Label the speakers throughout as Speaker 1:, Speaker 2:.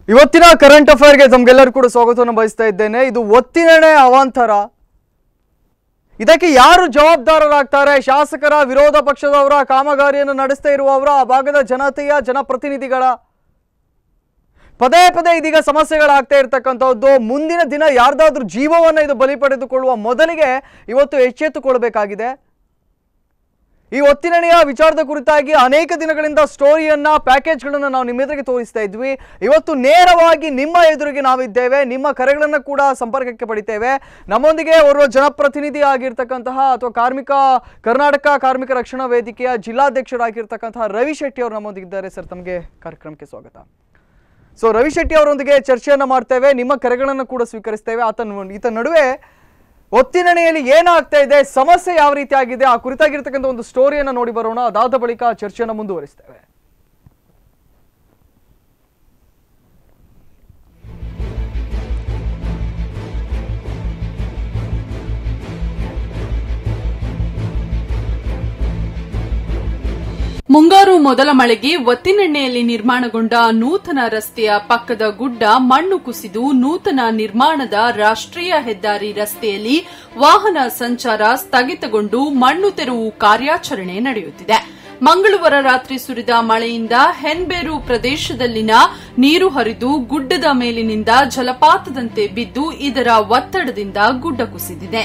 Speaker 1: ಇವತ್ತಿನ ಕರೆಂಟ್ ಅಫೇರ್ಗೆ ತಮ್ಗೆಲ್ಲರೂ ಕೂಡ ಸ್ವಾಗತವನ್ನು ಬಯಸ್ತಾ ಇದ್ದೇನೆ ಇದು ಒತ್ತಿನಣೆ ಅವಾಂತರ ಇದಕ್ಕೆ ಯಾರು ಜವಾಬ್ದಾರರಾಗ್ತಾರೆ ಶಾಸಕರ ವಿರೋಧ ಪಕ್ಷದವರ ಕಾಮಗಾರಿಯನ್ನು ನಡೆಸ್ತಾ ಇರುವವರ ಆ ಭಾಗದ ಜನತೆಯ ಜನಪ್ರತಿನಿಧಿಗಳ ಪದೇ ಪದೇ ಇದೀಗ ಸಮಸ್ಯೆಗಳಾಗ್ತಾ ಇರ್ತಕ್ಕಂಥದ್ದು ಮುಂದಿನ ದಿನ ಯಾರ್ದಾದ್ರೂ ಜೀವವನ್ನು ಇದು ಬಲಿ ಪಡೆದುಕೊಳ್ಳುವ ಮೊದಲಿಗೆ ಇವತ್ತು ಎಚ್ಚೆತ್ತುಕೊಳ್ಬೇಕಾಗಿದೆ ಈ ಒತ್ತಿನಣೆಯ ವಿಚಾರದ ಕುರಿತಾಗಿ ಅನೇಕ ದಿನಗಳಿಂದ ಸ್ಟೋರಿಯನ್ನ ಪ್ಯಾಕೇಜ್ಗಳನ್ನು ನಾವು ನಿಮ್ಮ ಎದುರಿಗೆ ತೋರಿಸ್ತಾ ಇದ್ವಿ ಇವತ್ತು ನೇರವಾಗಿ ನಿಮ್ಮ ಎದುರಿಗೆ ನಾವಿದ್ದೇವೆ ನಿಮ್ಮ ಕರೆಗಳನ್ನು ಕೂಡ ಸಂಪರ್ಕಕ್ಕೆ ಪಡಿತೇವೆ ನಮ್ಮೊಂದಿಗೆ ಓರ್ವ ಜನಪ್ರತಿನಿಧಿ ಆಗಿರ್ತಕ್ಕಂತಹ ಅಥವಾ ಕಾರ್ಮಿಕ ಕರ್ನಾಟಕ ಕಾರ್ಮಿಕ ರಕ್ಷಣಾ ವೇದಿಕೆಯ ಜಿಲ್ಲಾಧ್ಯಕ್ಷರಾಗಿರ್ತಕ್ಕಂತಹ ರವಿ ಶೆಟ್ಟಿ ಅವರು ನಮ್ಮೊಂದಿಗಿದ್ದಾರೆ ಸರ್ ತಮಗೆ ಕಾರ್ಯಕ್ರಮಕ್ಕೆ ಸ್ವಾಗತ ಸೊ ರವಿ ಶೆಟ್ಟಿ ಅವರೊಂದಿಗೆ ಚರ್ಚೆಯನ್ನ ಮಾಡ್ತೇವೆ ನಿಮ್ಮ ಕರೆಗಳನ್ನು ಕೂಡ ಸ್ವೀಕರಿಸ್ತೇವೆ ಆತನ ಈತ ನಡುವೆ ಒತ್ತಿನಣಿಯಲ್ಲಿ ಏನಾಗ್ತಾ ಇದೆ ಸಮಸ್ಯೆ ಯಾವ ರೀತಿ ಆಗಿದೆ ಆ ಕುರಿತಾಗಿರ್ತಕ್ಕಂಥ ಒಂದು ಸ್ಟೋರಿಯನ್ನ ನೋಡಿ ಬರೋಣ ಅದಾದ ಬಳಿಕ ಚರ್ಚೆಯನ್ನು ಮುಂದುವರಿಸ್ತೇವೆ
Speaker 2: ಮುಂಗಾರು ಮೊದಲ ಮಳೆಗೆ ಒತ್ತಿನೆಣ್ಣೆಯಲ್ಲಿ ನಿರ್ಮಾಣಗೊಂಡ ನೂತನ ರಸ್ತೆಯ ಪಕ್ಕದ ಗುಡ್ಡ ಮಣ್ಣು ಕುಸಿದು ನೂತನ ನಿರ್ಮಾಣದ ರಾಷ್ಟ್ರೀಯ ಹೆದ್ದಾರಿ ರಸ್ತೆಯಲ್ಲಿ ವಾಹನ ಸಂಚಾರ ಸ್ಥಗಿತಗೊಂಡು ಮಣ್ಣು ತೆರವು ಕಾರ್ಯಾಚರಣೆ ನಡೆಯುತ್ತಿದೆ ಮಂಗಳವಾರ ರಾತ್ರಿ ಸುರಿದ ಮಳೆಯಿಂದ ಹೆನ್ಬೇರು ಪ್ರದೇಶದಲ್ಲಿನ ನೀರು ಹರಿದು ಗುಡ್ಡದ ಮೇಲಿನಿಂದ ಜಲಪಾತದಂತೆ ಬಿದ್ದು ಇದರ ಒತ್ತಡದಿಂದ ಗುಡ್ಡ ಕುಸಿದಿದೆ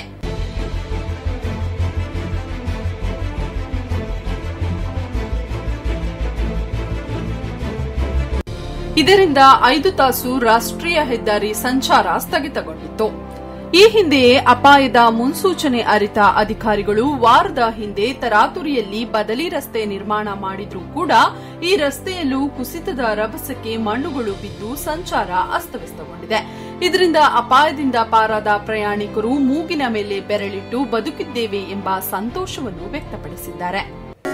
Speaker 2: ಇದರಿಂದ ಐದು ತಾಸು ರಾಷ್ಟ್ರೀಯ ಹೆದ್ದಾರಿ ಸಂಚಾರ ಸ್ಥಗಿತಗೊಂಡಿತ್ತು ಈ ಹಿಂದೆಯೇ ಅಪಾಯದ ಮುನ್ಸೂಚನೆ ಅರಿತ ಅಧಿಕಾರಿಗಳು ವಾರದ ಹಿಂದೆ ತರಾತುರಿಯಲ್ಲಿ ಬದಲಿ ರಸ್ತೆ ನಿರ್ಮಾಣ ಮಾಡಿದ್ರೂ ಕೂಡ ಈ ರಸ್ತೆಯಲ್ಲೂ ಕುಸಿತದ ರಭಸಕ್ಕೆ ಮಣ್ಣುಗಳು ಬಿದ್ದು ಸಂಚಾರ ಅಸ್ತವ್ಯಸ್ತಗೊಂಡಿದೆ ಇದರಿಂದ ಅಪಾಯದಿಂದ ಪಾರಾದ ಪ್ರಯಾಣಿಕರು ಮೂಗಿನ ಮೇಲೆ ಬೆರಳಿಟ್ಟು ಬದುಕಿದ್ದೇವೆ ಎಂಬ ಸಂತೋಷವನ್ನು ವ್ಯಕ್ತಪಡಿಸಿದ್ದಾರೆ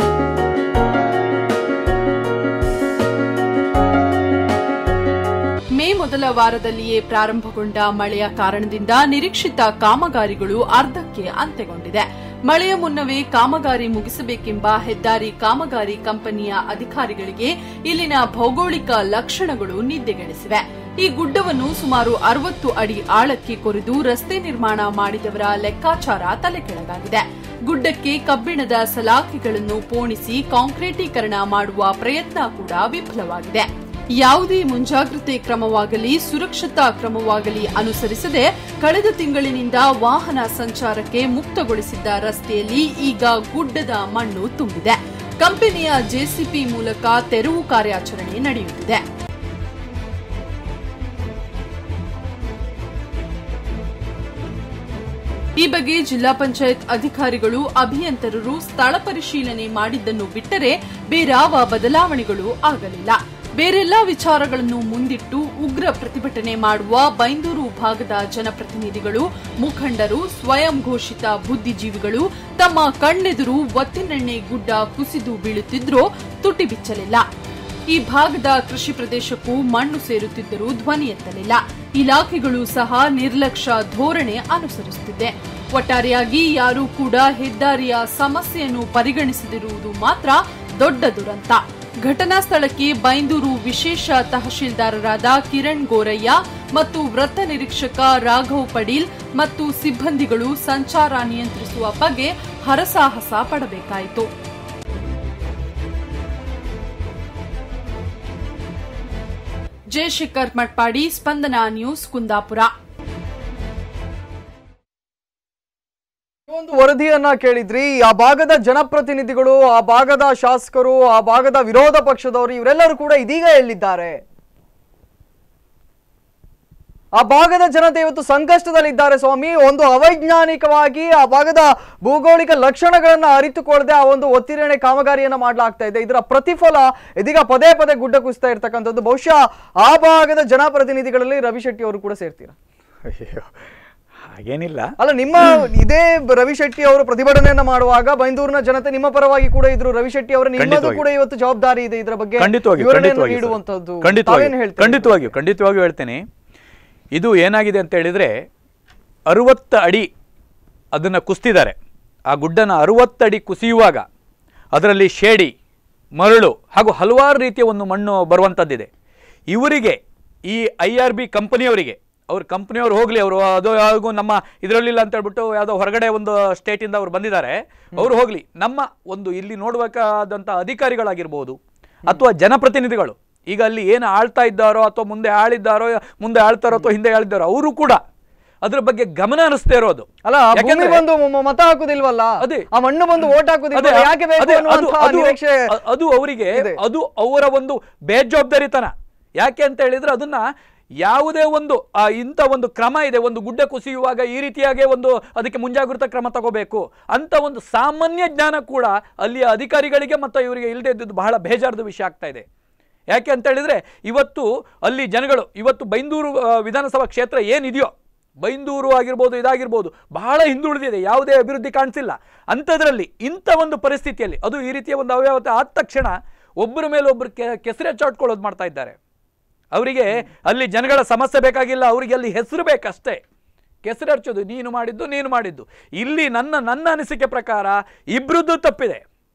Speaker 2: ಮೇ ಮೊದಲ ವಾರದಲ್ಲಿಯೇ ಪ್ರಾರಂಭಗೊಂಡ ಮಳೆಯ ಕಾರಣದಿಂದ ನಿರೀಕ್ಷಿತ ಕಾಮಗಾರಿಗಳು ಅರ್ಧಕ್ಕೆ ಅಂತ್ಯಗೊಂಡಿದೆ ಮಳೆಯ ಮುನ್ನವೇ ಕಾಮಗಾರಿ ಮುಗಿಸಬೇಕೆಂಬ ಹೆದ್ದಾರಿ ಕಾಮಗಾರಿ ಕಂಪನಿಯ ಅಧಿಕಾರಿಗಳಿಗೆ ಇಲ್ಲಿನ ಭೌಗೋಳಿಕ ಲಕ್ಷಣಗಳು ನಿದ್ದೆಗೆಡಿಸಿವೆ ಈ ಗುಡ್ಡವನ್ನು ಸುಮಾರು ಅರವತ್ತು ಅಡಿ ಆಳಕ್ಕೆ ಕೊರೆದು ರಸ್ತೆ ನಿರ್ಮಾಣ ಮಾಡಿದವರ ಲೆಕ್ಕಾಚಾರ ತಲೆಕೆಳಗಾಗಿದೆ ಗುಡ್ಡಕ್ಕೆ ಕಬ್ಬಿಣದ ಸಲಾಖೆಗಳನ್ನು ಪೋಣಿಸಿ ಕಾಂಕ್ರೀಟೀಕರಣ ಮಾಡುವ ಪ್ರಯತ್ನ ಕೂಡ ವಿಫಲವಾಗಿದೆ ಯಾವುದೇ ಮುಂಜಾಗ್ರತೆ ಕ್ರಮವಾಗಲಿ ಸುರಕ್ಷತಾ ಕ್ರಮವಾಗಲಿ ಅನುಸರಿಸದೆ ಕಳೆದ ತಿಂಗಳಿನಿಂದ ವಾಹನ ಸಂಚಾರಕ್ಕೆ ಮುಕ್ತಗೊಳಿಸಿದ್ದ ರಸ್ತೆಯಲ್ಲಿ ಈಗ ಗುಡ್ಡದ ಮಣ್ಣು ತುಂಬಿದೆ ಕಂಪನಿಯ ಜೆಸಿಪಿ ಮೂಲಕ ತೆರವು ಕಾರ್ಯಾಚರಣೆ ನಡೆಯುತ್ತಿದೆ ಈ ಬಗ್ಗೆ ಜಿಲ್ಲಾ ಪಂಚಾಯತ್ ಅಧಿಕಾರಿಗಳು ಅಭಿಯಂತರರು ಸ್ಥಳ ಪರಿಶೀಲನೆ ಮಾಡಿದ್ದನ್ನು ಬಿಟ್ಟರೆ ಬೇರಾವ ಬದಲಾವಣೆಗಳು ಆಗಲಿಲ್ಲ ಬೇರೆಲ್ಲಾ ವಿಚಾರಗಳನ್ನು ಮುಂದಿಟ್ಟು ಉಗ್ರ ಪ್ರತಿಭಟನೆ ಮಾಡುವ ಬೈಂದೂರು ಭಾಗದ ಜನಪ್ರತಿನಿಧಿಗಳು ಮುಖಂಡರು ಸ್ವಯಂ ಘೋಷಿತ ಬುದ್ಧಿಜೀವಿಗಳು ತಮ್ಮ ಕಣ್ಣೆದುರು ಒತ್ತಿನೆಣ್ಣೆ ಗುಡ್ಡ ಕುಸಿದು ಬೀಳುತ್ತಿದ್ರೂ ತುಟಿ ಬಿಚ್ಚಲಿಲ್ಲ ಈ ಭಾಗದ ಕೃಷಿ ಪ್ರದೇಶಕ್ಕೂ ಮಣ್ಣು ಸೇರುತ್ತಿದ್ದರೂ ಧ್ವನಿ ಎತ್ತಲಿಲ್ಲ ಇಲಾಖೆಗಳು ಸಹ ನಿರ್ಲಕ್ಷ್ಯ ಧೋರಣೆ ಅನುಸರಿಸುತ್ತಿದೆ ಒಟ್ಟಾರೆಯಾಗಿ ಯಾರೂ ಕೂಡ ಹೆದ್ದಾರಿಯ ಸಮಸ್ಯೆಯನ್ನು ಪರಿಗಣಿಸದಿರುವುದು ಮಾತ್ರ ದೊಡ್ಡ ದುರಂತ ಘಟನಾ ಸ್ಥಳಕ್ಕೆ ಬೈಂದೂರು ವಿಶೇಷ ತಹಶೀಲ್ದಾರರಾದ ಕಿರಣ್ ಗೋರಯ್ಯ ಮತ್ತು ವೃತ್ತ ನಿರೀಕ್ಷಕ ರಾಘವ್ ಪಡೀಲ್ ಮತ್ತು ಸಿಬ್ಬಂದಿಗಳು ಸಂಚಾರ ನಿಯಂತ್ರಿಸುವ ಬಗ್ಗೆ ಹರಸಾಹಸ ಪಡಬೇಕಾಯಿತು ಜಯಶೇಖರ್ ಮಟ್ಪಾಡಿ ಸ್ಪಂದನ ನ್ಯೂಸ್ ಕುಂದಾಪುರ
Speaker 1: ಈ ಒಂದು ವರದಿಯನ್ನ ಕೇಳಿದ್ರಿ ಆ ಭಾಗದ ಜನಪ್ರತಿನಿಧಿಗಳು ಆ ಭಾಗದ ಶಾಸಕರು ಆ ಭಾಗದ ವಿರೋಧ ಪಕ್ಷದವರು ಇವರೆಲ್ಲರೂ ಕೂಡ ಇದೀಗ ಎಲ್ಲಿದ್ದಾರೆ ಆ ಭಾಗದ ಜನತೆ ಇವತ್ತು ಸಂಕಷ್ಟದಲ್ಲಿದ್ದಾರೆ ಸ್ವಾಮಿ ಒಂದು ಅವೈಜ್ಞಾನಿಕವಾಗಿ ಆ ಭಾಗದ ಭೌಗೋಳಿಕ ಲಕ್ಷಣಗಳನ್ನ ಅರಿತುಕೊಳ್ಳದೆ ಆ ಒಂದು ಒತ್ತಿರಣೆ ಕಾಮಗಾರಿಯನ್ನ ಮಾಡಲಾಗ್ತಾ ಇದೆ ಇದರ ಪ್ರತಿಫಲ ಇದೀಗ ಪದೇ ಪದೇ ಗುಡ್ಡ ಕುಸಿತಾ ಇರ್ತಕ್ಕಂಥದ್ದು ಬಹುಶಃ ಆ ಭಾಗದ ಜನಪ್ರತಿನಿಧಿಗಳಲ್ಲಿ ರವಿ ಶೆಟ್ಟಿ ಅವರು ಕೂಡ ಸೇರ್ತೀರಾ
Speaker 3: ಅಯ್ಯೋ ಹಾಗೇನಿಲ್ಲ
Speaker 1: ಅಲ್ಲ ನಿಮ್ಮ ಇದೇ ರವಿ ಶೆಟ್ಟಿ ಅವರು ಪ್ರತಿಭಟನೆಯನ್ನ ಮಾಡುವಾಗ ಬೈಂದೂರಿನ ಜನತೆ ನಿಮ್ಮ ಪರವಾಗಿ ಕೂಡ ಇದ್ರು ರವಿ ಶೆಟ್ಟಿ ಅವರ ನಿಮ್ಮದು
Speaker 3: ಖಂಡಿತವಾಗಿ.
Speaker 1: ಕೂಡ ಇವತ್ತು ಜವಾಬ್ದಾರಿ ಇದೆ ಇದರ ಬಗ್ಗೆ
Speaker 3: ಖಂಡಿತವಾಗಿಯೂ
Speaker 1: ವಿವರಣೆಯನ್ನು
Speaker 3: ಖಂಡಿತವಾಗಿಯೂ ಸರ್.
Speaker 1: ನೀಡುವಂತದ್ದು
Speaker 3: ಖಂಡಿತವಾಗಿಯೂ
Speaker 1: ತಾವೇನು ಹೇಳ್ತೀರಿ?
Speaker 3: ಖಂಡಿತವಾಗಿಯೂ ಖಂಡಿತವಾಗಿಯೂ ಹೇಳ್ತೇನೆ ಇದು ಏನಾಗಿದೆ ಅಂತ ಹೇಳಿದ್ರೆ ಅರುವತ್ತು ಅಡಿ ಅದನ್ನ ಕುಸ್ತಿದ್ದಾರೆ ಆ ಗುಡ್ಡನ ಅರುವತ್ತು ಅಡಿ ಕುಸಿಯುವಾಗ ಅದರಲ್ಲಿ ಶೇಡಿ ಮರಳು ಹಾಗೂ ಹಲವಾರು ರೀತಿಯ ಒಂದು ಮಣ್ಣು ಬರುವಂಥದ್ದಿದೆ ಇವರಿಗೆ ಈ ಐ ಆರ್ ಬಿ ಕಂಪನಿಯವರಿಗೆ ಅವ್ರ ಕಂಪ್ನಿಯವ್ರು ಹೋಗ್ಲಿ ಅವರು ಅದು ಯಾವಾಗೂ ನಮ್ಮ ಇದರಲ್ಲಿಲ್ಲ ಅಂತ ಹೇಳ್ಬಿಟ್ಟು ಯಾವುದೋ ಹೊರಗಡೆ ಒಂದು ಸ್ಟೇಟಿಂದ ಅವ್ರು ಬಂದಿದ್ದಾರೆ ಅವ್ರು ಹೋಗ್ಲಿ ನಮ್ಮ ಒಂದು ಇಲ್ಲಿ ನೋಡಬೇಕಾದಂಥ ಅಧಿಕಾರಿಗಳಾಗಿರ್ಬೋದು ಅಥವಾ ಜನಪ್ರತಿನಿಧಿಗಳು ಈಗ ಅಲ್ಲಿ ಏನು ಆಳ್ತಾ ಇದ್ದಾರೋ ಅಥವಾ ಮುಂದೆ ಆಳಿದ್ದಾರೋ ಮುಂದೆ ಆಳ್ತಾರೋ ಅಥವಾ ಹಿಂದೆ ಆಳಿದ್ದಾರೋ ಅವರು ಕೂಡ ಅದ್ರ ಬಗ್ಗೆ ಗಮನ ಹರಿಸ್ತಾ ಇರೋದು
Speaker 1: ಅಲ್ಲ ಆ ಭೂಮಿ
Speaker 3: ಯಾಕೆಂದ್ರೆ-
Speaker 1: ಬಂದು ಮ- ಮ- ಮತ ಹಾಕುದಿಲ್ವಲ್ಲ
Speaker 3: ಅದೇ.
Speaker 1: ಆ ಮಣ್ಣು ಬಂದು ಓಟ್
Speaker 3: ಅದೇ,
Speaker 1: ಹಾಕುದಿಲ್ಲ ಯಾಕೆ ಬೇಕು
Speaker 3: ಅದೇ, ಅದು-
Speaker 1: ಅನ್ನುವಂತಹ
Speaker 3: ಅದು-
Speaker 1: ನಿರೀಕ್ಷೆ
Speaker 3: ಅ- ಅದು ಅವರಿಗೆ
Speaker 1: ಇದೆ.
Speaker 3: ಅದು ಅವರ ಒಂದು ಬೇಜವಾಬ್ದಾರಿತನ ಯಾಕೆ ಅಂತ ಹೇಳಿದ್ರೆ ಅದನ್ನ ಯಾವುದೇ ಒಂದು ಆ, ಇಂಥ ಒಂದು ಕ್ರಮ ಇದೆ ಒಂದು ಗುಡ್ಡ ಕುಸಿಯುವಾಗ ಈ ರೀತಿಯಾಗಿ ಒಂದು ಅದಕ್ಕೆ ಮುಂಜಾಗ್ರತಾ ಕ್ರಮ ತಗೋಬೇಕು ಅಂತ ಒಂದು ಸಾಮಾನ್ಯ ಜ್ಞಾನ ಕೂಡ ಅಲ್ಲಿಯ ಅಧಿಕಾರಿಗಳಿಗೆ ಮತ್ತು ಇವರಿಗೆ ಇಲ್ಲದೆ ಇದ್ದದ್ದು ಬಹಳ ಬೇಜಾರದ ವಿಷಯ ಆಗ್ತಾ ಇದೆ ಯಾಕೆ ಅಂತ ಹೇಳಿದ್ರೆ ಇವತ್ತು ಅಲ್ಲಿ ಜನಗಳು ಇವತ್ತು ಬೈಂದೂರು ಆ, ವಿಧಾನಸಭಾ ಕ್ಷೇತ್ರ ಏನಿದೆಯೋ ಬೈಂದೂರು ಆಗಿರ್ಬೋದು ಇದಾಗಿರ್ಬೋದು ಬಹಳ ಹಿಂದುಳಿದಿದೆ ಯಾವುದೇ ಅಭಿವೃದ್ಧಿ ಕಾಣಿಸಿಲ್ಲ ಅಂಥದ್ರಲ್ಲಿ ಇಂಥ ಒಂದು ಪರಿಸ್ಥಿತಿಯಲ್ಲಿ ಅದು ಈ ರೀತಿಯ ಒಂದು ಅವ್ಯವಸ್ಥೆ ಆದ ತಕ್ಷಣ ಒಬ್ಬರ ಮೇಲೆ ಒಬ್ಬರು ಕೆ ಕೆಸರೆಚ್ಚಾಟ್ಕೊಳ್ಳೋದು ಮಾಡ್ತಾ ಇದ್ದಾರೆ ಅವರಿಗೆ ಅಲ್ಲಿ ಜನಗಳ ಸಮಸ್ಯೆ ಬೇಕಾಗಿಲ್ಲ ಅವರಿಗೆ ಅಲ್ಲಿ ಹೆಸರು ಬೇಕಷ್ಟೇ ಕೆಸರರ್ಚೋದು ನೀನು ಮಾಡಿದ್ದು ನೀನು ಮಾಡಿದ್ದು ಇಲ್ಲಿ ನನ್ನ ನನ್ನ ಅನಿಸಿಕೆ ಪ್ರಕಾರ ಇಬ್ರದ್ದು ತಪ್ಪಿದೆ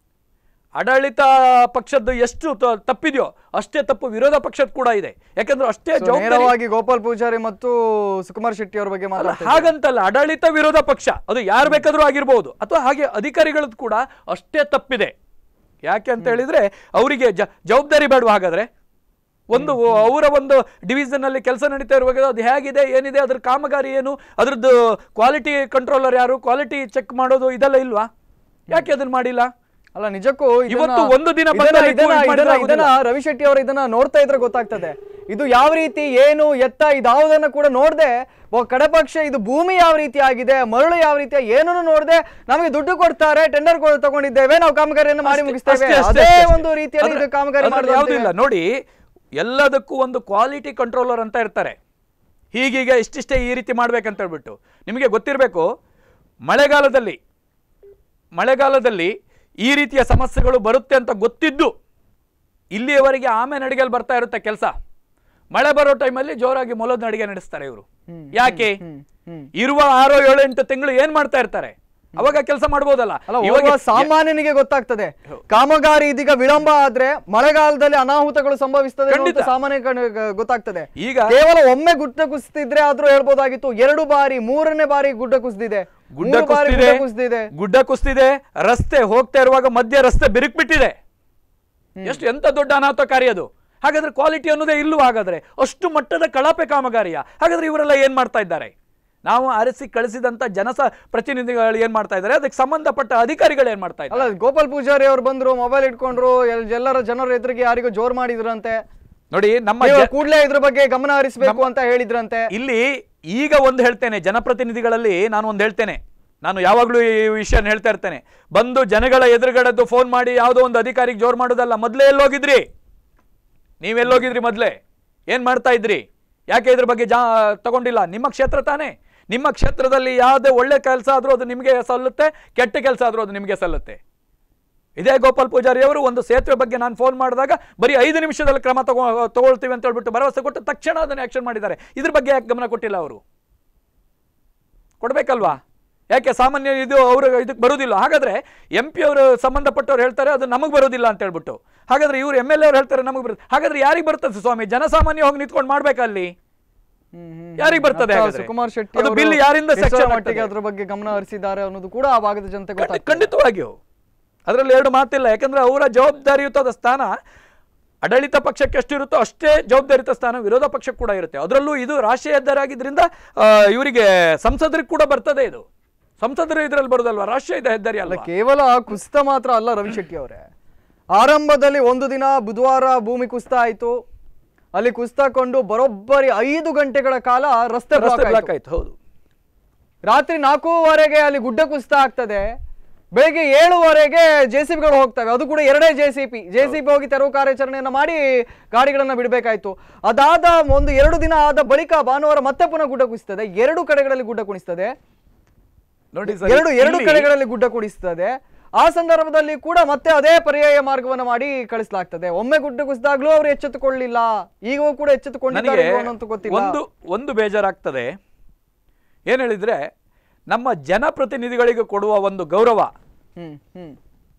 Speaker 3: ಆಡಳಿತ ಪಕ್ಷದ್ದು ಎಷ್ಟು ತ- ತಪ್ಪಿದೆಯೋ ಅಷ್ಟೇ ತಪ್ಪು ವಿರೋಧ ಪಕ್ಷದ ಕೂಡ ಇದೆ ಯಾಕಂದ್ರೆ ಅಷ್ಟೇ
Speaker 1: So,
Speaker 3: ಜವಾಬ್ದಾರಿ
Speaker 1: ನೇರವಾಗಿ ಗೋಪಾಲ್ ಪೂಜಾರಿ ಮತ್ತು ಸುಕುಮಾರ್ ಶೆಟ್ಟಿ ಅವರ ಬಗ್ಗೆ
Speaker 3: ಅಲ್ಲ,
Speaker 1: ಮಾತಾಡ್ತಾ
Speaker 3: ಹಾಗಂತಲ್ಲ ಆಡಳಿತ ವಿರೋಧ ಪಕ್ಷ ಅದು ಯಾರು ಬೇಕಾದ್ರೂ ಆಗಿರ್ಬೋದು ಅಥವಾ ಹಾಗೆ ಅಧಿಕಾರಿಗಳದ್ದು ಕೂಡ ಅಷ್ಟೇ ತಪ್ಪಿದೆ ಯಾಕೆ ಅಂತ ಹೇಳಿದ್ರೆ ಅವರಿಗೆ ಜ ಜವಾಬ್ದಾರಿ ಬೇಡವಾ ಹಾಗಾದ್ರೆ ಒಂದು ಅವರ ಒಂದು ಡಿವಿಷನ್ ಅಲ್ಲಿ ಕೆಲಸ ನಡೀತಾ ಇರುವಾಗ ಅದು ಹೇಗಿದೆ ಏನಿದೆ ಅದ್ರ ಕಾಮಗಾರಿ ಏನು ಅದ್ರದ್ದು ಕ್ವಾಲಿಟಿ ಕಂಟ್ರೋಲರ್ ಯಾರು ಕ್ವಾಲಿಟಿ ಚೆಕ್ ಮಾಡೋದು ಇದೆಲ್ಲ ಇಲ್ವಾ ಯಾಕೆ ಅದನ್ನ ಮಾಡಿಲ್ಲ
Speaker 1: ಅಲ್ಲ ನಿಜಕ್ಕೂ ಇದನ್ನ-
Speaker 3: ಇವತ್ತು ಒಂದು ದಿನ
Speaker 1: ಇದನ್ನ-
Speaker 3: ಬಂದಲ್ಲಿ
Speaker 1: ಇದನ್ನ-
Speaker 3: ಕೂಲಿ ಮಾಡಿದ್ರೆ
Speaker 1: ಇದನ್ನ- ಇದನ್ನ ರವಿ ಶೆಟ್ಟಿ ಅವರು ಇದನ್ನ ನೋಡ್ತಾ ಇದ್ರೆ ಗೊತ್ತಾಗ್ತದೆ ಇದು ಯಾವ ರೀತಿ ಏನು ಎತ್ತ ಇದಾವುದನ್ನ ಕೂಡ ನೋಡದೆ ಕಡೆ ಪಕ್ಷ ಇದು ಭೂಮಿ ಯಾವ ರೀತಿ ಆಗಿದೆ ಮರಳು ಯಾವ ರೀತಿ ಏನನ್ನು ನೋಡದೆ ನಮಗೆ ದುಡ್ಡು ಕೊಡ್ತಾರೆ ಟೆಂಡರ್ ತಗೊಂಡಿದ್ದೇವೆ ನಾವು ಕಾಮಗಾರಿಯನ್ನು ಮಾಡಿ
Speaker 3: ಅಷ್ಟೇ,
Speaker 1: ಮುಗಿಸ್ತೇವೆ
Speaker 3: ಅಷ್ಟೇ, ಅಷ್ಟೇ,
Speaker 1: ಅದೇ
Speaker 3: ಅಷ್ಟೇ.
Speaker 1: ಒಂದು ರೀತಿಯಲ್ಲಿ ಇದು
Speaker 3: ಅದ್ರ-
Speaker 1: ಕಾಮಗಾರಿ
Speaker 3: ಅದ್ರಲ್ಲಿ
Speaker 1: ಮಾಡೋದು
Speaker 3: ಯಾವುದೂ ಇಲ್ಲ ನೋಡಿ ಎಲ್ಲದಕ್ಕೂ ಒಂದು ಕ್ವಾಲಿಟಿ ಕಂಟ್ರೋಲರ್ ಅಂತ ಇರ್ತಾರೆ ಹೀಗೀಗ ಇಷ್ಟಿಷ್ಟೇ ಈ ರೀತಿ ಮಾಡ್ಬೇಕಂತ ಹೇಳ್ಬಿಟ್ಟು ನಿಮಗೆ ಗೊತ್ತಿರಬೇಕು ಮಳೆಗಾಲದಲ್ಲಿ ಮಳೆಗಾಲದಲ್ಲಿ ಈ ರೀತಿಯ ಸಮಸ್ಯೆಗಳು ಬರುತ್ತೆ ಅಂತ ಗೊತ್ತಿದ್ದು ಇಲ್ಲಿಯವರೆಗೆ ಆಮೆ ನಡಿಗೆಯಲ್ಲಿ ಬರ್ತಾ ಇರುತ್ತೆ ಕೆಲಸ ಮಳೆ ಬರೋ ಟೈಮಲ್ಲಿ ಜೋರಾಗಿ ಮೊಲದ ನಡಿಗೆ ನಡೆಸ್ತಾರೆ ಇವರು ಯಾಕೆ
Speaker 1: ಹ್ಮ್.
Speaker 3: ಇರುವ ಆರೋ ಏಳು ಎಂಟು ತಿಂಗಳು ಏನ್ ಮಾಡ್ತಾ ಇರ್ತಾರೆ ಅವಾಗ ಕೆಲಸ ಮಾಡ್ಬೋದಲ್ಲ
Speaker 1: ಅಲ್ಲ
Speaker 3: ಇವಾಗ
Speaker 1: ಓರ್ವ ಸಾಮಾನ್ಯನಿಗೆ ಗೊತ್ತಾಗ್ತದೆ ಕಾಮಗಾರಿ ಇದೀಗ ವಿಳಂಬ ಆದ್ರೆ ಮಳೆಗಾಲದಲ್ಲಿ ಅನಾಹುತಗಳು ಸಂಭವಿಸ್ತದೆ ಅನ್ನೋದು
Speaker 3: ಖಂಡಿತ.
Speaker 1: ಸಾಮಾನ್ಯ ಕಣ್- ಗ- ಗೊತ್ತಾಗ್ತದೆ
Speaker 3: ಈಗ
Speaker 1: ಕೇವಲ ಒಮ್ಮೆ ಗುಡ್ಡ ಕುಸಿದಿದ್ರೆ ಆದ್ರೂ ಹೇಳ್ಬೋದಾಗಿತ್ತು ಎರಡು ಬಾರಿ ಮೂರನೇ ಬಾರಿ ಗುಡ್ಡ ಕುಸಿದಿದೆ
Speaker 3: ಗುಡ್ಡ
Speaker 1: ಮೂರು ಬಾರಿ
Speaker 3: ಕುಸ್ತಿದೆ
Speaker 1: ಗುಡ್ಡ ಕುಸಿದಿದೆ
Speaker 3: ಗುಡ್ಡ ಕುಸ್ತಿದೆ ರಸ್ತೆ ಹೋಗ್ತಾ ಇರುವಾಗ ಮಧ್ಯ ರಸ್ತೆ ಬಿರುಕು ಬಿಟ್ಟಿದೆ ಎಷ್ಟು ಎಂತ ದೊಡ್ಡ ಅನಾಹುತಕಾರಿ ಅದು ಹಾಗಾದ್ರೆ ಕ್ವಾಲಿಟಿ ಅನ್ನೋದೇ ಇಲ್ಲೂ ಹಾಗಾದ್ರೆ ಅಷ್ಟು ಮಟ್ಟದ ಕಳಪೆ ಕಾಮಗಾರಿಯ ಹಾಗಾದ್ರೆ ಇವರೆಲ್ಲ ಏನ್ ಮಾಡ್ತಾ ಇದ್ದಾರೆ ನಾವು ಆರಿಸಿ ಕಳಿಸಿದಂತ ಜನಸ ಪ್ರತಿನಿಧಿಗಳು ಏನ್ ಮಾಡ್ತಾ ಇದ್ದಾರೆ ಅದಕ್ಕೆ ಸಂಬಂಧಪಟ್ಟ ಅಧಿಕಾರಿಗಳು ಏನ್ ಮಾಡ್ತಾ ಇದ್ದಾರೆ
Speaker 1: ಅಲ್ಲ ಗೋಪಾಲ್ ಪೂಜಾರಿ ಅವ್ರು ಬಂದ್ರು ಮೊಬೈಲ್ ಇಟ್ಕೊಂಡ್ರು ಎಲ್- ಎಲ್ಲರ ಜನರ ಎದುರಿಗೆ ಯಾರಿಗೋ ಜೋರ್ ಮಾಡಿದ್ರಂತೆ
Speaker 3: ನೋಡಿ ನಮ್ಮ
Speaker 1: ನೀವು
Speaker 3: ಜ-
Speaker 1: ಕೂಡ್ಲೇ ಇದ್ರ ಬಗ್ಗೆ ಗಮನ ಹರಿಸಬೇಕು ಅಂತ ಹೇಳಿದ್ರಂತೆ
Speaker 3: ಇಲ್ಲಿ ಈಗ ಒಂದು ಹೇಳ್ತೇನೆ ಜನಪ್ರತಿನಿಧಿಗಳಲ್ಲಿ ನಾನು ಒಂದು ಹೇಳ್ತೇನೆ ನಾನು ಯಾವಾಗಲೂ ಈ ವಿಷಯ ಹೇಳ್ತಾ ಇರ್ತೇನೆ ಬಂದು ಜನಗಳ ಎದುರುಗಡೆದ್ದು ಫೋನ್ ಮಾಡಿ ಯಾವುದೋ ಒಂದು ಅಧಿಕಾರಿಗೆ ಜೋರ್ ಮಾಡೋದಲ್ಲ ಮೊದಲೇ ಎಲ್ಲೋಗಿದ್ರಿ ನೀವೆಲ್ಲೋಗಿದ್ರಿ ಮೊದಲೇ ಏನು ಮಾಡ್ತಾ ಇದ್ರಿ ಯಾಕೆ ಇದ್ರ ಬಗ್ಗೆ ಜಾ ತಗೊಂಡಿಲ್ಲ ನಿಮ್ಮ ಕ್ಷೇತ್ರ ತಾನೇ ನಿಮ್ಮ ಕ್ಷೇತ್ರದಲ್ಲಿ ಯಾವುದೇ ಒಳ್ಳೆ ಕೆಲಸ ಆದರೂ ಅದು ನಿಮಗೆ ಸಲ್ಲುತ್ತೆ ಕೆಟ್ಟ ಕೆಲಸ ಆದರೂ ಅದು ನಿಮಗೆ ಸಲ್ಲುತ್ತೆ ಇದೇ ಗೋಪಾಲ್ ಪೂಜಾರಿ ಅವರು ಒಂದು ಸೇತುವೆ ಬಗ್ಗೆ ನಾನು ಫೋನ್ ಮಾಡಿದಾಗ ಬರೀ ಐದು ನಿಮಿಷದಲ್ಲಿ ಕ್ರಮ ತಗೋ ತಗೊಳ್ತೀವಿ ಅಂತ ಹೇಳ್ಬಿಟ್ಟು ಭರವಸೆ ಕೊಟ್ಟು ತಕ್ಷಣ ಅದನ್ನು ಆಕ್ಷನ್ ಮಾಡಿದ್ದಾರೆ ಇದ್ರ ಬಗ್ಗೆ ಯಾಕೆ ಗಮನ ಕೊಟ್ಟಿಲ್ಲ ಅವರು ಕೊಡ್ಬೇಕಲ್ವಾ ಯಾಕೆ ಸಾಮಾನ್ಯ ಇದು ಅವರು ಇದಕ್ಕೆ ಬರೋದಿಲ್ಲ ಹಾಗಾದ್ರೆ ಎಂ ಪಿ ಅವರು ಸಂಬಂಧಪಟ್ಟವ್ರು ಹೇಳ್ತಾರೆ ಅದು ನಮಗೆ ಬರೋದಿಲ್ಲ ಅಂತ ಹೇಳ್ಬಿಟ್ಟು ಹಾಗಾದ್ರೆ ಇವರು ಎಮ್ ಎಲ್ ಎ ಅವ್ರು ಹೇಳ್ತಾರೆ ನಮಗೆ ಬರುತ್ತೆ ಹಾಗಾದ್ರೆ ಯಾರಿಗೆ ಬರ್ತದೆ ಸ್ವಾಮಿ ಜನಸಾಮಾನ್ಯ ಹೋಗಿ ನಿಂತ್ಕೊಂಡು ಮಾಡ್ಬೇಕಲ್ಲಿ ಯಾರಿಗೆ ಬರ್ತದೆ
Speaker 1: ಅಂತ
Speaker 3: ಹಾಗಾದ್ರೆ?
Speaker 1: ಸುಕುಮಾರ್ ಶೆಟ್ಟಿ
Speaker 3: ಅದು
Speaker 1: ಅವರು
Speaker 3: ಬಿಲ್ ಯಾರಿಂದ
Speaker 1: ಎಷ್ಟರ
Speaker 3: sanction
Speaker 1: ಮಟ್ಟಿಗೆ
Speaker 3: ಆಗ್ತದೆ?
Speaker 1: ಅದ್ರ ಬಗ್ಗೆ ಗಮನ ಹರಿಸಿದ್ದಾರೆ ಅನ್ನೋದು ಕೂಡ ಆ ಭಾಗದ ಜನತೆ
Speaker 3: ಖಂಡಿ-
Speaker 1: ಗೊತ್ತಾಗ್ತದೆ
Speaker 3: ಖಂಡಿತವಾಗಿಯೂ ಅದರಲ್ಲಿ ಎರಡು ಮಾತಿಲ್ಲ ಯಾಕಂದ್ರೆ ಅವರ ಜವಾಬ್ದಾರಿಯುತದ ಸ್ಥಾನ ಆಡಳಿತ ಪಕ್ಷಕ್ಕೆ ಎಷ್ಟಿರುತ್ತೋ ಅಷ್ಟೇ ಜವಾಬ್ದಾರಿತ ಸ್ಥಾನ ವಿರೋಧ ಪಕ್ಷಕ್ಕೆ ಕೂಡ ಇರುತ್ತೆ ಅದರಲ್ಲೂ ಇದು ರಾಷ್ಟ್ರೀಯ ಹೆದ್ದಾರಿ ಆಗಿದ್ರಿಂದ ಆ, ಇವರಿಗೆ ಸಂಸದರಿಗೆ ಕೂಡ ಬರ್ತದೆ ಇದು ಸಂಸದರು ಇದರಲ್ಲಿ ಬರೋದಲ್ವಾ ರಾಷ್ಟ್ರೀಯ ಇದು ಹೆದ್ದಾರಿ
Speaker 1: ಅಲ್ಲ
Speaker 3: ಅಲ್ಲ
Speaker 1: ಕೇವಲ ಕುಸಿತ ಮಾತ್ರ ಅಲ್ಲ ರವಿ ಶೆಟ್ಟಿ ಅವರೇ ಆರಂಭದಲ್ಲಿ ಒಂದು ದಿನ ಬುಧವಾರ ಭೂಮಿ ಕುಸಿತ ಆಯ್ತು ಅಲ್ಲಿ ಕುಸಿತಕೊಂಡು ಬರೋಬ್ಬರಿ ಐದು ಗಂಟೆಗಳ ಕಾಲ ರಸ್ತೆ
Speaker 3: ರಸ್ತೆ
Speaker 1: ಬ್ಲಾಕ್
Speaker 3: ಬ್ಲಾಕ್
Speaker 1: ಆಯ್ತು
Speaker 3: ಆಯ್ತು ಹೌದು
Speaker 1: ರಾತ್ರಿ ನಾಲ್ಕೂವರೆಗೆ ಅಲ್ಲಿ ಗುಡ್ಡ ಕುಸಿತ ಆಗ್ತದೆ ಬೆಳಿಗ್ಗೆ ಏಳುವರೆಗೆ ಜೆ ಸಿ ಪಿಗಳು ಹೋಗ್ತವೆ ಅದು ಕೂಡ ಎರಡೇ J C B J C B ಹೋಗಿ ತೆರವು ಕಾರ್ಯಾಚರಣೆಯನ್ನ ಮಾಡಿ ಗಾಡಿಗಳನ್ನ ಬಿಡಬೇಕಾಯ್ತು ಅದಾದ ಒಂದು ಎರಡು ದಿನ ಆದ ಬಳಿಕ ಭಾನುವಾರ ಮತ್ತೆ ಪುನಃ ಗುಡ್ಡ ಕುಸಿತದೆ ಎರಡು ಕಡೆಗಳಲ್ಲಿ ಗುಡ್ಡ ಕುಣಿಸ್ತದೆ
Speaker 3: ನೋಡಿ ಸರ್,
Speaker 1: ಎರಡು ಎರಡು
Speaker 3: ಇಲ್ಲಿ-
Speaker 1: ಕಡೆಗಳಲ್ಲಿ ಗುಡ್ಡ ಕುಡಿಸ್ತದೆ ಆ ಸಂದರ್ಭದಲ್ಲಿ ಕೂಡ ಮತ್ತೆ ಅದೇ ಪರ್ಯಾಯ ಮಾರ್ಗವನ್ನ ಮಾಡಿ ಕಳಿಸಲಾಗ್ತದೆ ಒಮ್ಮೆ ಗುಡ್ಡ ಕುಸಿದಾಗ್ಲೂ ಅವರು ಎಚ್ಚೆತ್ತುಕೊಳ್ಳಿಲ್ಲ ಈಗೂ ಕೂಡ ಎಚ್ಚೆತ್ತುಕೊಂಡಿದ್ದಾರೆ
Speaker 3: ನನಗೆ
Speaker 1: ಇಲ್ವೋ ಅನ್ನೋದು ಗೊತ್ತಿಲ್ಲ
Speaker 3: ಒಂದು ಒಂದು ಬೇಜಾರಾಗ್ತದೆ ಏನು ಹೇಳಿದ್ರೆ ನಮ್ಮ ಜನಪ್ರತಿನಿಧಿಗಳಿಗೆ ಕೊಡುವ ಒಂದು ಗೌರವ
Speaker 1: ಹ್ಮ್ ಹ್ಮ್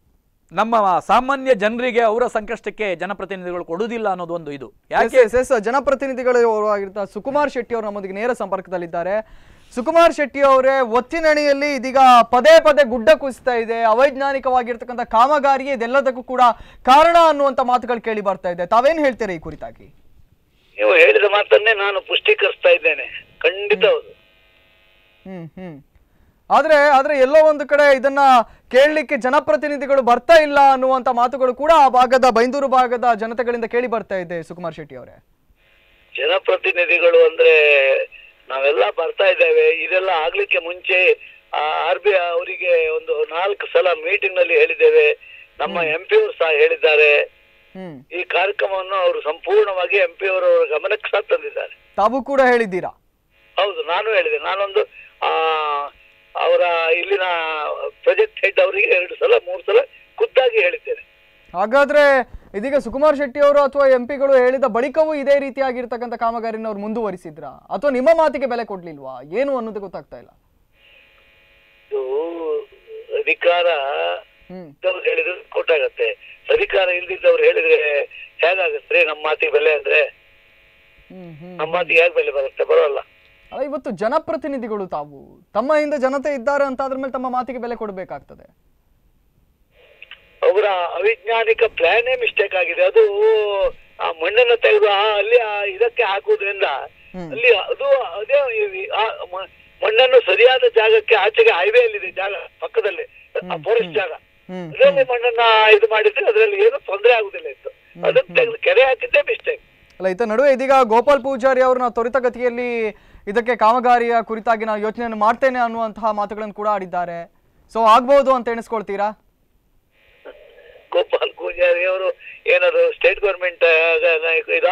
Speaker 3: ನಮ್ಮ ಸಾಮಾನ್ಯ ಜನರಿಗೆ ಅವರ ಸಂಕಷ್ಟಕ್ಕೆ ಜನಪ್ರತಿನಿಧಿಗಳು ಕೊಡುವುದಿಲ್ಲ ಅನ್ನೋದು ಒಂದು ಇದು ಯಾಕೆ
Speaker 1: ಎಸ್ ಎಸ್ ಜನಪ್ರತಿನಿಧಿಗಳು ಅವರು ಆಗಿರ್ತಾರೆ ಸುಕುಮಾರ್ ಶೆಟ್ಟಿ ಅವರು ನಮ್ಮೊಂದಿಗೆ ನೇರ ಸಂಪರ್ಕದಲ್ಲಿದ್ದಾರೆ ಸುಕುಮಾರ್ ಶೆಟ್ಟಿ ಅವರೇ ಒತ್ತಿನಣಿಯಲ್ಲಿ ಇದೀಗ ಪದೇ ಪದೇ ಗುಡ್ಡ ಕುಸಿತಾ ಇದೆ ಅವೈಜ್ಞಾನಿಕವಾಗಿರ್ತಕ್ಕಂಥ ಕಾಮಗಾರಿ ಇದೆಲ್ಲದಕ್ಕೂ ಕೂಡ ಕಾರಣ ಅನ್ನುವಂಥ ಮಾತುಗಳು ಕೇಳಿ ಬರ್ತಾ ಇದೆ ತಾವೇನ್ ಹೇಳ್ತೀರಾ ಈ ಕುರಿತಾಗಿ
Speaker 4: ನೀವು ಹೇಳಿದ ಮಾತನ್ನೇ ನಾನು ಪುಷ್ಟೀಕರಿಸ್ತಾ ಇದ್ದೇನೆ ಖಂಡಿತ ಹೌದು
Speaker 1: ಹ್ಮ್ ಹ್ಮ್ ಆದ್ರೆ ಆದ್ರೆ ಎಲ್ಲೋ ಒಂದು ಕಡೆ ಇದನ್ನ ಕೇಳಲಿಕ್ಕೆ ಜನಪ್ರತಿನಿಧಿಗಳು ಬರ್ತಾ ಇಲ್ಲ ಅನ್ನುವಂಥ ಮಾತುಗಳು ಕೂಡ ಆ ಭಾಗದ ಬೈಂದೂರು ಭಾಗದ ಜನತೆಗಳಿಂದ ಕೇಳಿ ಬರ್ತಾ ಇದೆ ಸುಕುಮಾರ್ ಶೆಟ್ಟಿ ಅವರೇ
Speaker 4: ಜನಪ್ರತಿನಿಧಿಗಳು ಅಂದ್ರೆ ನಾವೆಲ್ಲ ಬರ್ತಾ ಇದ್ದೇವೆ ಇದೆಲ್ಲ ಆಗ್ಲಿಕ್ಕೆ ಮುಂಚೆ ಆರ್ ಬಿ ಅವರಿಗೆ ಒಂದು ನಾಲ್ಕು ಸಲ ಮೀಟಿಂಗ್ ನಲ್ಲಿ ಹೇಳಿದ್ದೇವೆ ನಮ್ಮ ಎಂ ಪಿ ಅವರು ಸಹ ಹೇಳಿದ್ದಾರೆ
Speaker 1: ಹ್ಮ್
Speaker 4: ಈ ಕಾರ್ಯಕ್ರಮವನ್ನು ಅವರು ಸಂಪೂರ್ಣವಾಗಿ ಎಂ ಪಿ ಅವರವರ ಗಮನಕ್ಕೆ ಸಹ ತಂದಿದ್ದಾರೆ
Speaker 1: ತಾವು ಕೂಡ ಹೇಳಿದ್ದೀರಾ
Speaker 4: ಹೌದು ನಾನು ಹೇಳಿದೆ ನಾನೊಂದು ಆ ಅವರ ಇಲ್ಲಿನ ಪ್ರಾಜೆಕ್ಟ್ ಹೆಡ್ ಅವರಿಗೆ ಎರಡು ಸಲ ಮೂರು ಸಲ ಖುದ್ದಾಗಿ ಹೇಳಿದ್ದೇನೆ
Speaker 1: ಹಾಗಾದ್ರೆ ಇದೀಗ ಸುಕುಮಾರ್ ಶೆಟ್ಟಿ ಅವರು ಅಥವಾ ಎಂ ಪಿಗಳು ಹೇಳಿದ ಬಳಿಕವೂ ಇದೇ ರೀತಿಯಾಗಿರ್ತಕ್ಕಂಥ ಕಾಮಗಾರಿನ ಅವ್ರು ಮುಂದುವರಿಸಿದ್ರಾ ಅಥವಾ ನಿಮ್ಮ ಮಾತಿಗೆ ಬೆಲೆ ಕೊಡ್ಲಿಲ್ವಾ ಏನು ಅನ್ನೋದು ಗೊತ್ತಾಗ್ತಾ ಇಲ್ಲ
Speaker 4: ಇದು ಅಧಿಕಾರ
Speaker 1: ಹ್ಮ್
Speaker 4: ಇದ್ದವ್ರು ಹೇಳಿದ್ರೆ ಕೊಟ್ಟಾಗತ್ತೆ ಅಧಿಕಾರ ಇಲ್ದಿದ್ದವ್ರು ಹೇಳಿದ್ರೆ ಹೇಗಾಗತ್ತೆ ನಮ್ಮ ಮಾತಿಗೆ ಬೆಲೆ ಅಂದ್ರೆ
Speaker 1: ಹ್ಮ್ ಹ್ಮ್
Speaker 4: ನಮ್ಮ ಮಾತಿಗೆ ಹೇಗೆ ಬೆಲೆ ಬರುತ್ತೆ ಬರೋಲ್ಲ
Speaker 1: ಅಲ್ಲ ಇವತ್ತು ಜನಪ್ರತಿನಿಧಿಗಳು ತಾವು ತಮ್ಮ ಹಿಂದೆ ಜನತೆ ಇದ್ದಾರೆ ಅಂತ ಅದ್ರ ಮೇಲೆ ತಮ್ಮ ಮಾತಿಗೆ ಬೆಲೆ ಕೊಡಬೇಕಾಗ್ತದೆ
Speaker 4: ಅವರ ಅವಿಜ್ಞಾನಿಕ ಪ್ಲಾನೇ ಮಿಸ್ಟೇಕ್ ಆಗಿದೆ ಅದು ಆ ಮಣ್ಣನ್ನು ತೆಗೆದು ಆ ಅಲ್ಲಿ ಆ ಇದಕ್ಕೆ ಹಾಕುವುದರಿಂದ
Speaker 1: ಹ್ಮ್.
Speaker 4: ಅಲ್ಲಿ ಅದು ಅದೇ ಈ- ಆ ಮ- ಮಣ್ಣನ್ನು ಸರಿಯಾದ ಜಾಗಕ್ಕೆ ಆಚೆಗೆ ಹೈವೇ ಅಲ್ಲಿದೆ ಜಾಗ ಪಕ್ಕದಲ್ಲಿ ಫಾರೆಸ್ಟ್ ಜಾಗ
Speaker 1: ಹ್ಮ್
Speaker 4: ಅದರಲ್ಲಿ ಮಣ್ಣನ್ನ ಇದು ಮಾಡಿದ್ರೆ ಅದರಲ್ಲಿ ಏನು ತೊಂದರೆ ಆಗುದಿಲ್ಲ ಇತ್ತು ಅದನ್ನ ತೆಗೆದು ಕೆರೆ ಹಾಕಿದ್ದೇ ಮಿಸ್ಟೇಕ್
Speaker 1: ಅಲ್ಲ ಇತ್ತ ನಡುವೆ ಇದೀಗ ಗೋಪಾಲ್ ಪೂಜಾರಿ ಅವ್ರನ್ನ ತ್ವರಿತಗತಿಯಲ್ಲಿ ಇದಕ್ಕೆ ಕಾಮಗಾರಿಯ ಕುರಿತಾಗಿ ನಾನು ಯೋಚನೆಯನ್ನು ಮಾಡ್ತೇನೆ ಅನ್ನುವಂತಹ ಮಾತುಗಳನ್ನು ಕೂಡ ಆಡಿದ್ದಾರೆ ಸೊ ಆಗ್ಬಹುದು ಅಂತ ಎಣಿಸ್ಕೊಳ್ತೀರಾ
Speaker 4: ಗೋಪಾಲ್ ಪೂಜಾರಿ ಅವರು ಏನಾದ್ರು ಸ್ಟೇಟ್ ಗೌರ್ಮೆಂಟ್ ಇದ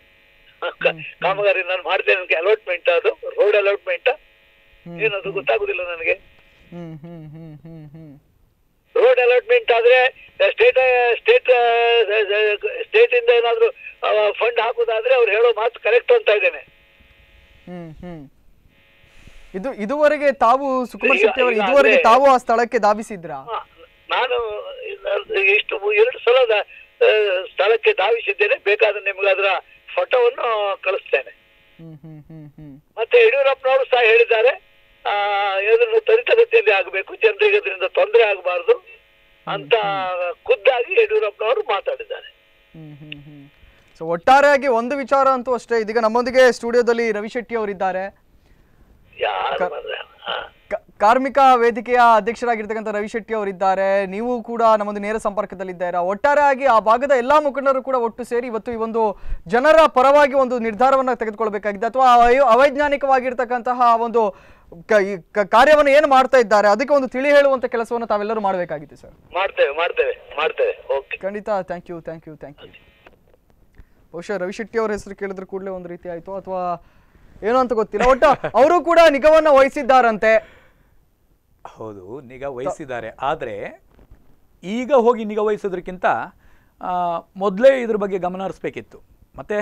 Speaker 4: ಕಾಮಗಾರಿ ನಾನು ಮಾಡ್ತೇನೆ ನನಗೆ ಅಲಾಟ್ಮೆಂಟ್ ಅದು ರೋಡ್ ಅಲಾಟ್ಮೆಂಟ್ ಏನದು ಗೊತ್ತಾಗುದಿಲ್ಲ ನನಗೆ
Speaker 1: hmm hmm hmm hmm hmm
Speaker 4: road allotment ಆದ್ರೆ ಸ್ಟೇಟ್ ಸ್ಟೇಟ್ ಸ್ಟೇಟ್ ಇಂದ ಏನಾದ್ರು ಫಂಡ್ ಹಾಕುದಾದ್ರೆ ಅವ್ರು ಹೇಳೋ ಮಾತು ಕರೆಕ್ಟ್ ಅಂತ ಇದ್ದೇನೆ
Speaker 1: ಹ್ಮ್ ಹ್ಮ್ ಇದು ಇದುವರೆಗೆ ತಾವು ಸುಕುಮಾರ್
Speaker 4: ಈಗ-
Speaker 1: ಶೆಟ್ಟಿ ಅವರು
Speaker 4: ಈಗ
Speaker 1: ಇದುವರೆಗೆ
Speaker 4: ಅಂದ್ರೆ-
Speaker 1: ತಾವು ಆ ಸ್ಥಳಕ್ಕೆ ಧಾವಿಸಿದ್ರಾ
Speaker 4: ಹ, ನಾನು ಇಷ್ಟು ಎರಡು ಸಲ ದ- ಆ, ಸ್ಥಳಕ್ಕೆ ಧಾವಿಸಿದ್ದೇನೆ ಬೇಕಾದ್ರೆ ನಿಮ್ಗೆ ಅದರ ಫೋಟೋವನ್ನು ಕಳಿಸ್ತೇನೆ
Speaker 1: ಹ್ಮ್ ಹ್ಮ್ ಹ್ಮ್ ಹ್ಮ್
Speaker 4: ಮತ್ತೆ ಯಡಿಯೂರಪ್ಪನವರು ಸಹ ಹೇಳಿದ್ದಾರೆ ಆ ಇದನ್ನು ತ್ವರಿತಗತಿಯಲ್ಲಿ ಆಗಬೇಕು ಜನರಿಗೆ ಅದರಿಂದ ತೊಂದರೆ ಆಗಬಾರ್ದು ಅಂತ ಖುದ್ದಾಗಿ ಯಡಿಯೂರಪ್ಪನವರು ಮಾತಾಡಿದ್ದಾರೆ
Speaker 1: ಹ್ಮ್ ಹ್ಮ್ ಹ್ಮ್ ಸೊ ಒಟ್ಟಾರೆಯಾಗಿ ಒಂದು ವಿಚಾರ ಅಂತೂ ಅಷ್ಟೇ ಇದೀಗ ನಮ್ಮೊಂದಿಗೆ ಸ್ಟುಡಿಯೋದಲ್ಲಿ ರವಿ ಶೆಟ್ಟಿ ಅವರಿದ್ದಾರೆ
Speaker 4: ಯಾರು ಮಾರ್ರೆ? ಹ.
Speaker 1: ಕ- ಕಾರ್ಮಿಕ ವೇದಿಕೆಯ ಅಧ್ಯಕ್ಷರಾಗಿರ್ತಕ್ಕಂಥ ರವಿ ಶೆಟ್ಟಿ ಅವರಿದ್ದಾರೆ ನೀವು ಕೂಡ ನಮ್ಮೊಂದು ನೇರ ಸಂಪರ್ಕದಲ್ಲಿದ್ದೀರಾ ಒಟ್ಟಾರೆಯಾಗಿ ಆ ಭಾಗದ ಎಲ್ಲಾ ಮುಖಂಡರು ಕೂಡ ಒಟ್ಟು ಸೇರಿ ಇವತ್ತು ಈ ಒಂದು ಜನರ ಪರವಾಗಿ ಒಂದು ನಿರ್ಧಾರವನ್ನ ತೆಗೆದುಕೊಳ್ಬೇಕಾಗಿದೆ ಅಥವಾ ಅವೈ- ಅವೈಜ್ಞಾನಿಕವಾಗಿರ್ತಕ್ಕಂತಹ ಒಂದು ಕ- ಈ ಕ- ಕಾರ್ಯವನ್ನು ಏನು ಮಾಡ್ತಾ ಇದ್ದಾರೆ ಅದಕ್ಕೆ ಒಂದು ತಿಳಿ ಹೇಳುವಂತ ಕೆಲಸವನ್ನು ತಾವೆಲ್ಲರೂ ಮಾಡಬೇಕಾಗಿತ್ತು ಸರ್
Speaker 4: ಮಾಡ್ತೇವೆ ಮಾಡ್ತೇವೆ ಮಾಡ್ತೇವೆ ಓಕೆ
Speaker 1: ಖಂಡಿತ thank you thank you thank you ಬಹುಶಃ ರವಿ ಶೆಟ್ಟಿ ಅವರ ಹೆಸರು ಕೇಳಿದ್ರೆ ಕೂಡಲೇ ಒಂದು ರೀತಿ ಆಯ್ತು ಅಥವಾ ಏನೋ ಅಂತ ಗೊತ್ತಿಲ್ಲ ಒಟ್ಟು ಅವರು ಕೂಡ ನಿಗವನ್ನ ವಹಿಸಿದ್ದಾರಂತೆ
Speaker 3: ಹೌದು ನಿಗಾ ವಹಿಸಿದ್ದಾರೆ ಆದರೆ ಈಗ ಹೋಗಿ ನಿಗಾ ವಹಿಸೋದಕ್ಕಿಂತ ಮೊದಲೇ ಇದ್ರ ಬಗ್ಗೆ ಗಮನ ಹರಿಸ್ಬೇಕಿತ್ತು ಮತ್ತೆ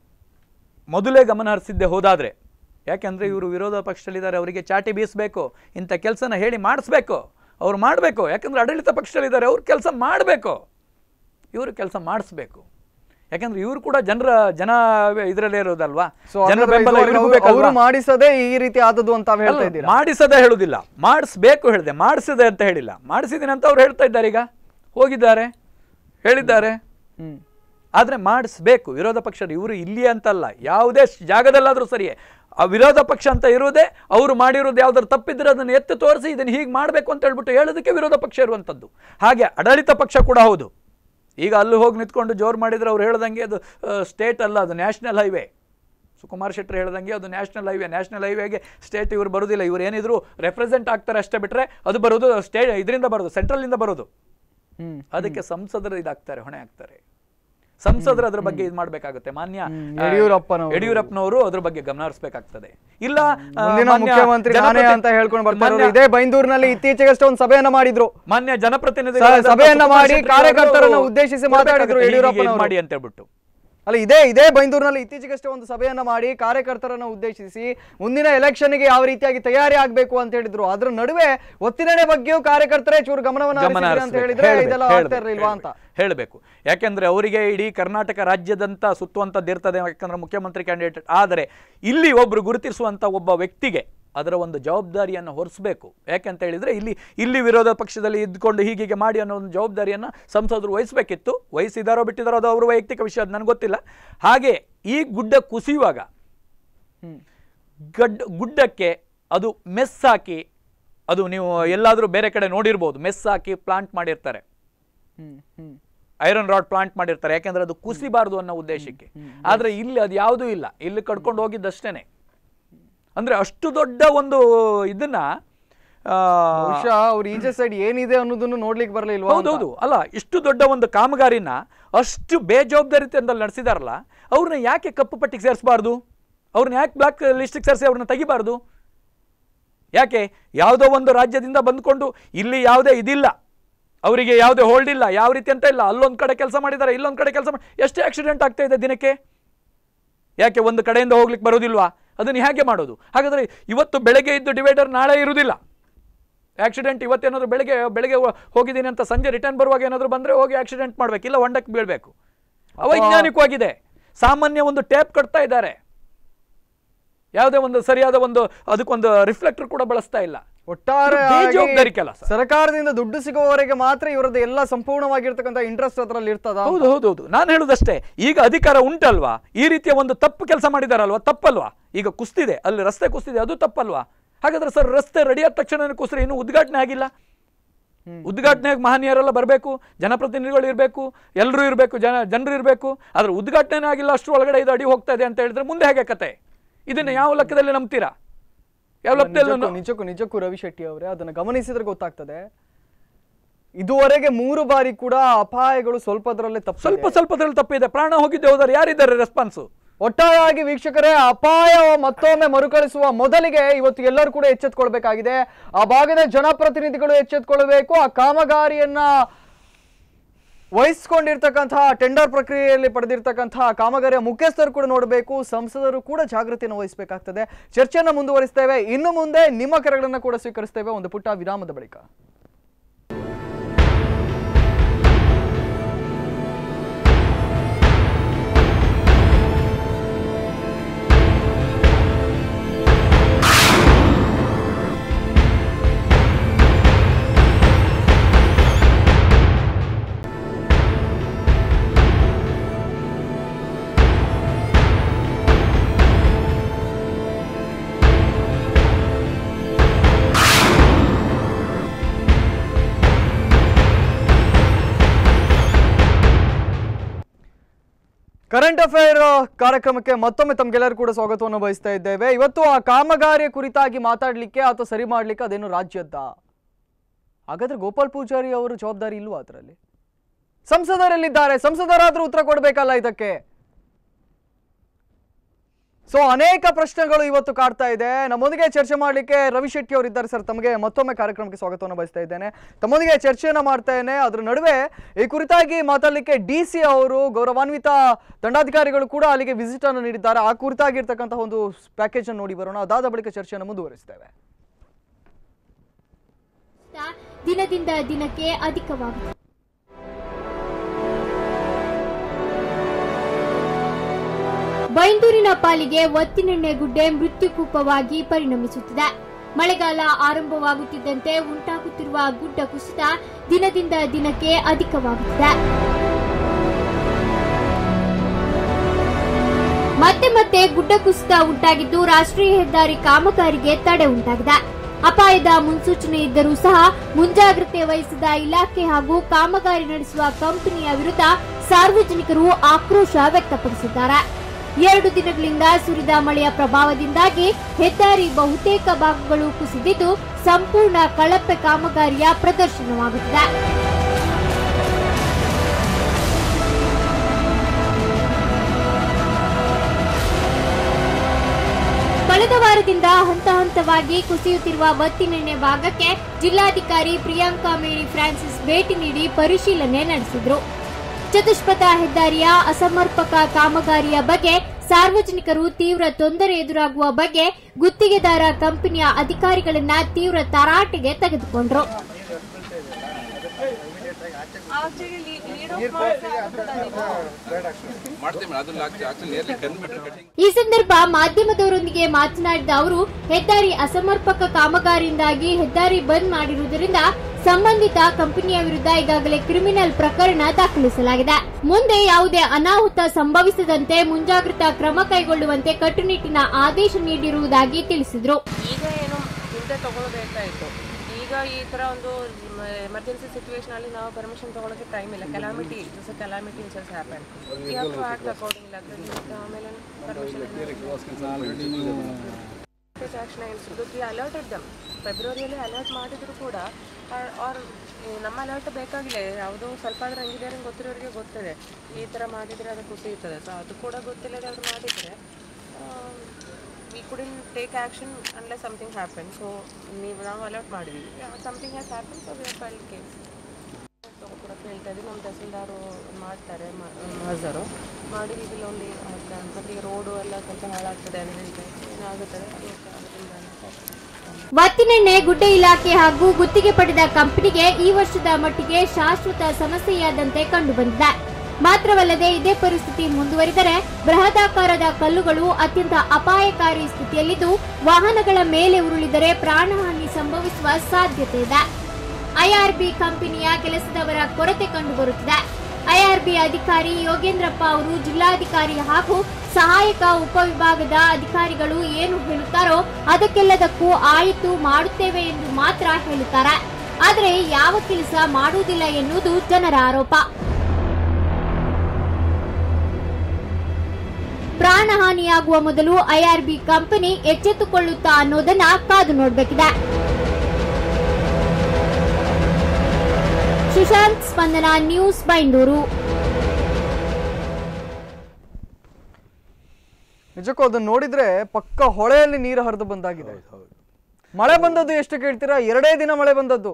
Speaker 3: ಮೊದಲೇ ಗಮನ ಹರಿಸಿದ್ದೆ ಹೋದಾದರೆ ಯಾಕೆಂದರೆ ಇವರು ವಿರೋಧ ಪಕ್ಷದಲ್ಲಿದ್ದಾರೆ ಅವರಿಗೆ ಚಾಟಿ ಬೀಸಬೇಕು ಇಂಥ ಕೆಲಸನ ಹೇಳಿ ಮಾಡಿಸ್ಬೇಕು ಅವ್ರು ಮಾಡಬೇಕು ಯಾಕಂದರೆ ಆಡಳಿತ ಪಕ್ಷದಲ್ಲಿದ್ದಾರೆ ಅವ್ರು ಕೆಲಸ ಮಾಡಬೇಕು ಇವರು ಕೆಲಸ ಮಾಡಿಸ್ಬೇಕು ಯಾಕಂದ್ರೆ ಇವರು ಕೂಡ ಜನರ ಜನ ಇದರಲ್ಲೇ ಇರೋದಲ್ವಾ
Speaker 1: ಸೊ
Speaker 3: ಜನರ ಬೆಂಬಲ ಇವ್ರಿಗೂ
Speaker 1: ಅವರು
Speaker 3: ಬೇಕಲ್ವಾ?
Speaker 1: ಮಾಡಿಸದೆ ಈ ರೀತಿ ಆದದ್ದು ಅಂತ ತಾವ್ ಹೇಳ್ತಾ
Speaker 3: ಅಲ್ಲ,
Speaker 1: ಇದ್ದೀರಾ
Speaker 3: ಮಾಡಿಸದೆ ಹೇಳುದಿಲ್ಲ ಮಾಡಿಸ್ಬೇಕು ಹೇಳಿದೆ ಮಾಡಿಸಿದೆ ಅಂತ ಹೇಳಿಲ್ಲ ಮಾಡಿಸಿದ್ದೀನಿ ಅಂತ ಅವ್ರು ಹೇಳ್ತಾ ಇದ್ದಾರೆ ಈಗ ಹೋಗಿದ್ದಾರೆ ಹೇಳಿದ್ದಾರೆ
Speaker 1: ಹ್ಮ್
Speaker 3: ಆದರೆ ಮಾಡಿಸ್ಬೇಕು ವಿರೋಧ ಪಕ್ಷ ಇವರು ಇಲ್ಲಿ ಅಂತಲ್ಲ ಯಾವುದೇ ಸ್- ಜಾಗದಲ್ಲಾದ್ರೂ ಸರಿಯೇ ಆ ವಿರೋಧ ಪಕ್ಷ ಅಂತ ಇರೋದೇ ಅವರು ಮಾಡಿರೋದು ಯಾವ್ದಾದ್ರು ತಪ್ಪಿದ್ರೆ ಅದನ್ನು ಎತ್ತು ತೋರಿಸಿ ಇದನ್ನು ಹೀಗೆ ಮಾಡಬೇಕು ಅಂತ ಹೇಳ್ಬಿಟ್ಟು ಹೇಳೋದಕ್ಕೆ ವಿರೋಧ ಪಕ್ಷ ಇರುವಂಥದ್ದು ಹಾಗೆ ಆಡಳಿತ ಪಕ್ಷ ಕೂಡ ಹೌದು ಈಗ ಅಲ್ಲಿ ಹೋಗಿ ನಿಂತ್ಕೊಂಡು ಜೋರು ಮಾಡಿದ್ರೆ ಅವ್ರು ಹೇಳ್ದಂಗೆ ಅದು ಸ್ಟೇಟ್ ಅಲ್ಲ ಅದು ನ್ಯಾಷನಲ್ ಹೈವೇ ಸುಕುಮಾರ್ ಶೆಟ್ಟರ್ ಹೇಳ್ದಂಗೆ ಅದು ನ್ಯಾಷನಲ್ ಹೈವೇ ನ್ಯಾಷನಲ್ ಹೈವೇಗೆ ಸ್ಟೇಟ್ ಇವರು ಬರೋದಿಲ್ಲ ಇವ್ರು ಏನಿದ್ರು ರೆಪ್ರೆಸೆಂಟ್ ಆಗ್ತಾರೆ ಅಷ್ಟೇ ಬಿಟ್ಟರೆ ಅದು ಬರೋದು ಸ್ಟೇ ಇದರಿಂದ ಬರೋದು ಸೆಂಟ್ರಲಿಂದ ಬರೋದು
Speaker 1: ಹ್ಮ್
Speaker 3: ಅದಕ್ಕೆ ಸಂಸದರು ಇದಾಗ್ತಾರೆ ಹೊಣೆ ಆಗ್ತಾರೆ ಸಂಸದರು ಅದ್ರ ಬಗ್ಗೆ ಇದು ಮಾಡ್ಬೇಕಾಗುತ್ತೆ ಮಾನ್ಯ
Speaker 1: ಹ್ಮ್,
Speaker 3: ಆ,
Speaker 1: ಯಡಿಯೂರಪ್ಪನವರು.
Speaker 3: ಯಡಿಯೂರಪ್ಪನವರು ಅದ್ರ ಬಗ್ಗೆ ಗಮನ ಹರಿಸಬೇಕಾಗ್ತದೆ ಇಲ್ಲ ಆ,
Speaker 1: ಮುಂದಿನ
Speaker 3: ಮಾನ್ಯ
Speaker 1: ಮುಖ್ಯಮಂತ್ರಿ ನಾನೇ
Speaker 3: ಜನಪ್ರತಿ-
Speaker 1: ಅಂತ ಹೇಳ್ಕೊಂಡು ಬರ್ತಾ ಇರೋರು
Speaker 3: ಮಾನ್ಯ-
Speaker 1: ಇದೇ ಬೈಂದೂರಿನಲ್ಲಿ ಇತ್ತೀಚೆಗಷ್ಟೇ ಒಂದು ಸಭೆಯನ್ನ ಮಾಡಿದ್ರು
Speaker 3: ಮಾನ್ಯ ಜನಪ್ರತಿನಿಧಿ
Speaker 1: ಸ- ಸಭೆಯನ್ನ ಮಾಡಿ ಕಾರ್ಯಕರ್ತರನ್ನ ಉದ್ದೇಶಿಸಿ ಮಾತಾಡಿದ್ರು ಯಡಿಯೂರಪ್ಪನವರು.
Speaker 3: ಮಾಡಿ ಅಂತ ಹೇಳ್ಬಿಟ್ಟು
Speaker 1: ಅಲ್ಲ ಇದೇ ಇದೇ ಬೈಂದೂರಿನಲ್ಲಿ ಇತ್ತೀಚೆಗಷ್ಟೇ ಒಂದು ಸಭೆಯನ್ನ ಮಾಡಿ ಕಾರ್ಯಕರ್ತರನ್ನ ಉದ್ದೇಶಿಸಿ ಮುಂದಿನ ಎಲೆಕ್ಷನ್ಗೆ ಯಾವ ರೀತಿಯಾಗಿ ತಯಾರಿ ಆಗ್ಬೇಕು ಅಂತ ಹೇಳಿದ್ರು ಅದ್ರ ನಡುವೆ ಒತ್ತಿನಡೆ ಬಗ್ಗೆಯೂ ಕಾರ್ಯಕರ್ತರೇ ಚೂರು ಗಮನವನ್ನ
Speaker 3: ಗಮನ
Speaker 1: ಹರಿಸಿದ್ರು ಅಂತ
Speaker 3: ಹರಿಸ್ಬೇಕು.
Speaker 1: ಹೇಳಿದ್ರೆ
Speaker 3: ಹೇಳ್ಬೇಕು,
Speaker 1: ಇದೆಲ್ಲ ಆಗ್ತಾ
Speaker 3: ಹೇಳ್ಬೇಕು,
Speaker 1: ಇರಲಿಲ್ವಾ ಅಂತ
Speaker 3: ಹೇಳಬೇಕು ಯಾಕೆಂದ್ರೆ ಅವರಿಗೆ ಇಡೀ ಕರ್ನಾಟಕ ರಾಜ್ಯದಂತ ಸುತ್ತುವಂಥದ್ದಿರ್ತದೆ ಯಾಕಂದ್ರೆ ಮುಖ್ಯಮಂತ್ರಿ ಕ್ಯಾಂಡಿಡೇಟ್ ಆದರೆ ಇಲ್ಲಿ ಒಬ್ರು ಗುರುತಿಸುವಂತ ಒಬ್ಬ ವ್ಯಕ್ತಿಗೆ ಅದರ ಒಂದು ಜವಾಬ್ದಾರಿಯನ್ನು ಹೊರಿಸಬೇಕು ಯಾಕೆಂತ ಹೇಳಿದ್ರೆ ಇಲ್ಲಿ ಇಲ್ಲಿ ವಿರೋಧ ಪಕ್ಷದಲ್ಲಿ ಇದ್ಕೊಂಡು ಹೀಗೀಗೆ ಮಾಡಿ ಅನ್ನೋ ಒಂದು ಜವಾಬ್ದಾರಿಯನ್ನು ಸಂಸದರು ವಹಿಸಬೇಕಿತ್ತು ವಹಿಸಿದಾರೋ ಬಿಟ್ಟಿದಾರೋ ಅದು ಅವ್ರ ವೈಯಕ್ತಿಕ ವಿಷಯ ಅದು ನನಗೆ ಗೊತ್ತಿಲ್ಲ ಹಾಗೆ ಈ ಗುಡ್ಡ ಕುಸಿಯುವಾಗ
Speaker 1: ಹ್ಮ್
Speaker 3: ಗಡ್ ಗುಡ್ಡಕ್ಕೆ ಅದು ಮೆಸ್ ಹಾಕಿ ಅದು ನೀವು ಎಲ್ಲಾದರೂ ಬೇರೆ ಕಡೆ ನೋಡಿರ್ಬೋದು ಮೆಸ್ ಹಾಕಿ ಪ್ಲಾಂಟ್ ಮಾಡಿರ್ತಾರೆ
Speaker 1: hmm hmm
Speaker 3: iron rod plant ಮಾಡಿರ್ತಾರೆ ಯಾಕೆಂದ್ರೆ ಅದು ಕುಸಿಬಾರದು ಅನ್ನೋ ಉದ್ದೇಶಕ್ಕೆ ಆದ್ರೆ ಇಲ್ಲಿ ಅದು ಯಾವುದೂ ಇಲ್ಲ ಇಲ್ಲಿ ಕಡ್ಕೊಂಡು ಹೋಗಿದ್ದಷ್ಟೇನೆ ಅಂದ್ರೆ ಅಷ್ಟು ದೊಡ್ಡ ಒಂದು ಇದನ್ನ ಆ,
Speaker 1: ಬಹುಶಃ ಅವ್ರ ಈಜೆ ಸೈಡ್ ಏನಿದೆ ಅನ್ನೋದನ್ನು ನೋಡ್ಲಿಕ್ಕೆ ಬರಲಿಲ್ವಾ ಅಂತ.
Speaker 3: ಹೌದೌದು ಅಲ್ಲ ಇಷ್ಟು ದೊಡ್ಡ ಒಂದು ಕಾಮಗಾರಿನ ಅಷ್ಟು ಬೇಜವಾಬ್ದಾರಿತೆಯಿಂದ ನಡೆಸಿದಾರಲ್ಲ ಅವ್ರನ್ನ ಯಾಕೆ ಕಪ್ಪು ಪಟ್ಟಿಗೆ ಸೇರಿಸಬಾರ್ದು ಅವ್ರನ್ನ ಯಾಕೆ ಬ್ಲಾಕ್ ಲಿಸ್ಟಿಗೆ ಸೇರಿಸಿ ಅವ್ರನ್ನ ತೆಗಿಬಾರ್ದು ಯಾಕೆ ಯಾವುದೋ ಒಂದು ರಾಜ್ಯದಿಂದ ಬಂದ್ಕೊಂಡು ಇಲ್ಲಿ ಯಾವುದೇ ಇದಿಲ್ಲ ಅವರಿಗೆ ಯಾವುದೇ ಹೋಲ್ಡ್ ಇಲ್ಲ ಯಾವ ರೀತಿ ಅಂತ ಇಲ್ಲ ಅಲ್ಲೊಂದು ಕಡೆ ಕೆಲಸ ಮಾಡಿದ್ದಾರೆ ಇಲ್ಲೊಂದು ಕಡೆ ಕೆಲಸ ಮಾಡಿ ಎಷ್ಟು ಆಕ್ಸಿಡೆಂಟ್ ಆಗ್ತಾ ಇದೆ ದಿನಕ್ಕೆ ಯಾಕೆ ಒಂದು ಕಡೆಯಿಂದ ಹೋಗ್ಲಿಕ್ಕೆ ಬರೋದಿಲ್ವಾ ಅದನ್ನು ಹೇಗೆ ಮಾಡೋದು ಹಾಗಾದ್ರೆ ಇವತ್ತು ಬೆಳಗ್ಗೆ ಇದ್ದು ಡಿವೈಡರ್ ನಾಳೆ ಇರುವುದಿಲ್ಲ ಆಕ್ಸಿಡೆಂಟ್ ಇವತ್ತೇನಾದ್ರು ಬೆಳಗ್ಗೆ ಬೆಳಗ್ಗೆ ಹೋ- ಹೋಗಿದ್ದೀನಿ ಅಂತ ಸಂಜೆ ರಿಟರ್ನ್ ಬರುವಾಗ ಏನಾದ್ರು ಬಂದ್ರೆ ಹೋಗಿ ಆಕ್ಸಿಡೆಂಟ್ ಮಾಡ್ಬೇಕು ಇಲ್ಲ ಹೊಂಡಕ್ಕೆ ಬೀಳ್ಬೇಕು ಅವೈಜ್ಞಾನಿಕವಾಗಿದೆ ಸಾಮಾನ್ಯ ಒಂದು ಟೇಪ್ ಕಟ್ತಾ ಇದ್ದಾರೆ ಯಾವುದೇ ಒಂದು ಸರಿಯಾದ ಒಂದು ಅದಕ್ಕೊಂದು ರಿಫ್ಲೆಕ್ಟರ್ ಕೂಡ ಬಳಸ್ತಾ ಇಲ್ಲ
Speaker 1: ಒಟ್ಟಾರೆ
Speaker 3: ಇದು ಬೇಜವಾಬ್ದಾರಿ ಕೆಲಸ.
Speaker 1: ಸರ್ಕಾರದಿಂದ ದುಡ್ಡು ಸಿಗುವವರೆಗೆ ಮಾತ್ರ ಇವರದ್ದು ಎಲ್ಲ ಸಂಪೂರ್ಣವಾಗಿರ್ತಕ್ಕಂಥ ಇಂಟ್ರೆಸ್ಟ್ ಅದ್ರಲ್ಲಿ ಇರ್ತದ
Speaker 3: ಹೌದು ಹೌದು ಹೌದು ನಾನು ಹೇಳುದಷ್ಟೇ ಈಗ ಅಧಿಕಾರ ಉಂಟಲ್ವಾ ಈ ರೀತಿಯ ಒಂದು ತಪ್ಪು ಕೆಲಸ ಮಾಡಿದಾರಲ್ವಾ ತಪ್ಪಲ್ವಾ ಈಗ ಕುಸ್ತಿದೆ ಅಲ್ಲಿ ರಸ್ತೆ ಕುಸ್ತಿದೆ ಅದು ತಪ್ಪಲ್ವಾ ಹಾಗಾದ್ರೆ ಸರ್ ರಸ್ತೆ ರೆಡಿ ಆದ ತಕ್ಷಣ ಕುಸ್ರೆ ಇನ್ನೂ ಉದ್ಘಾಟನೆ ಆಗಿಲ್ಲ ಉದ್ಘಾಟನೆಗೆ ಮಹನೀಯರೆಲ್ಲ ಬರಬೇಕು ಜನಪ್ರತಿನಿಧಿಗಳು ಇರಬೇಕು ಎಲ್ಲರೂ ಇರಬೇಕು ಜನ ಜನರು ಇರಬೇಕು ಆದ್ರೆ ಉದ್ಘಾಟನೆ ಆಗಿಲ್ಲ ಅಷ್ಟು ಒಳಗಡೆ ಇದು ಅಡಿ ಹೋಗ್ತಾ ಇದೆ ಅಂತ ಹೇಳಿದ್ರೆ ಮುಂದೆ ಹೇಗೆ ಕತೆ ಇದನ್ನ ಯಾವ ಲೆಕ್ಕದಲ್ಲಿ ನಂಬ್ತೀರಾ ಯಾವ ಲೆಕ್ಕದಲ್ಲಿ
Speaker 1: ನಿಜಕ್ಕೂ ನಿಜಕ್ಕೂ ನಿಜಕ್ಕೂ ರವಿ ಶೆಟ್ಟಿ ಅವರೇ ಅದನ್ನ ಗಮನಿಸಿದ್ರೆ ಗೊತ್ತಾಗ್ತದೆ ಇದುವರೆಗೆ ಮೂರು ಬಾರಿ ಕೂಡ ಅಪಾಯಗಳು ಸ್ವಲ್ಪದರಲ್ಲೇ ತಪ್ಪು
Speaker 3: ಸ್ವಲ್ಪ ಸ್ವಲ್ಪದ್ರಲ್ಲಿ ತಪ್ಪಿದೆ ಪ್ರಾಣ ಹೋಗಿದ್ದೆ ಹೋದರೆ ಯಾರಿದ್ದಾರೆ ರೆಸ್ಪಾನ್ಸು
Speaker 1: ಒಟ್ಟಾರೆಯಾಗಿ ವೀಕ್ಷಕರೇ ಅಪಾಯ ಮತ್ತೊಮ್ಮೆ ಮರುಕಳಿಸುವ ಮೊದಲಿಗೆ ಇವತ್ತು ಎಲ್ಲರೂ ಕೂಡ ಎಚ್ಚೆತ್ಕೊಳ್ಬೇಕಾಗಿದೆ ಆ ಭಾಗದ ಜನಪ್ರತಿನಿಧಿಗಳು ಎಚ್ಚೆತ್ಕೊಳ್ಬೇಕು ಆ ಕಾಮಗಾರಿಯನ್ನ ವಹಿಸ್ಕೊಂಡಿರ್ತಕ್ಕಂತಹ ಟೆಂಡರ್ ಪ್ರಕ್ರಿಯೆಯಲ್ಲಿ ಪಡೆದಿರ್ತಕ್ಕಂತಹ ಕಾಮಗಾರಿಯ ಮುಖ್ಯಸ್ಥರು ಕೂಡ ನೋಡಬೇಕು ಸಂಸದರು ಕೂಡ ಜಾಗೃತಿಯನ್ನು ವಹಿಸಬೇಕಾಗ್ತದೆ ಚರ್ಚೆಯನ್ನು ಮುಂದುವರಿಸ್ತೇವೆ ಇನ್ನು ಮುಂದೆ ನಿಮ್ಮ ಕರೆಗಳನ್ನು ಕೂಡ ಸ್ವೀಕರಿಸ್ತೇವೆ ಒಂದು ಪುಟ್ಟ ವಿರಾಮದ ಬಳಿಕ ಕರೆಂಟ್ ಅಫೇರ್ ಕಾರ್ಯಕ್ರಮಕ್ಕೆ ಮತ್ತೊಮ್ಮೆ ತಮ್ಗೆಲ್ಲರೂ ಕೂಡ ಸ್ವಾಗತವನ್ನು ಬಯಸ್ತಾ ಇದ್ದೇವೆ ಇವತ್ತು ಆ ಕಾಮಗಾರಿಯ ಕುರಿತಾಗಿ ಮಾತಾಡ್ಲಿಕ್ಕೆ ಅಥವಾ ಸರಿ ಮಾಡ್ಲಿಕ್ಕೆ ಅದೇನು ರಾಜ್ಯದ್ದ ಹಾಗಾದ್ರೆ ಗೋಪಾಲ್ ಪೂಜಾರಿ ಅವರು ಜವಾಬ್ದಾರಿ ಇಲ್ವಾ ಅದರಲ್ಲಿ ಸಂಸದರಲ್ಲಿದ್ದಾರೆ ಸಂಸದರಾದ್ರೂ ಉತ್ತರ ಕೊಡಬೇಕಲ್ಲ ಇದಕ್ಕೆ ಸೊ ಅನೇಕ ಪ್ರಶ್ನೆಗಳು ಇವತ್ತು ಕಾಡ್ತಾ ಇದೆ ನಮ್ಮೊಂದಿಗೆ ಚರ್ಚೆ ಮಾಡಲಿಕ್ಕೆ ರವಿ ಶೆಟ್ಟಿ ಅವರು ಇದ್ದಾರೆ ಸರ್ ತಮಗೆ ಮತ್ತೊಮ್ಮೆ ಕಾರ್ಯಕ್ರಮಕ್ಕೆ ಸ್ವಾಗತವನ್ನು ಬಯಸ್ತಾ ಇದ್ದೇನೆ ತಮ್ಮೊಂದಿಗೆ ಚರ್ಚೆಯನ್ನು ಮಾಡ್ತೇನೆ ಅದ್ರ ನಡುವೆ ಈ ಕುರಿತಾಗಿ ಮಾತಾಡಲಿಕ್ಕೆ ಡಿ ಸಿ ಅವರು ಗೌರವಾನ್ವಿತ ದಂಡಾಧಿಕಾರಿಗಳು ಕೂಡ ಅಲ್ಲಿಗೆ ವಿಸಿಟ್ ಅನ್ನು ನೀಡಿದ್ದಾರೆ ಆ ಕುರಿತಾಗಿರ್ತಕ್ಕಂತಹ ಒಂದು ಪ್ಯಾಕೇಜ್ ಅನ್ನು ನೋಡಿ ಬರೋಣ ಅದಾದ ಬಳಿಕ ಚರ್ಚೆಯನ್ನು ಮುಂದುವರಿಸ್ತೇವೆ
Speaker 5: ದಿನದಿಂದ ದಿನಕ್ಕೆ ಅಧಿಕವಾಗುತ್ತದೆ ಬೈಂದೂರಿನ ಪಾಲಿಗೆ ಒತ್ತಿನೆಣ್ಣೆ ಗುಡ್ಡೆ ಮೃತ್ಯುಕೂಪವಾಗಿ ಪರಿಣಮಿಸುತ್ತಿದೆ ಮಳೆಗಾಲ ಆರಂಭವಾಗುತ್ತಿದ್ದಂತೆ ಉಂಟಾಗುತ್ತಿರುವ ಗುಡ್ಡ ಕುಸಿತ ದಿನದಿಂದ ದಿನಕ್ಕೆ ಅಧಿಕವಾಗುತ್ತಿದೆ ಮತ್ತೆ ಮತ್ತೆ ಗುಡ್ಡ ಕುಸಿತ ಉಂಟಾಗಿದ್ದು ರಾಷ್ಟ್ರೀಯ ಹೆದ್ದಾರಿ ಕಾಮಗಾರಿಗೆ ತಡೆ ಉಂಟಾಗಿದೆ ಅಪಾಯದ ಮುನ್ಸೂಚನೆ ಇದ್ದರೂ ಸಹ ಮುಂಜಾಗ್ರತೆ ವಹಿಸಿದ ಇಲಾಖೆ ಹಾಗೂ ಕಾಮಗಾರಿ ನಡೆಸುವ ಕಂಪನಿಯ ವಿರುದ್ಧ ಸಾರ್ವಜನಿಕರು ಆಕ್ರೋಶ ವ್ಯಕ್ತಪಡಿಸಿದ್ದಾರೆ ಎರಡು ದಿನಗಳಿಂದ ಸುರಿದ ಮಳೆಯ ಪ್ರಭಾವದಿಂದಾಗಿ ಹೆದ್ದಾರಿ ಬಹುತೇಕ ಭಾಗಗಳು ಕುಸಿದಿದ್ದು ಸಂಪೂರ್ಣ ಕಳಪೆ ಕಾಮಗಾರಿಯ ಪ್ರದರ್ಶನವಾಗುತ್ತಿದೆ ಕಳೆದ ವಾರದಿಂದ ಹಂತ ಹಂತವಾಗಿ ಕುಸಿಯುತ್ತಿರುವ ಒತ್ತಿನೆಣ್ಣೆ ಭಾಗಕ್ಕೆ ಜಿಲ್ಲಾಧಿಕಾರಿ ಪ್ರಿಯಾಂಕಾ ಮೇರಿ ಫ್ರಾನ್ಸಿಸ್ ಭೇಟಿ ನೀಡಿ ಪರಿಶೀಲನೆ ನಡೆಸಿದ್ರು ಚತುಷ್ಪಥ ಹೆದ್ದಾರಿಯ ಅಸಮರ್ಪಕ ಕಾಮಗಾರಿಯ ಬಗ್ಗೆ ಸಾರ್ವಜನಿಕರು ತೀವ್ರ ತೊಂದರೆ ಎದುರಾಗುವ ಬಗ್ಗೆ ಗುತ್ತಿಗೆದಾರ ಕಂಪನಿಯ ಅಧಿಕಾರಿಗಳನ್ನ ತೀವ್ರ ತರಾಟೆಗೆ ತೆಗೆದುಕೊಂಡ್ರು
Speaker 6: ಮಾಡ್ತೀವಿ ಮೇಡಮ್ ಅದು actually nearly ten meter cutting
Speaker 5: ಈ ಸಂದರ್ಭ ಮಾಧ್ಯಮದವರೊಂದಿಗೆ ಮಾತನಾಡಿದ ಅವರು ಹೆದ್ದಾರಿ ಅಸಮರ್ಪಕ ಕಾಮಗಾರಿಯಿಂದಾಗಿ ಹೆದ್ದಾರಿ ಬಂದ್ ಮಾಡಿರುವುದರಿಂದ ಸಂಬಂಧಿತ ಕಂಪನಿಯ ವಿರುದ್ಧ ಈಗಾಗಲೇ ಕ್ರಿಮಿನಲ್ ಪ್ರಕರಣ ದಾಖಲಿಸಲಾಗಿದೆ ಮುಂದೆ ಯಾವುದೇ ಅನಾಹುತ ಸಂಭವಿಸದಂತೆ ಮುಂಜಾಗ್ರತಾ ಕ್ರಮ ಕೈಗೊಳ್ಳುವಂತೆ ಕಟ್ಟುನಿಟ್ಟಿನ ಆದೇಶ ನೀಡಿರುವುದಾಗಿ ತಿಳಿಸಿದರು
Speaker 7: ಈಗ ಏನು ಹಿಂದೆ ತಗೊಳ್ಬೇಕಾಯಿತು ಈಗ ಈ ಥರ ಒಂದು ಎಮರ್ಜೆನ್ಸಿ ಸಿಚುವೇಶನ್ ಅಲ್ಲಿ ನಾವು ಪರ್ಮಿಷನ್ ತಗೊಳ್ಳೋಕೆ ಟೈಮ್ ಇಲ್ಲ calamity this calamity just happen you have to act according ಇಲ್ಲ ಅದರಲ್ಲಿ ಆಮೇಲೆ ಪರ್ಮಿಷನ್ ಆಕ್ಷನ್ ಎನ್ಸಿದ್ದು ವಿ ಅಲರ್ಟೆಡ್ ದಮ್ ಫೆಬ್ರವರಿಯಲ್ಲಿ ಅಲರ್ಟ್ ಮಾಡಿದ್ರು ಕೂಡ ಆರ್ ನಮ್ಮ ಅಲರ್ಟ್ ಬೇಕಾಗಿಲ್ಲ ಯಾವುದೋ ಸ್ವಲ್ಪ ಆದ್ರೆ ಇಂಜಿನಿಯರಿಂಗ್ ಗೊತ್ತಿರೋರಿಗೆ ಗೊತ್ತಿದೆ ಈ ಥರ ಮಾಡಿದರೆ ಅದು ಕುಸಿಯುತ್ತದೆ ಸೊ ಅದು ಕೂಡ ಗೊತ್ತಿಲ್ಲದೆ ಅವ್ರು ಮಾಡಿದರೆ we couldn't take action unless something happen so ನೀವು ನಾವು ಅಲರ್ಟ್ ಮಾಡಿದ್ವಿ something has happen so we file case ಕೂಡ ಕೇಳ್ತಾ ಇದ್ದೀವಿ ನಮ್ಮ ತಹಸೀಲ್ದಾರು ಮಾಡ್ತಾರೆ ಮಹಜರು ಮಾಡಿ ಇದಿಲ್ಲೊಂದು ಮತ್ತು ಈಗ ರೋಡು ಎಲ್ಲ ಸ್ವಲ್ಪ ಹಾಳಾಗ್ತದೆ ಅಂದರೆ ಈಗ ಏನಾಗುತ್ತದೆ ಅದಕ್ಕೆ ಅದರಿಂದ
Speaker 5: ಒತ್ತಿನೆಣ್ಣೆ ಗುಡ್ಡ ಇಲಾಖೆ ಹಾಗೂ ಗುತ್ತಿಗೆ ಪಡೆದ ಕಂಪನಿಗೆ ಈ ವರ್ಷದ ಮಟ್ಟಿಗೆ ಶಾಶ್ವತ ಸಮಸ್ಯೆಯಾದಂತೆ ಕಂಡುಬಂದಿದೆ ಮಾತ್ರವಲ್ಲದೆ ಇದೇ ಪರಿಸ್ಥಿತಿ ಮುಂದುವರಿದರೆ ಬೃಹದಾಕಾರದ ಕಲ್ಲುಗಳು ಅತ್ಯಂತ ಅಪಾಯಕಾರಿ ಸ್ಥಿತಿಯಲ್ಲಿದ್ದು ವಾಹನಗಳ ಮೇಲೆ ಉರುಳಿದರೆ ಪ್ರಾಣಹಾನಿ ಸಂಭವಿಸುವ ಸಾಧ್ಯತೆ ಇದೆ ಐಆರ್ಬಿ ಕಂಪನಿಯ ಕೆಲಸದವರ ಕೊರತೆ ಕಂಡುಬರುತ್ತಿದೆ ಐಆರ್ಬಿ ಅಧಿಕಾರಿ ಯೋಗೇಂದ್ರಪ್ಪ ಅವರು ಜಿಲ್ಲಾಧಿಕಾರಿ ಹಾಗೂ ಸಹಾಯಕ ಉಪವಿಭಾಗದ ಅಧಿಕಾರಿಗಳು ಏನು ಹೇಳುತ್ತಾರೋ ಅದಕ್ಕೆಲ್ಲದಕ್ಕೂ ಆಯಿತು ಮಾಡುತ್ತೇವೆ ಎಂದು ಮಾತ್ರ ಹೇಳುತ್ತಾರೆ ಆದರೆ ಯಾವ ಕೆಲಸ ಮಾಡುವುದಿಲ್ಲ ಎನ್ನುವುದು ಜನರ ಆರೋಪ ಪ್ರಾಣಹಾನಿಯಾಗುವ ಮೊದಲು ಐಆರ್ಬಿ ಕಂಪನಿ ಎಚ್ಚೆತ್ತುಕೊಳ್ಳುತ್ತಾ ಅನ್ನೋದನ್ನ ಕಾದು ನೋಡಬೇಕಿದೆ ಸುಶಾಂತ್ ಸ್ಪಂದನ ನ್ಯೂಸ್ ಬೈಂದೂರು
Speaker 1: ನಿಜಕ್ಕೂ ಅದನ್ನ ನೋಡಿದ್ರೆ ಪಕ್ಕ ಹೊಳೆಯಲ್ಲಿ ನೀರು ಹರಿದು ಬಂದಾಗಿದೆ ಮಳೆ ಬಂದದ್ದು ಎಷ್ಟು ಕೇಳ್ತೀರಾ ಎರಡೇ ದಿನ ಮಳೆ ಬಂದದ್ದು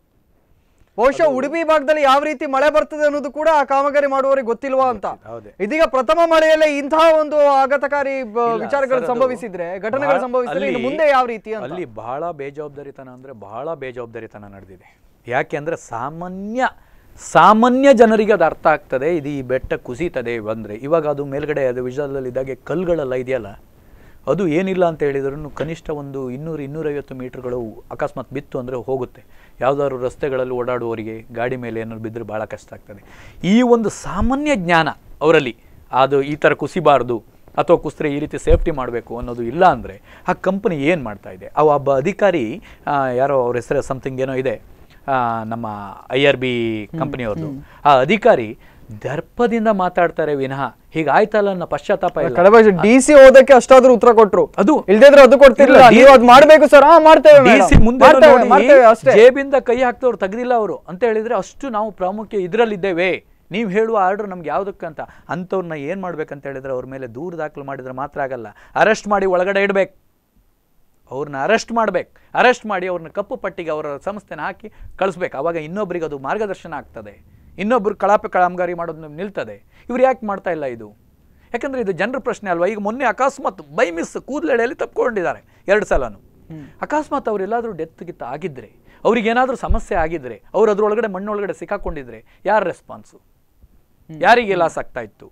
Speaker 1: ಬಹುಶಃ ಉಡುಪಿ ಭಾಗದಲ್ಲಿ ಯಾವ ರೀತಿ ಮಳೆ ಬರ್ತದೆ ಅನ್ನೋದು ಕೂಡ ಆ ಕಾಮಗಾರಿ ಮಾಡುವವರಿಗೆ ಗೊತ್ತಿಲ್ವಾ ಅಂತ
Speaker 3: ಹೌದೇ.
Speaker 1: ಇದೀಗ ಪ್ರಥಮ ಮಳೆಯಲ್ಲೇ ಇಂತಹ ಒಂದು ಆಘಾತಕಾರಿ ಬ-
Speaker 3: ಇಲ್ಲ,
Speaker 1: ವಿಚಾರಗಳು
Speaker 3: ಸರ್, ಅದು
Speaker 1: ಸಂಭವಿಸಿದ್ರೆ ಘಟನೆಗಳು
Speaker 3: ಬಹಳ-
Speaker 1: ಸಂಭವಿಸಿದ್ರೆ ಇನ್ನು
Speaker 3: ಅಲ್ಲಿ-
Speaker 1: ಮುಂದೆ ಯಾವ ರೀತಿ ಅಂತ
Speaker 3: ಅಲ್ಲಿ ಬಹಳ ಬೇಜವಾಬ್ದಾರಿತನ ಅಂದ್ರೆ ಬಹಳ ಬೇಜವಾಬ್ದಾರಿತನ ನಡೆದಿದೆ ಯಾಕೆ ಅಂದ್ರೆ ಸಾಮಾನ್ಯ ಸಾಮಾನ್ಯ ಜನರಿಗೆ ಅದು ಅರ್ಥ ಆಗ್ತದೆ ಇದು ಈ ಬೆಟ್ಟ ಕುಸಿತದೆ ಬಂದ್ರೆ ಇವಾಗ ಅದು ಮೇಲ್ಗಡೆ ಅದು ವಿಜಯದಲ್ಲಿ ಇದ್ದಾಗೆ ಕಲ್ಲುಗಳೆಲ್ಲ ಇದೆಯಲ್ಲ ಅದು ಏನಿಲ್ಲ ಅಂತ ಹೇಳಿದ್ರು ಕನಿಷ್ಠ ಒಂದು ಇನ್ನೂರು ಇನ್ನೂರೈವತ್ತು ಮೀಟರ್ಗಳು ಅಕಸ್ಮಾತ್ ಬಿತ್ತು ಅಂದರೆ ಹೋಗುತ್ತೆ ಯಾವುದಾದ್ರು ರಸ್ತೆಗಳಲ್ಲಿ ಓಡಾಡುವವರಿಗೆ ಗಾಡಿ ಮೇಲೆ ಏನಾದ್ರು ಬಿದ್ದರೆ ಭಾಳ ಕಷ್ಟ ಆಗ್ತದೆ ಈ ಒಂದು ಸಾಮಾನ್ಯ ಜ್ಞಾನ ಅವರಲ್ಲಿ ಅದು ಈ ಥರ ಕುಸಿಬಾರ್ದು ಅಥವಾ ಕುಸಿದ್ರೆ ಈ ರೀತಿ ಸೇಫ್ಟಿ ಮಾಡಬೇಕು ಅನ್ನೋದು ಇಲ್ಲ ಅಂದರೆ ಆ ಕಂಪನಿ ಏನು ಮಾಡ್ತಾ ಇದೆ ಅವ ಒಬ್ಬ ಅಧಿಕಾರಿ ಆ, ಯಾರೋ ಅವ್ರ ಹೆಸರು ಸಮಥಿಂಗ್ ಏನೋ ಇದೆ ಆ, ನಮ್ಮ ಐ ಆರ್ ಬಿ ಕಂಪನಿಯವ್ರದ್ದು ಆ ಅಧಿಕಾರಿ ದರ್ಪದಿಂದ ಮಾತಾಡ್ತಾರೆ ವಿನಃ ಹೀಗಾಯ್ತಲ್ಲ ಅನ್ನೋ ಪಶ್ಚಾತ್ತಾಪ ಇಲ್ಲ
Speaker 1: ಕಡಬ ಡಿ ಸಿ ಓದಕ್ಕೆ ಅಷ್ಟಾದ್ರೂ ಉತ್ತರ ಕೊಟ್ರು
Speaker 3: ಅದು
Speaker 1: ಇಲ್ದಿದ್ರೆ ಅದು ಕೊಡ್ತಿರ್ಲಿಲ್ಲ
Speaker 3: ಇಲ್ಲ,
Speaker 1: ನೀವು ಅದು ಮಾಡ್ಬೇಕು ಸರ್ ಹಾ ಮಾಡ್ತೇವೆ madam.
Speaker 3: DC ಮುಂದೆ
Speaker 1: ಮಾಡ್ತೇವೆ,
Speaker 3: ನೋಡಿ,
Speaker 1: ಮಾಡ್ತೇವೆ ಅಷ್ಟೇ
Speaker 3: ಜೇಬಿಂದ ಕೈ ಹಾಕ್ತವ್ರು ತೆಗ್ದಿಲ್ಲ ಅವರು ಅಂತ ಹೇಳಿದ್ರೆ ಅಷ್ಟು ನಾವು ಪ್ರಾಮುಖ್ಯ ಇದರಲ್ಲಿದ್ದೇವೆ ನೀವು ಹೇಳುವ ಆರ್ಡರ್ ನಮ್ಗೆ ಯಾವುದಕ್ಕಂತ ಅಂಥವ್ರನ್ನ ಏನು ಮಾಡ್ಬೇಕಂತ ಹೇಳಿದ್ರೆ ಅವ್ರ ಮೇಲೆ ದೂರು ದಾಖಲು ಮಾಡಿದ್ರೆ ಮಾತ್ರ ಆಗಲ್ಲ ಅರೆಸ್ಟ್ ಮಾಡಿ ಒಳಗಡೆ ಇಡಬೇಕು ಅವ್ರನ್ನ ಅರೆಸ್ಟ್ ಮಾಡ್ಬೇಕು ಅರೆಸ್ಟ್ ಮಾಡಿ ಅವ್ರನ್ನ ಕಪ್ಪು ಪಟ್ಟಿಗೆ ಅವರ ಸಂಸ್ಥೆನ ಹಾಕಿ ಕಳಿಸ್ಬೇಕು ಅವಾಗ ಇನ್ನೊಬ್ಬರಿಗೆ ಅದು ಮಾರ್ಗದರ್ಶನ ಆಗ್ತದೆ ಇನ್ನೊಬ್ರು ಕಳಪೆ ಕಾಮಗಾರಿ ಮಾಡೋದು ನಿಲ್ತದೆ ಇವ್ರು ಯಾಕೆ ಮಾಡ್ತಾ ಇಲ್ಲ ಇದು ಯಾಕಂದ್ರೆ ಇದು ಜನರ ಪ್ರಶ್ನೆ ಅಲ್ವಾ ಈಗ ಮೊನ್ನೆ ಅಕಸ್ಮಾತ್ ಬೈ ಮಿಸ್ ಕೂದಲೆಳೆಯಲ್ಲಿ ತಪ್ಕೊಂಡಿದ್ದಾರೆ ಎರಡು ಸಲನು ಅಕಸ್ಮಾತ್ ಅವರೆಲ್ಲಾದರೂ ಡೆತ್ ಗಿತ್ ಆಗಿದ್ರೆ ಅವ್ರಿಗೆ ಏನಾದರೂ ಸಮಸ್ಯೆ ಆಗಿದ್ರೆ ಅವ್ರು ಅದ್ರೊಳಗಡೆ ಮಣ್ಣೊಳಗಡೆ ಸಿಕ್ಕಾಕೊಂಡಿದ್ರೆ ಯಾರ ರೆಸ್ಪಾನ್ಸು ಯಾರಿಗೆ ಲಾಸ್ ಆಗ್ತಾ ಇತ್ತು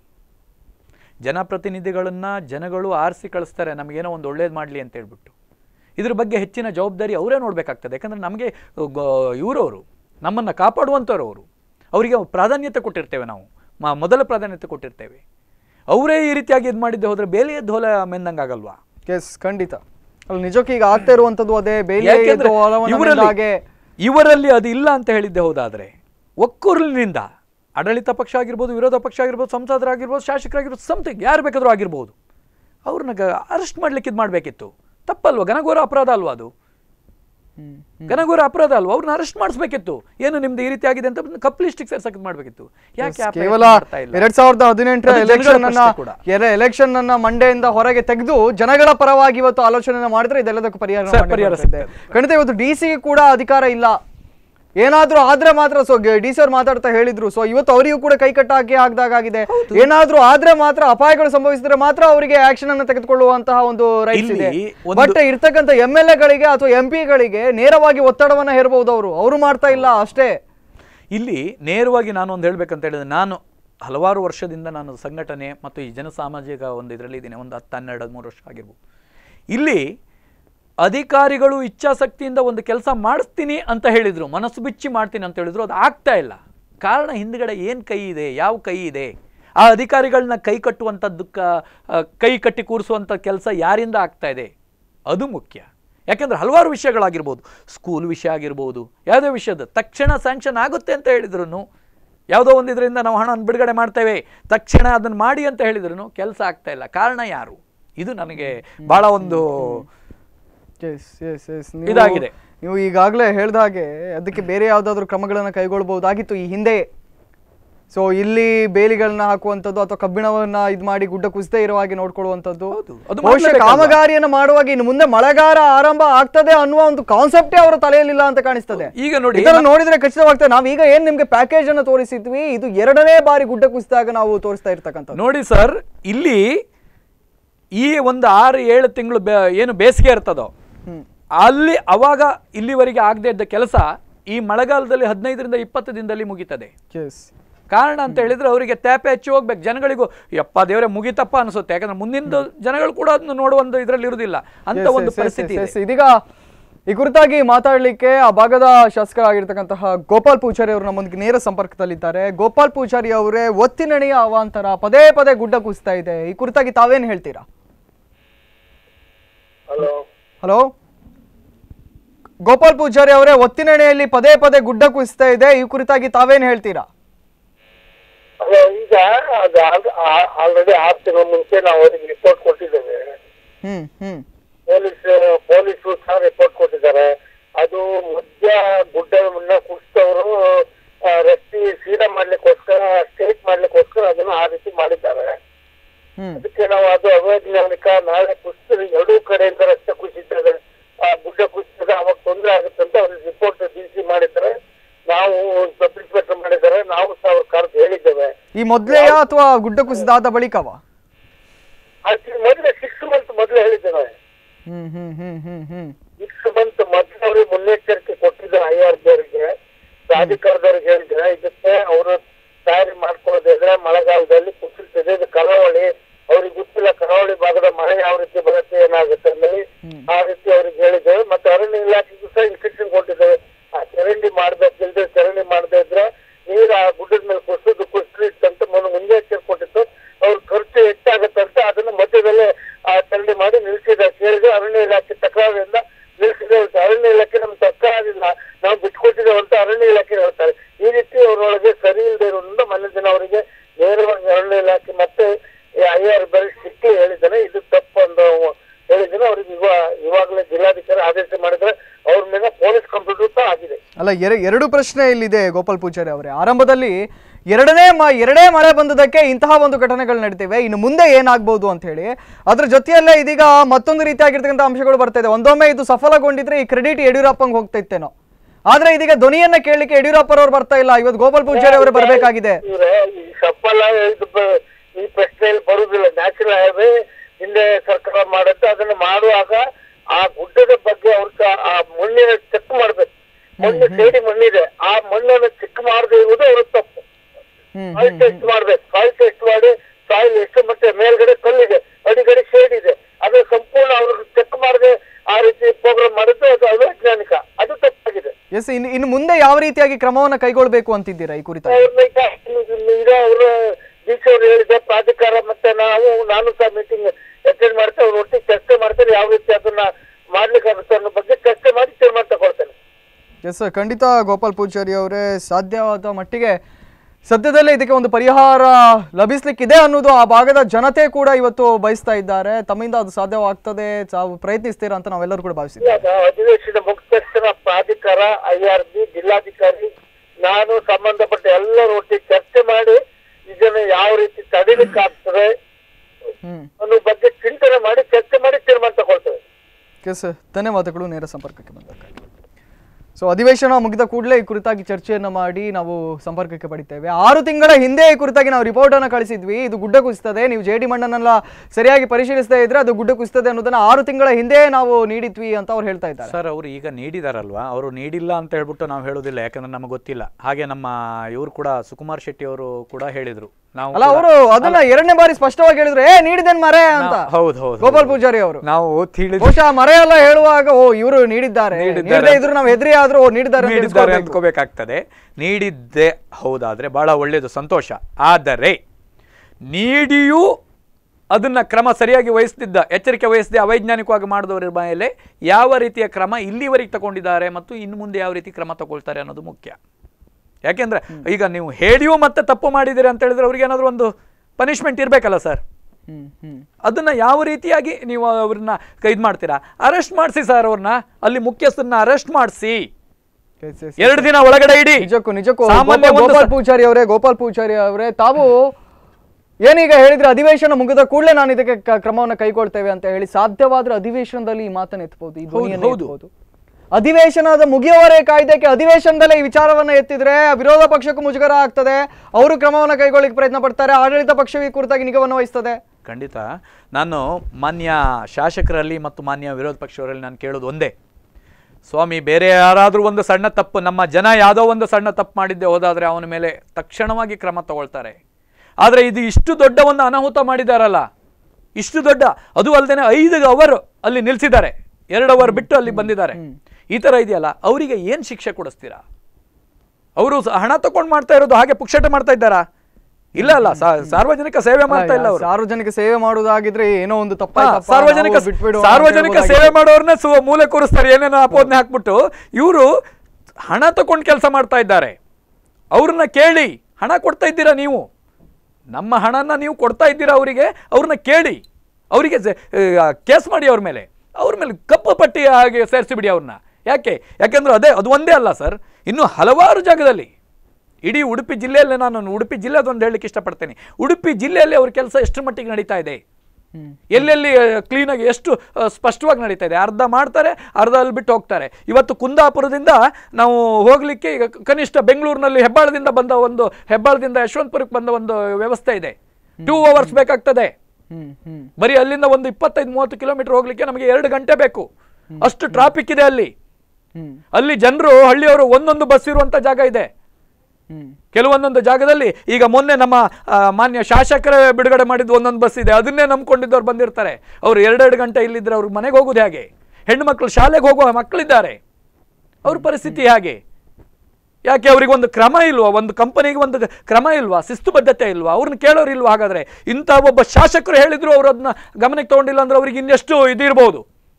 Speaker 3: ಜನಪ್ರತಿನಿಧಿಗಳನ್ನ ಜನಗಳು ಆರಿಸಿ ಕಳಿಸ್ತಾರೆ ನಮಗೇನೋ ಒಂದು ಒಳ್ಳೇದು ಮಾಡಲಿ ಅಂತ ಹೇಳ್ಬಿಟ್ಟು ಇದ್ರ ಬಗ್ಗೆ ಹೆಚ್ಚಿನ ಜವಾಬ್ದಾರಿ ಅವರೇ ನೋಡಬೇಕಾಗ್ತದೆ ಯಾಕಂದ್ರೆ ನಮಗೆ ಇವರವರು ನಮ್ಮನ್ನು ಕಾಪಾಡುವಂಥವ್ರು ಅವರು ಅವರಿಗೆ ಪ್ರಾಧಾನ್ಯತೆ ಕೊಟ್ಟಿರ್ತೇವೆ ನಾವು ಮ- ಮೊದಲ ಪ್ರಾಧಾನ್ಯತೆ ಕೊಟ್ಟಿರ್ತೇವೆ ಅವರೇ ಈ ರೀತಿಯಾಗಿ ಇದು ಮಾಡಿದ್ದೆ ಹೋದ್ರೆ ಬೇಲಿ ಎದ್ದು ಹೊಲ ಮೆಂದಂಗಾಗಲ್ವಾ
Speaker 1: ಎಸ್ ಖಂಡಿತ ಅಲ್ಲ ನಿಜಕ್ಕೆ ಈಗ ಆಗ್ತಾ ಇರುವಂತದ್ದು ಅದೇ ಬೇಲಿ
Speaker 3: ಯಾಕೆಂದ್ರೆ
Speaker 1: ಎದ್ದು ಹೊಲವನ್ನ
Speaker 3: ಇವರಲ್ಲಿ
Speaker 1: ಹಾಗೆ
Speaker 3: ಇವರಲ್ಲಿ ಅದು ಇಲ್ಲ ಅಂತ ಹೇಳಿದ್ದೆ ಹೋದಾದ್ರೆ ಒಕ್ಕೂರಿನಿಂದ ಆಡಳಿತ ಪಕ್ಷ ಆಗಿರ್ಬೋದು ವಿರೋಧ ಪಕ್ಷ ಆಗಿರ್ಬೋದು ಸಂಸದರಾಗಿರ್ಬೋದು ಶಾಸಕರಾಗಿರ್ಬೋದು ಸಮಥಿಂಗ್ ಯಾರು ಬೇಕಾದರೂ ಆಗಿರ್ಬೋದು ಅವ್ರನ್ನ ಅರೆಸ್ಟ್ ಮಾಡ್ಲಿಕ್ಕೆ ಇದು ಮಾಡಬೇಕಿತ್ತು ತಪ್ಪಲ್ವಾ ಘನಘೋರ ಅಪರಾಧ ಅಲ್ವಾ ಅದು ಘನಘೋರ ಅಪರಾಧ ಅಲ್ವಾ ಅವ್ರನ್ನ ಅರೆಸ್ಟ್ ಮಾಡಿಸ್ಬೇಕಿತ್ತು ಏನು ನಿಮ್ದು ಈ ರೀತಿ ಆಗಿದೆ ಅಂತ ಕಪ್ ಲಿಸ್ಟಿಗೆ ಸೇರ್ಸಕ್ಕೆ ಮಾಡಬೇಕಿತ್ತು ಯಾಕೆ ಆ ಪ್ರಯತ್ನ
Speaker 1: ಕೇವಲ
Speaker 3: ಮಾಡ್ತಾ ಇಲ್ಲ?
Speaker 1: ಎರಡ್ ಸಾವಿರದ ಹದಿನೆಂಟರ
Speaker 3: ಅದು ಜನಗಳ
Speaker 1: ಎಲೆಕ್ಷನ್ ಅನ್ನ
Speaker 3: ಪ್ರಶ್ನೆ ಕೂಡ.
Speaker 1: ಎಲೆಕ್ಷನ್ ಅನ್ನ ಮಂಡೆಯಿಂದ ಹೊರಗೆ ತೆಗೆದು ಜನಗಳ ಪರವಾಗಿ ಇವತ್ತು ಆಲೋಚನೆ ಮಾಡಿದ್ರೆ ಇದೆಲ್ಲದಕ್ಕೂ ಪರಿಹಾರ
Speaker 3: ಸರ್,
Speaker 1: ಮಾಡೇ
Speaker 3: ಪರಿಹಾರ
Speaker 1: ಬರ್ತಿದೆ. ಖಂಡಿತ ಇವತ್ತು ಡಿ ಸಿ ಕೂಡ ಅಧಿಕಾರ ಇಲ್ಲ ಏನಾದ್ರೂ ಆದ್ರೆ ಮಾತ್ರ ಸೊ ಡಿ ಸಿ ಅವ್ರು ಮಾತಾಡ್ತಾ ಹೇಳಿದ್ರು ಸೊ ಇವತ್ತು ಅವರಿಗೂ ಕೂಡ ಕೈ ಕಟ್ಟಾಕಿ ಹಾಕ್ದಾಗಿದೆ ಏನಾದ್ರೂ ಆದ್ರೆ ಮಾತ್ರ ಅಪಾಯಗಳು ಸಂಭವಿಸಿದ್ರೆ ಮಾತ್ರ ಅವರಿಗೆ ಆಕ್ಷನ್ ಅನ್ನು ತೆಗೆದುಕೊಳ್ಳುವಂತಹ ಒಂದು ರೈಟ್ಸ್ ಇದೆ
Speaker 3: ಇಲ್ಲಿ ಒಂದು-
Speaker 1: ಬಟ್ ಇರ್ತಕ್ಕಂಥ ಎಂ ಎಲ್ ಎಗಳಿಗೆ ಅಥವಾ ಎಂ ಗಳಿಗೆ ನೇರವಾಗಿ ಒತ್ತಡವನ್ನ ಹೇರಬಹುದು ಅವರು ಅವರು ಮಾಡ್ತಾ ಇಲ್ಲ ಅಷ್ಟೇ
Speaker 3: ಇಲ್ಲಿ ನೇರವಾಗಿ ನಾನು ಒಂದು ಹೇಳ್ಬೇಕಂತ ಹೇಳಿದ್ರೆ ನಾನು ಹಲವಾರು ವರ್ಷದಿಂದ ನಾನು ಸಂಘಟನೆ ಮತ್ತು ಈ ಜನಸಾಮಾಜಿಕ ಒಂದು ಇದರಲ್ಲಿ ಇದ್ದೀನಿ ಒಂದು ಹತ್ತು ಹನ್ನೆರಡು ಹದಿಮೂರು ವರ್ಷ ಆಗಿರ್ಬೋದು ಇಲ್ಲಿ ಅಧಿಕಾರಿಗಳು ಇಚ್ಛಾಶಕ್ತಿಯಿಂದ ಒಂದು ಕೆಲಸ ಮಾಡಿಸ್ತೀನಿ ಅಂತ ಹೇಳಿದರು ಮನಸ್ಸು ಬಿಚ್ಚಿ ಮಾಡ್ತೀನಿ ಅಂತ ಹೇಳಿದ್ರು ಅದು ಆಗ್ತಾ ಇಲ್ಲ ಕಾರಣ ಹಿಂದ್ಗಡೆ ಏನು ಕೈ ಇದೆ ಯಾವ ಕೈ ಇದೆ ಆ ಅಧಿಕಾರಿಗಳನ್ನ ಕೈ ಕಟ್ಟುವಂಥದ್ದು ಕ ಆ, ಕೈ ಕಟ್ಟಿ ಕೂರಿಸುವಂಥ ಕೆಲಸ ಯಾರಿಂದ ಆಗ್ತಾ ಇದೆ ಅದು ಮುಖ್ಯ ಯಾಕೆಂದ್ರೆ ಹಲವಾರು ವಿಷಯಗಳಾಗಿರ್ಬೋದು ಸ್ಕೂಲ್ ವಿಷಯ ಆಗಿರ್ಬೋದು ಯಾವುದೇ ವಿಷಯದ ತಕ್ಷಣ ಸ್ಯಾಂಕ್ಷನ್ ಆಗುತ್ತೆ ಅಂತ ಹೇಳಿದ್ರು ಯಾವುದೋ ಒಂದು ಇದರಿಂದ ನಾವು ಹಣವನ್ನು ಬಿಡುಗಡೆ ಮಾಡ್ತೇವೆ ತಕ್ಷಣ ಅದನ್ನು ಮಾಡಿ ಅಂತ ಹೇಳಿದ್ರು ಕೆಲಸ ಆಗ್ತಾ ಇಲ್ಲ ಕಾರಣ ಯಾರು ಇದು ನನಗೆ ಭಾಳ ಒಂದು
Speaker 1: ಎಸ್ ಎಸ್ ಎಸ್
Speaker 3: ಇದಾಗಿದೆ.
Speaker 1: ನೀವು ಈಗಾಗಲೇ ಹೇಳ್ದ ಹಾಗೆ ಅದಕ್ಕೆ ಬೇರೆ ಯಾವ್ದಾದ್ರು ಕ್ರಮಗಳನ್ನ ಕೈಗೊಳ್ಬಹುದಾಗಿತ್ತು ಈ ಹಿಂದೆ ಸೊ ಇಲ್ಲಿ ಬೇಲಿಗಳನ್ನ ಹಾಕುವಂಥದ್ದು ಅಥವಾ ಕಬ್ಬಿಣವನ್ನ ಇದು ಮಾಡಿ ಗುಡ್ಡ ಕುಸಿದೇ ಇರೋ ಹಾಗೆ ನೋಡ್ಕೊಳ್ಳುವಂಥದ್ದು
Speaker 3: ಹೌದು, ಅದು
Speaker 1: ಬಹುಶಃ
Speaker 3: ಮಾಡ್ಲೇಬೇಕಲ್ವಾ?
Speaker 1: ಕಾಮಗಾರಿಯನ್ನ ಮಾಡುವಾಗ ಇನ್ನು ಮುಂದೆ ಮಳೆಗಾಲ ಆರಂಭ ಆಗ್ತದೆ ಅನ್ನುವ ಒಂದು ಕಾನ್ಸೆಪ್ಟೇ ಅವರ ತಲೆಯಲ್ಲಿಲ್ಲ ಅಂತ ಕಾಣಿಸ್ತದೆ
Speaker 3: ಈಗ ನೋಡಿ,
Speaker 1: ಇದನ್ನ ನೋಡಿದ್ರೆ ಖಚಿತವಾಗ್ತದೆ ನಾವೀಗ ಏನ್ ನಿಮ್ಗೆ ಪ್ಯಾಕೇಜ್ ಅನ್ನು ತೋರಿಸಿದ್ವಿ ಇದು ಎರಡನೇ ಬಾರಿ ಗುಡ್ಡ ಕುಸಿದಾಗ ನಾವು ತೋರಿಸ್ತಾ ಇರ್ತಕ್ಕಂಥದ್ದು
Speaker 3: ನೋಡಿ ಸರ್ ಇಲ್ಲಿ ಈ ಒಂದು ಆರು ಏಳು ತಿಂಗಳು ಏನು ಬೇಸಿಗೆ ಇರ್ತದೋ ಅಲ್ಲಿ ಅವಾಗ ಇಲ್ಲಿವರೆಗೆ ಆಗದೆ ಇದ್ದ ಕೆಲಸ ಈ ಮಳೆಗಾಲದಲ್ಲಿ ಹದಿನೈದರಿಂದ ಇಪ್ಪತ್ತು ದಿನದಲ್ಲಿ ಮುಗೀತದೆ
Speaker 1: ಎಸ್
Speaker 3: ಕಾರಣ ಅಂತ ಹೇಳಿದ್ರೆ ಅವರಿಗೆ ತ್ಯಾಪೆ ಹಚ್ಚಿ ಹೋಗ್ಬೇಕು ಜನಗಳಿಗೂ ಯಪ್ಪ ದೇವರೇ ಮುಗಿತಪ್ಪ ಅನಿಸುತ್ತೆ ಯಾಕಂದ್ರೆ ಮುಂದಿನ ಜನಗಳು ಕೂಡ ಅದನ್ನು ನೋಡುವಂತ ಇದರಲ್ಲಿ ಇರುವುದಿಲ್ಲ ಅಂತ
Speaker 1: Yes,
Speaker 3: ಒಂದು
Speaker 1: yes, yes,
Speaker 3: ಪರಿಸ್ಥಿತಿ
Speaker 1: yes,
Speaker 3: ಇದೆ
Speaker 1: yes. ಇದೀಗ ಈ ಕುರಿತಾಗಿ ಮಾತಾಡ್ಲಿಕ್ಕೆ ಆ ಭಾಗದ ಶಾಸಕರಾಗಿರ್ತಕ್ಕಂತಹ ಗೋಪಾಲ್ ಪೂಜಾರಿ ಅವರು ನಮ್ಮೊಂದಿಗೆ ನೇರ ಸಂಪರ್ಕದಲ್ಲಿದ್ದಾರೆ ಗೋಪಾಲ್ ಪೂಜಾರಿ ಅವರೇ ಒತ್ತಿನಣಿಯ ಅವಾಂತರ ಪದೇ ಪದೇ ಗುಡ್ಡ ಕುಸಿತಾ ಇದೆ ಈ ಕುರಿತಾಗಿ ತಾವೇನ್ ಹೇಳ್ತೀರಾ
Speaker 4: ಹಲೋ
Speaker 1: ಹಲೋ ಗೋಪಾಲ್ ಪೂಜಾರಿ ಅವರೇ ಒತ್ತಿನಣಿಯಲ್ಲಿ ಪದೇ ಪದೇ ಗುಡ್ಡ ಕುಸಿತಾ ಇದೆ ಈ ಕುರಿತಾಗಿ ತಾವೇನ್ ಹೇಳ್ತೀರಾ
Speaker 4: ಅಲ್ಲ ಈಗ ಅದು ಆಲ್ರೆಡಿ ಆರು ತಿಂಗಳ ಮುಂಚೆ ನಾವು ಅವರಿಗೆ ರಿಪೋರ್ಟ್ ಕೊಟ್ಟಿದ್ದೇವೆ
Speaker 1: ಹ್ಮ್ ಹ್ಮ್
Speaker 4: ಪೊಲೀಸ್ ಪೊಲೀಸರು ಸಹ ರಿಪೋರ್ಟ್ ಕೊಟ್ಟಿದ್ದಾರೆ ಅದು ಮಧ್ಯ ಗುಡ್ಡವನ್ನ ಕುಸಿದವರು ರಸ್ತೆ ಸೀದಾ ಮಾಡ್ಲಿಕ್ಕೋಸ್ಕರ ಸ್ಟೇಟ್ ಮಾಡ್ಲಿಕ್ಕೋಸ್ಕರ ಅದನ್ನ ಆ ರೀತಿ ಮಾಡಿದ್ದಾರೆ
Speaker 1: ಹ್ಮ್
Speaker 4: ಅದಕ್ಕೆ ನಾವು ಅದು ಅವೈಜ್ಞಾನಿಕ ನಾಳೆ ಕುಸಿದ್ರೆ ಎರಡೂ ಕಡೆಯಿಂದ ರಸ್ತೆ ಕುಸಿತದೆ ಆ ಗುಡ್ಡ ಕುಸಿತದೆ ಅವಾಗ ತೊಂದರೆ ಆಗುತ್ತೆ ಅಂತ ಅವ್ರಿಗೆ ರಿಪೋರ್ಟ್ ಡಿ ಸಿ ಮಾಡಿದ್ದಾರೆ ನಾವು ಸಬ್ ಇನ್ಸ್ಪೆಕ್ಟರ್ ಮಾಡಿದ್ದಾರೆ ನಾವು ಸಹ ಅವ್ರ ಕರೆದು ಹೇಳಿದ್ದೇವೆ
Speaker 1: ಈ ಮೊದ್ಲೆಯ ಅಥವಾ ಗುಡ್ಡ ಕುಸಿದಾದ ಬಳಿಕವಾ
Speaker 4: ಅದಕ್ಕೆ ಮೊದಲೇ ಸಿಕ್ಸ್ ಮಂತ್ ಮೊದಲೇ ಹೇಳಿದ್ದೇವೆ
Speaker 1: ಹ್ಮ್ ಹ್ಮ್ ಹ್ಮ್ ಹ್ಮ್ ಹ್ಮ್
Speaker 4: ಸಿಕ್ಸ್ ಮಂತ್ ಮೊದಲು ಅವ್ರಿಗೆ ಮುನ್ನೆಚ್ಚರಿಕೆ ಕೊಟ್ಟಿದ್ದೆ ಐ ಆರ್ ಬಿ ಅವರಿಗೆ ಪ್ರಾಧಿಕಾರದವ್ರಿಗೆ ಹೇಳಿದ್ರೆ ಇದಕ್ಕೆ ಅವರು ತಯಾರಿ ಮಾಡ್ಕೊಳ್ಳೋದಿದ್ರೆ ಮಳೆಗಾಲದಲ್ಲಿ ಕುಸಿಲ್ತದೆ ಇದು ಕರಾವಳಿ ಅವ್ರಿಗೆ ಗೊತ್ತಿಲ್ಲ ಕರಾವಳಿ ಭಾಗದ ಮಳೆ ಯಾವ ರೀತಿ ಬರುತ್ತೆ ಏನಾಗುತ್ತೆ ಅನ್ನೋದು ಆ ರೀತಿ ಅವ್ರಿಗೆ ಹೇಳಿದ್ದೇವೆ ಮತ್ತೆ ಅರಣ್ಯ ಇಲಾಖೆಗೂ ಸಹ ಇನ್ಸ್ಟ್ರಕ್ಷನ್ ಕೊಟ್ಟಿದ್ದೇವೆ ಆ ಚರಂಡಿ ಮಾಡ್ಬೇಕಿಲ್ದೆ ಚರಂಡಿ ಮಾಡದೇ ಇದ್ರೆ ನೀರು ಆ ಗುಡ್ಡದ ಮೇಲೆ ಕುಸಿದು ಕುಸಿಲಿತ್ತಂತ ಮೊನ್ನೆ ಮುನ್ನೆಚ್ಚರಿಕೆ ಕೊಟ್ಟಿತ್ತು ಅವ್ರ ಖರ್ಚು ಹೆಚ್ಚಾಗತ್ತಂತ ಅದನ್ನ ಮಧ್ಯದಲ್ಲೇ ಆ ಚರಂಡಿ ಮಾಡಿ ನಿಲ್ಸಿದ ಕೇಳಿದ್ರೆ ಅರಣ್ಯ ಇಲಾಖೆ ತಕರಾರಿಂದ ನಿಲ್ಸಿದೆ ಅಂತ ಅರಣ್ಯ ಇಲಾಖೆ ನಮ್ಗೆ ತಕರಾರಿಲ್ಲ ನಾವು ಬಿಟ್ಕೊಟ್ಟಿದ್ದೇವೆ ಅಂತ ಅರಣ್ಯ ಇಲಾಖೆ ಹೇಳ್ತಾರೆ ಈ ರೀತಿ ಅವರೊಳಗೆ ಸರಿ ಇಲ್ಲದೆ ಇರೋದ್ರಿಂದ ಮೊನ್ನೆ ದಿನ ಅವರಿಗೆ ನೇರವಾಗಿ ಅರಣ್ಯ ಇಲಾಖೆ ಮತ್ತೆ ಐ ಆರ್ ಬರೀ ಸಿಕ್ಕಿ ಹೇಳಿದ್ದಾನೆ ಇದು ತಪ್ಪು ಅಂತ ಹೇಳಿದ್ದಾನೆ ಅವ್ರಿಗೆ ಇವಾಗ ಇವಾಗಲೇ ಜಿಲ್ಲಾಧಿಕಾರಿ ಆದೇಶ ಮಾಡಿದ್ರೆ ಅವ್ರ ಮೇಲೆ ಪೊಲೀಸ್ ಕಂಪ್ಲೇಂಟ್ ಸಹ ಆಗಿದೆ
Speaker 1: ಅಲ್ಲ ಎರ ಎರಡು ಪ್ರಶ್ನೆ ಇಲ್ಲಿದೆ ಗೋಪಾಲ್ ಪೂಜಾರಿ ಅವರೇ ಆರಂಭದಲ್ಲಿ ಎರಡನೇ ಮ ಎರಡೇ ಮಳೆ ಬಂದದಕ್ಕೆ ಇಂತಹ ಒಂದು ಘಟನೆಗಳು ನಡೀತಿವೆ ಇನ್ನು ಮುಂದೆ ಏನಾಗ್ಬೋದು ಅಂತ ಹೇಳಿ ಅದ್ರ ಜೊತೆಯಲ್ಲೇ ಇದೀಗ ಮತ್ತೊಂದು ರೀತಿಯಾಗಿರ್ತಕ್ಕಂಥ ಅಂಶಗಳು ಬರ್ತಾ ಇದೆ ಒಂದೊಮ್ಮೆ ಇದು ಸಫಲಗೊಂಡಿದ್ರೆ ಈ ಕ್ರೆಡಿಟ್ ಯಡಿಯೂರಪ್ಪಂಗೆ ಹೋಗ್ತಾ ಇತ್ತೇನೋ ಆದ್ರೆ ಇದೀಗ ಧ್ವನಿಯನ್ನ ಕೇಳಲಿಕ್ಕೆ ಯಡಿಯೂರಪ್ಪರವ್ರು ಬರ್ತಾ ಇಲ್ಲ ಇವತ್ತು ಗೋಪಾಲ್ ಪೂಜಾರಿ ಅವರು ಬರಬೇಕಾಗಿದೆ
Speaker 4: ಇವ್ರೆ ಈ ಸಫಲ ಇದು ಬ- ಈ ಪ್ರಶ್ನೆಯಲ್ಲಿ ಬರುವುದಿಲ್ಲ ನ್ಯಾಚುರಲ್ ಹೈವೇ ಹಿಂದೆ ಸರ್ಕಾರ ಮಾಡುತ್ತೆ ಅದನ್ನ ಮಾಡುವಾಗ ಆ ಗುಡ್ಡದ ಬಗ್ಗೆ ಅವ್ರ ಆ ಮಣ್ಣಿನ ಚೆಕ್ ಮಾಡ್ಬೇಕು ಮಣ್ಣು ಸೇಡಿ ಮಣ್ಣಿದೆ ಆ ಮಣ್ಣನ್ನು ಚೆಕ್ ಮಾಡದೇ ಇರುವುದು ಅವ್ರ ತಪ್ಪು
Speaker 1: ಹ್ಮ್
Speaker 4: ಸಾಯಿಲ್ ಟೆಸ್ಟ್ ಮಾಡ್ಬೇಕು ಸಾಯಿಲ್ ಟೆಸ್ಟ್ ಮಾಡಿ ಸಾಯಿಲ್ ಎಷ್ಟು ಮತ್ತೆ ಮೇಲ್ಗಡೆ ಕಲ್ಲಿದೆ ಅಡಿಗಡೆ ಶೇಡ್ ಇದೆ ಅದು ಸಂಪೂರ್ಣ ಅವರು ಚೆಕ್ ಮಾಡದೆ ಆ ರೀತಿ ಪ್ರೋಗ್ರಾಮ್ ಮಾಡಿದ್ದು ಅದು ಅವೈಜ್ಞಾನಿಕ ಅದು ತಪ್ಪಾಗಿದೆ
Speaker 1: ಎಸ್ ಇನ್ನು ಇನ್ನು ಮುಂದೆ ಯಾವ ರೀತಿಯಾಗಿ ಕ್ರಮವನ್ನ ಕೈಗೊಳ್ಬೇಕು ಅಂತಿದ್ದೀರಾ ಈ ಕುರಿತಾಗಿ
Speaker 4: ಅವ್ರನ್ನ ಈಗ ಈಗ ಅವರ ಡಿಸಿ ಅವರು ಹೇಳಿದೆ ಪ್ರಾಧಿಕಾರ ಮತ್ತೆ ನಾವು ನಾನು ಸಹ ಮೀಟಿಂಗ್ ಅಟೆಂಡ್ ಮಾಡ್ತೇವೆ ಅವ್ರ ಒಟ್ಟಿಗೆ ಚರ್ಚೆ ಮಾಡ್ತೇವೆ ಯಾವ ರೀತಿ ಅದನ್ನ ಮಾಡ್ಲಿಕ್ಕೆ ಆಗುತ್ತೆ ಅನ್ನೋ ಬಗ್ಗೆ ಚರ್ಚೆ ಮಾಡಿ ತೀರ್ಮಾನ ತಗೊಳ್ತೇನೆ
Speaker 1: ಎಸ್ ಖಂಡಿತ ಗೋಪಾಲ್ ಪೂಜಾರಿ ಅವರೇ ಸಾಧ್ಯವಾದ ಮಟ್ಟಿಗೆ ಸದ್ಯದಲ್ಲೇ ಇದಕ್ಕೆ ಒಂದು ಪರಿಹಾರ ಲಭಿಸ್ಲಿಕ್ಕಿದೆ ಅನ್ನೋದು ಆ ಭಾಗದ ಜನತೆ ಕೂಡ ಇವತ್ತು ಬಯಸ್ತಾ ಇದ್ದಾರೆ ತಮ್ಮಿಂದ ಅದು ಸಾಧ್ಯವಾಗ್ತದೆ ತಾವು ಪ್ರಯತ್ನಿಸ್ತೀರಾ ಅಂತ ನಾವೆಲ್ಲರೂ ಕೂಡ ಭಾವಿಸಿದ್ದೀವಿ
Speaker 4: ಇವಾಗ ಅಧಿವೇಶನ ಮುಗಿದ ತಕ್ಷಣ ಪ್ರಾಧಿಕಾರ ಐ ಆರ್ ಬಿ ಜಿಲ್ಲಾಧಿಕಾರಿ ನಾನು ಸಂಬಂಧಪಟ್ಟ ಎಲ್ಲರ ಒಟ್ಟಿಗೆ ಚರ್ಚೆ ಮಾಡಿ ಇದನ್ನ ಯಾವ ರೀತಿ ತಡಿಲಿಕ್ಕೆ ಆಗ್ತದೆ
Speaker 1: ಹ್ಮ್
Speaker 4: ಅನ್ನೋ ಬಗ್ಗೆ ಚಿಂತನೆ ಮಾಡಿ ಚರ್ಚೆ ಮಾಡಿ ತೀರ್ಮಾನ ತಗೊಳ್ತೇವೆ
Speaker 1: ಎಸ್ ಧನ್ಯವಾದಗಳು ನೇರ ಸಂಪರ್ಕಕ್ಕೆ ಬಂದಕ್ಕಾಗಿ ಸೊ ಅಧಿವೇಶನ ಮುಗಿದ ಕೂಡಲೇ ಈ ಕುರಿತಾಗಿ ಚರ್ಚೆಯನ್ನ ಮಾಡಿ ನಾವು ಸಂಪರ್ಕಕ್ಕೆ ಪಡಿತೇವೆ ಆರು ತಿಂಗಳ ಹಿಂದೆ ಈ ಕುರಿತಾಗಿ ನಾವು ರಿಪೋರ್ಟ್ ಅನ್ನ ಕಳಿಸಿದ್ವಿ ಇದು ಗುಡ್ಡ ಕುಸಿತದೆ ನೀವು ಜೇಡಿ ಮಣ್ಣನ್ನೆಲ್ಲ ಸರಿಯಾಗಿ ಪರಿಶೀಲಿಸದೇ ಇದ್ರೆ ಅದು ಗುಡ್ಡ ಕುಸಿತದೆ ಅನ್ನೋದನ್ನ ಆರು ತಿಂಗಳ ಹಿಂದೆ ನಾವು ನೀಡಿದ್ವಿ ಅಂತ ಅವ್ರು ಹೇಳ್ತಾ ಇದ್ದಾರೆ
Speaker 3: ಸರ್ ಅವರು ಈಗ ನೀಡಿದಾರಲ್ವಾ ಅವರು ನೀಡಿಲ್ಲ ಅಂತ ಹೇಳ್ಬಿಟ್ಟು ನಾವು ಹೇಳೋದಿಲ್ಲ ಯಾಕಂದ್ರೆ ನಮಗೆ ಗೊತ್ತಿಲ್ಲ ಹಾಗೆ ನಮ್ಮ ಇವರು ಕೂಡ ಸುಕುಮಾರ್ ಶೆಟ್ಟಿ ಅವರು ಕೂಡ ಹೇಳಿದ್ರು ನಾವು
Speaker 1: ಅಲ್ಲ
Speaker 3: ಕೂಡ-
Speaker 1: ಅವರು ಅದನ್ನ ಎರಡನೇ ಬಾರಿ ಸ್ಪಷ್ಟವಾಗಿ ಹೇಳಿದ್ರು ಏ ನೀಡಿದ್ದೇನ್ ಮರೆ ಅಂತ
Speaker 3: ನಾವು- ಹೌದು ಹೌದು
Speaker 1: ಗೋಪಾಲ್ ಪೂಜಾರಿ ಅವರು
Speaker 3: ನಾವು ತಿಳಿದ
Speaker 1: ಬಹುಶಃ ಮರೆ ಎಲ್ಲ ಹೇಳುವಾಗ ಓ ಇವರು ನೀಡಿದ್ದಾರೆ
Speaker 3: ನೀಡಿದ್ದಾರೆ
Speaker 1: ನೀಡದೇ ಇದ್ರು ನಾವು ಹೆದರಿ ಆದ್ರೂ ಓ ನೀಡಿದ್ದಾರೆ ಅಂತ
Speaker 3: ನೀಡಿದ್ದಾರೆ
Speaker 1: ತಿಳ್ಸ್ಕೊಳ್ಬೇಕು.
Speaker 3: ಅಂದ್ಕೋಬೇಕಾಗ್ತದೆ ನೀಡಿದ್ದೆ ಹೌದಾದ್ರೆ ಬಹಳ ಒಳ್ಳೆಯದು ಸಂತೋಷ ಆದರೆ ನೀಡಿಯೂ ಅದನ್ನ ಕ್ರಮ ಸರಿಯಾಗಿ ವಹಿಸ್ತಿದ್ದ ಎಚ್ಚರಿಕೆ ವಹಿಸದೆ ಅವೈಜ್ಞಾನಿಕವಾಗಿ ಮಾಡಿದವರ ಮೇಲೆ ಯಾವ ರೀತಿಯ ಕ್ರಮ ಇಲ್ಲಿವರೆಗೆ ತಗೊಂಡಿದ್ದಾರೆ ಮತ್ತು ಇನ್ನು ಮುಂದೆ ಯಾವ ರೀತಿ ಕ್ರಮ ತಗೊಳ್ತಾರೆ ಅನ್ನೋದು ಮುಖ್ಯ ಯಾಕೆಂದ್ರೆ ಈಗ ನೀವು ಹೇಳಿಯೂ ಮತ್ತೆ ತಪ್ಪು ಮಾಡಿದ್ದೀರಿ ಅಂತ ಹೇಳಿದ್ರೆ ಅವ್ರಿಗೆ ಏನಾದರೂ ಒಂದು ಪನಿಷ್ಮೆಂಟ್ ಇರಬೇಕಲ್ಲ ಸರ್
Speaker 1: ಹ್ಮ್ ಹ್ಮ್
Speaker 3: ಅದನ್ನ ಯಾವ ರೀತಿಯಾಗಿ ನೀವು ಅವ್ರನ್ನ ಇದು ಮಾಡ್ತೀರಾ ಅರೆಸ್ಟ್ ಮಾಡಿಸಿ ಸರ್ ಅವ್ರನ್ನ ಅಲ್ಲಿ ಮುಖ್ಯಸ್ಥರನ್ನ ಅರೆಸ್ಟ್ ಮಾಡಿಸಿ
Speaker 1: Yes, yes, yes.
Speaker 3: ಎರಡು ದಿನ ಒಳಗಡೆ ಇಡಿ
Speaker 1: ನಿಜಕ್ಕೂ ನಿಜಕ್ಕೂ
Speaker 3: ಸಾಮಾನ್ಯ
Speaker 1: ಗೋಪಾಲ್-
Speaker 3: ಒಂದು
Speaker 1: ಗೋಪಾಲ್
Speaker 3: ಸ-
Speaker 1: ಪೂಜಾರಿ ಅವರೇ ಗೋಪಾಲ್ ಪೂಜಾರಿ ಅವರೇ ತಾವು ಏನೀಗ ಹೇಳಿದ್ರೆ ಅಧಿವೇಶನ ಮುಗಿದ ಕೂಡಲೇ ನಾನು ಇದಕ್ಕೆ ಕ- ಕ್ರಮವನ್ನು ಕೈಗೊಳ್ತೇವೆ ಅಂತ ಹೇಳಿ ಸಾಧ್ಯವಾದ್ರೆ ಅಧಿವೇಶನದಲ್ಲಿ ಈ ಮಾತನ್ನ ಎತ್ಬಹುದು ಈ ಧ್ವನಿಯನ್ನ
Speaker 3: ಹೌದು.
Speaker 1: ಎತ್ಬಹುದು ಅಧಿವೇಶನದ ಮುಗಿಯುವವರೆ ಕಾಯ್ದೆಗೆ ಅಧಿವೇಶನದಲ್ಲೇ ಈ ವಿಚಾರವನ್ನ ಎತ್ತಿದ್ರೆ ವಿರೋಧ ಪಕ್ಷಕ್ಕೂ ಮುಜುಗರ ಆಗ್ತದೆ ಅವರು ಕ್ರಮವನ್ನು ಕೈಗೊಳ್ಳಿಕ್ಕೆ ಪ್ರಯತ್ನ ಪಡ್ತಾರೆ ಆಡಳಿತ ಪಕ್ಷವು ಈ ಕುರಿತಾಗಿ ನಿಗವನ್ನು ವಹಿಸ್ತದೆ
Speaker 3: ಖಂಡಿತ ನಾನು ಮಾನ್ಯ ಶಾಸಕರಲ್ಲಿ ಮತ್ತು ಮಾನ್ಯ ವಿರೋಧ ಪಕ್ಷವರಲ್ಲಿ ನಾನು ಕೇಳೋದು ಒಂದೇ ಸ್ವಾಮಿ ಬೇರೆ ಯಾರಾದರೂ ಒಂದು ಸಣ್ಣ ತಪ್ಪು ನಮ್ಮ ಜನ ಯಾವುದೋ ಒಂದು ಸಣ್ಣ ತಪ್ಪು ಮಾಡಿದ್ದೆ ಹೋದಾದ್ರೆ ಅವನ ಮೇಲೆ ತಕ್ಷಣವಾಗಿ ಕ್ರಮ ತಗೊಳ್ತಾರೆ ಆದರೆ ಇದು ಇಷ್ಟು ದೊಡ್ಡ ಒಂದು ಅನಾಹುತ ಮಾಡಿದಾರಲ್ಲ ಇಷ್ಟು ದೊಡ್ಡ ಅದು ಅಲ್ಲದೆ ಐದು ಅವರ್ ಅಲ್ಲಿ ನಿಲ್ಸಿದ್ದಾರೆ ಎರಡು ಅವರ್ ಬಿಟ್ಟು ಅಲ್ಲಿ ಬಂದಿದ್ದಾರೆ ಈ ಥರ ಇದೆಯಲ್ಲ ಅವರಿಗೆ ಏನು ಶಿಕ್ಷೆ ಕೊಡಿಸ್ತೀರಾ ಅವರು ಹಣ ತಗೊಂಡು ಮಾಡ್ತಾ ಇರೋದು ಹಾಗೆ ಪುಕ್ಷಟೆ ಮಾಡ್ತಾ ಇದ್ದಾರಾ ಇಲ್ಲ ಅಲ್ಲ ಸಾ- ಸಾರ್ವಜನಿಕ ಸೇವೆ ಮಾಡ್ತಾ ಇಲ್ಲ ಅವರು
Speaker 1: ಸಾರ್ವಜನಿಕ ಸೇವೆ ಮಾಡುವುದಾಗಿದ್ರೆ ಏನೋ ಒಂದು
Speaker 3: ಹಾ,
Speaker 1: ತಪ್ಪಾಯ್ತಪ್ಪ,
Speaker 3: ಸಾರ್ವಜನಿಕ
Speaker 1: ನಾವು ಬಿಟ್ಬಿಡು ಅಂತ
Speaker 3: ಸಾರ್ವಜನಿಕ
Speaker 1: ಹೇಳ್ಬೋದಾಗಿತ್ತು.
Speaker 3: ಸೇವೆ ಮಾಡೋರ್ನ ಸು ಮೂಲೆ ಕೂರಿಸ್ತಾರೆ ಏನೇನೋ ಆಪೋದನೆ ಹಾಕ್ಬಿಟ್ಟು ಇವರು ಹಣ ತಗೊಂಡು ಕೆಲಸ ಮಾಡ್ತಾ ಇದ್ದಾರೆ ಅವ್ರನ್ನ ಕೇಳಿ ಹಣ ಕೊಡ್ತಾ ಇದ್ದೀರಾ ನೀವು ನಮ್ಮ ಹಣನ ನೀವು ಕೊಡ್ತಾ ಇದ್ದೀರಾ ಅವರಿಗೆ ಅವ್ರನ್ನ ಕೇಳಿ ಅವರಿಗೆ ಕೇಸ್ ಮಾಡಿ ಅವ್ರ ಮೇಲೆ ಅವ್ರ ಮೇಲೆ ಕಪ್ಪು ಪಟ್ಟಿ ಹಾಗೆ ಸೇರಿಸಿಬಿಡಿ ಅವ್ರನ್ನ ಯಾಕೆ ಯಾಕೆಂದ್ರೆ ಅದೇ ಅದು ಒಂದೇ ಅಲ್ಲ ಸರ್ ಇನ್ನು ಹಲವಾರು ಜಾಗದಲ್ಲಿ ಇಡೀ ಉಡುಪಿ ಜಿಲ್ಲೆಯಲ್ಲೇ ನಾನು ಉಡುಪಿ ಜಿಲ್ಲೆ ಅದೊಂದು ಹೇಳಲಿಕ್ಕೆ ಇಷ್ಟಪಡ್ತೇನೆ ಉಡುಪಿ ಜಿಲ್ಲೆಯಲ್ಲಿ ಅವ್ರ ಕೆಲಸ ಎಷ್ಟರ ಮಟ್ಟಿಗೆ ನಡೀತಾ ಇದೆ ಎಲ್ಲೆಲ್ಲಿ ಕ್ಲೀನಾಗಿ ಎಷ್ಟು ಆ, ಸ್ಪಷ್ಟವಾಗಿ ನಡೀತಾ ಇದೆ ಅರ್ಧ ಮಾಡ್ತಾರೆ ಅರ್ಧ ಅಲ್ಲಿ ಬಿಟ್ಟು ಹೋಗ್ತಾರೆ ಇವತ್ತು ಕುಂದಾಪುರದಿಂದ ನಾವು ಹೋಗ್ಲಿಕ್ಕೆ ಈಗ ಕನಿಷ್ಠ ಬೆಂಗಳೂರಿನಲ್ಲಿ ಹೆಬ್ಬಾಳದಿಂದ ಬಂದ ಒಂದು ಹೆಬ್ಬಾಳದಿಂದ ಯಶವಂತಪುರಕ್ಕೆ ಬಂದ ಒಂದು ವ್ಯವಸ್ಥೆ ಇದೆ ಟೂ ಅವರ್ಸ್ ಬೇಕಾಗ್ತದೆ
Speaker 1: ಹ್ಮ್ ಹ್ಮ್
Speaker 3: ಬರೀ ಅಲ್ಲಿಂದ ಒಂದು ಇಪ್ಪತ್ತೈದು ಮೂವತ್ತು ಕಿಲೋಮೀಟರ್ ಹೋಗ್ಲಿಕ್ಕೆ ನಮಗೆ ಎರಡು ಗಂಟೆ ಬೇಕು ಅಷ್ಟು ಟ್ರಾಫಿಕ್ ಇದೆ ಅಲ್ಲಿ
Speaker 1: ಹ್ಮ್
Speaker 3: ಅಲ್ಲಿ ಜನರು ಹಳ್ಳಿಯವರು ಒಂದೊಂದು ಬಸ್ ಇರುವಂತ ಜಾಗ ಇದೆ
Speaker 1: ಹ್ಮ್
Speaker 3: ಕೆಲವೊಂದೊಂದು ಜಾಗದಲ್ಲಿ ಈಗ ಮೊನ್ನೆ ನಮ್ಮ ಆ, ಮಾನ್ಯ ಶಾಸಕರೇ ಬಿಡುಗಡೆ ಮಾಡಿದ್ದು ಒಂದೊಂದು ಬಸ್ ಇದೆ ಅದನ್ನೇ ನಂಬ್ಕೊಂಡಿದ್ದವ್ರು ಬಂದಿರ್ತಾರೆ ಅವ್ರು ಎರಡೆರಡು ಗಂಟೆ ಇಲ್ಲಿದ್ರೆ ಅವ್ರ ಮನೆಗೆ ಹೋಗೋದು ಹೇಗೆ ಹೆಣ್ಣು ಮಕ್ಕಳು ಶಾಲೆಗೆ ಹೋಗುವ ಮಕ್ಕಳಿದ್ದಾರೆ ಅವ್ರ ಪರಿಸ್ಥಿತಿ ಹೇಗೆ ಯಾಕೆ ಅವ್ರಿಗೆ ಒಂದು ಕ್ರಮ ಇಲ್ವಾ ಒಂದು ಕಂಪನಿಗೆ ಒಂದು ಕ್ರಮ ಇಲ್ವಾ ಶಿಸ್ತುಬದ್ಧತೆ ಇಲ್ವಾ ಅವ್ರನ್ನ ಕೇಳೋರು ಇಲ್ವಾ ಹಾಗಾದ್ರೆ ಇಂಥ ಒಬ್ಬ ಶಾಸಕರು ಹೇಳಿದ್ರು ಅವ್ರು ಅದನ್ನ ಗಮನಕ್ಕೆ ತಗೊಂಡಿಲ್ಲ ಅಂದ್ರೆ ಅವ್ರಿಗೆ ಇನ್ನೆಷ್ಟು ಇದಿರ್ಬೋದು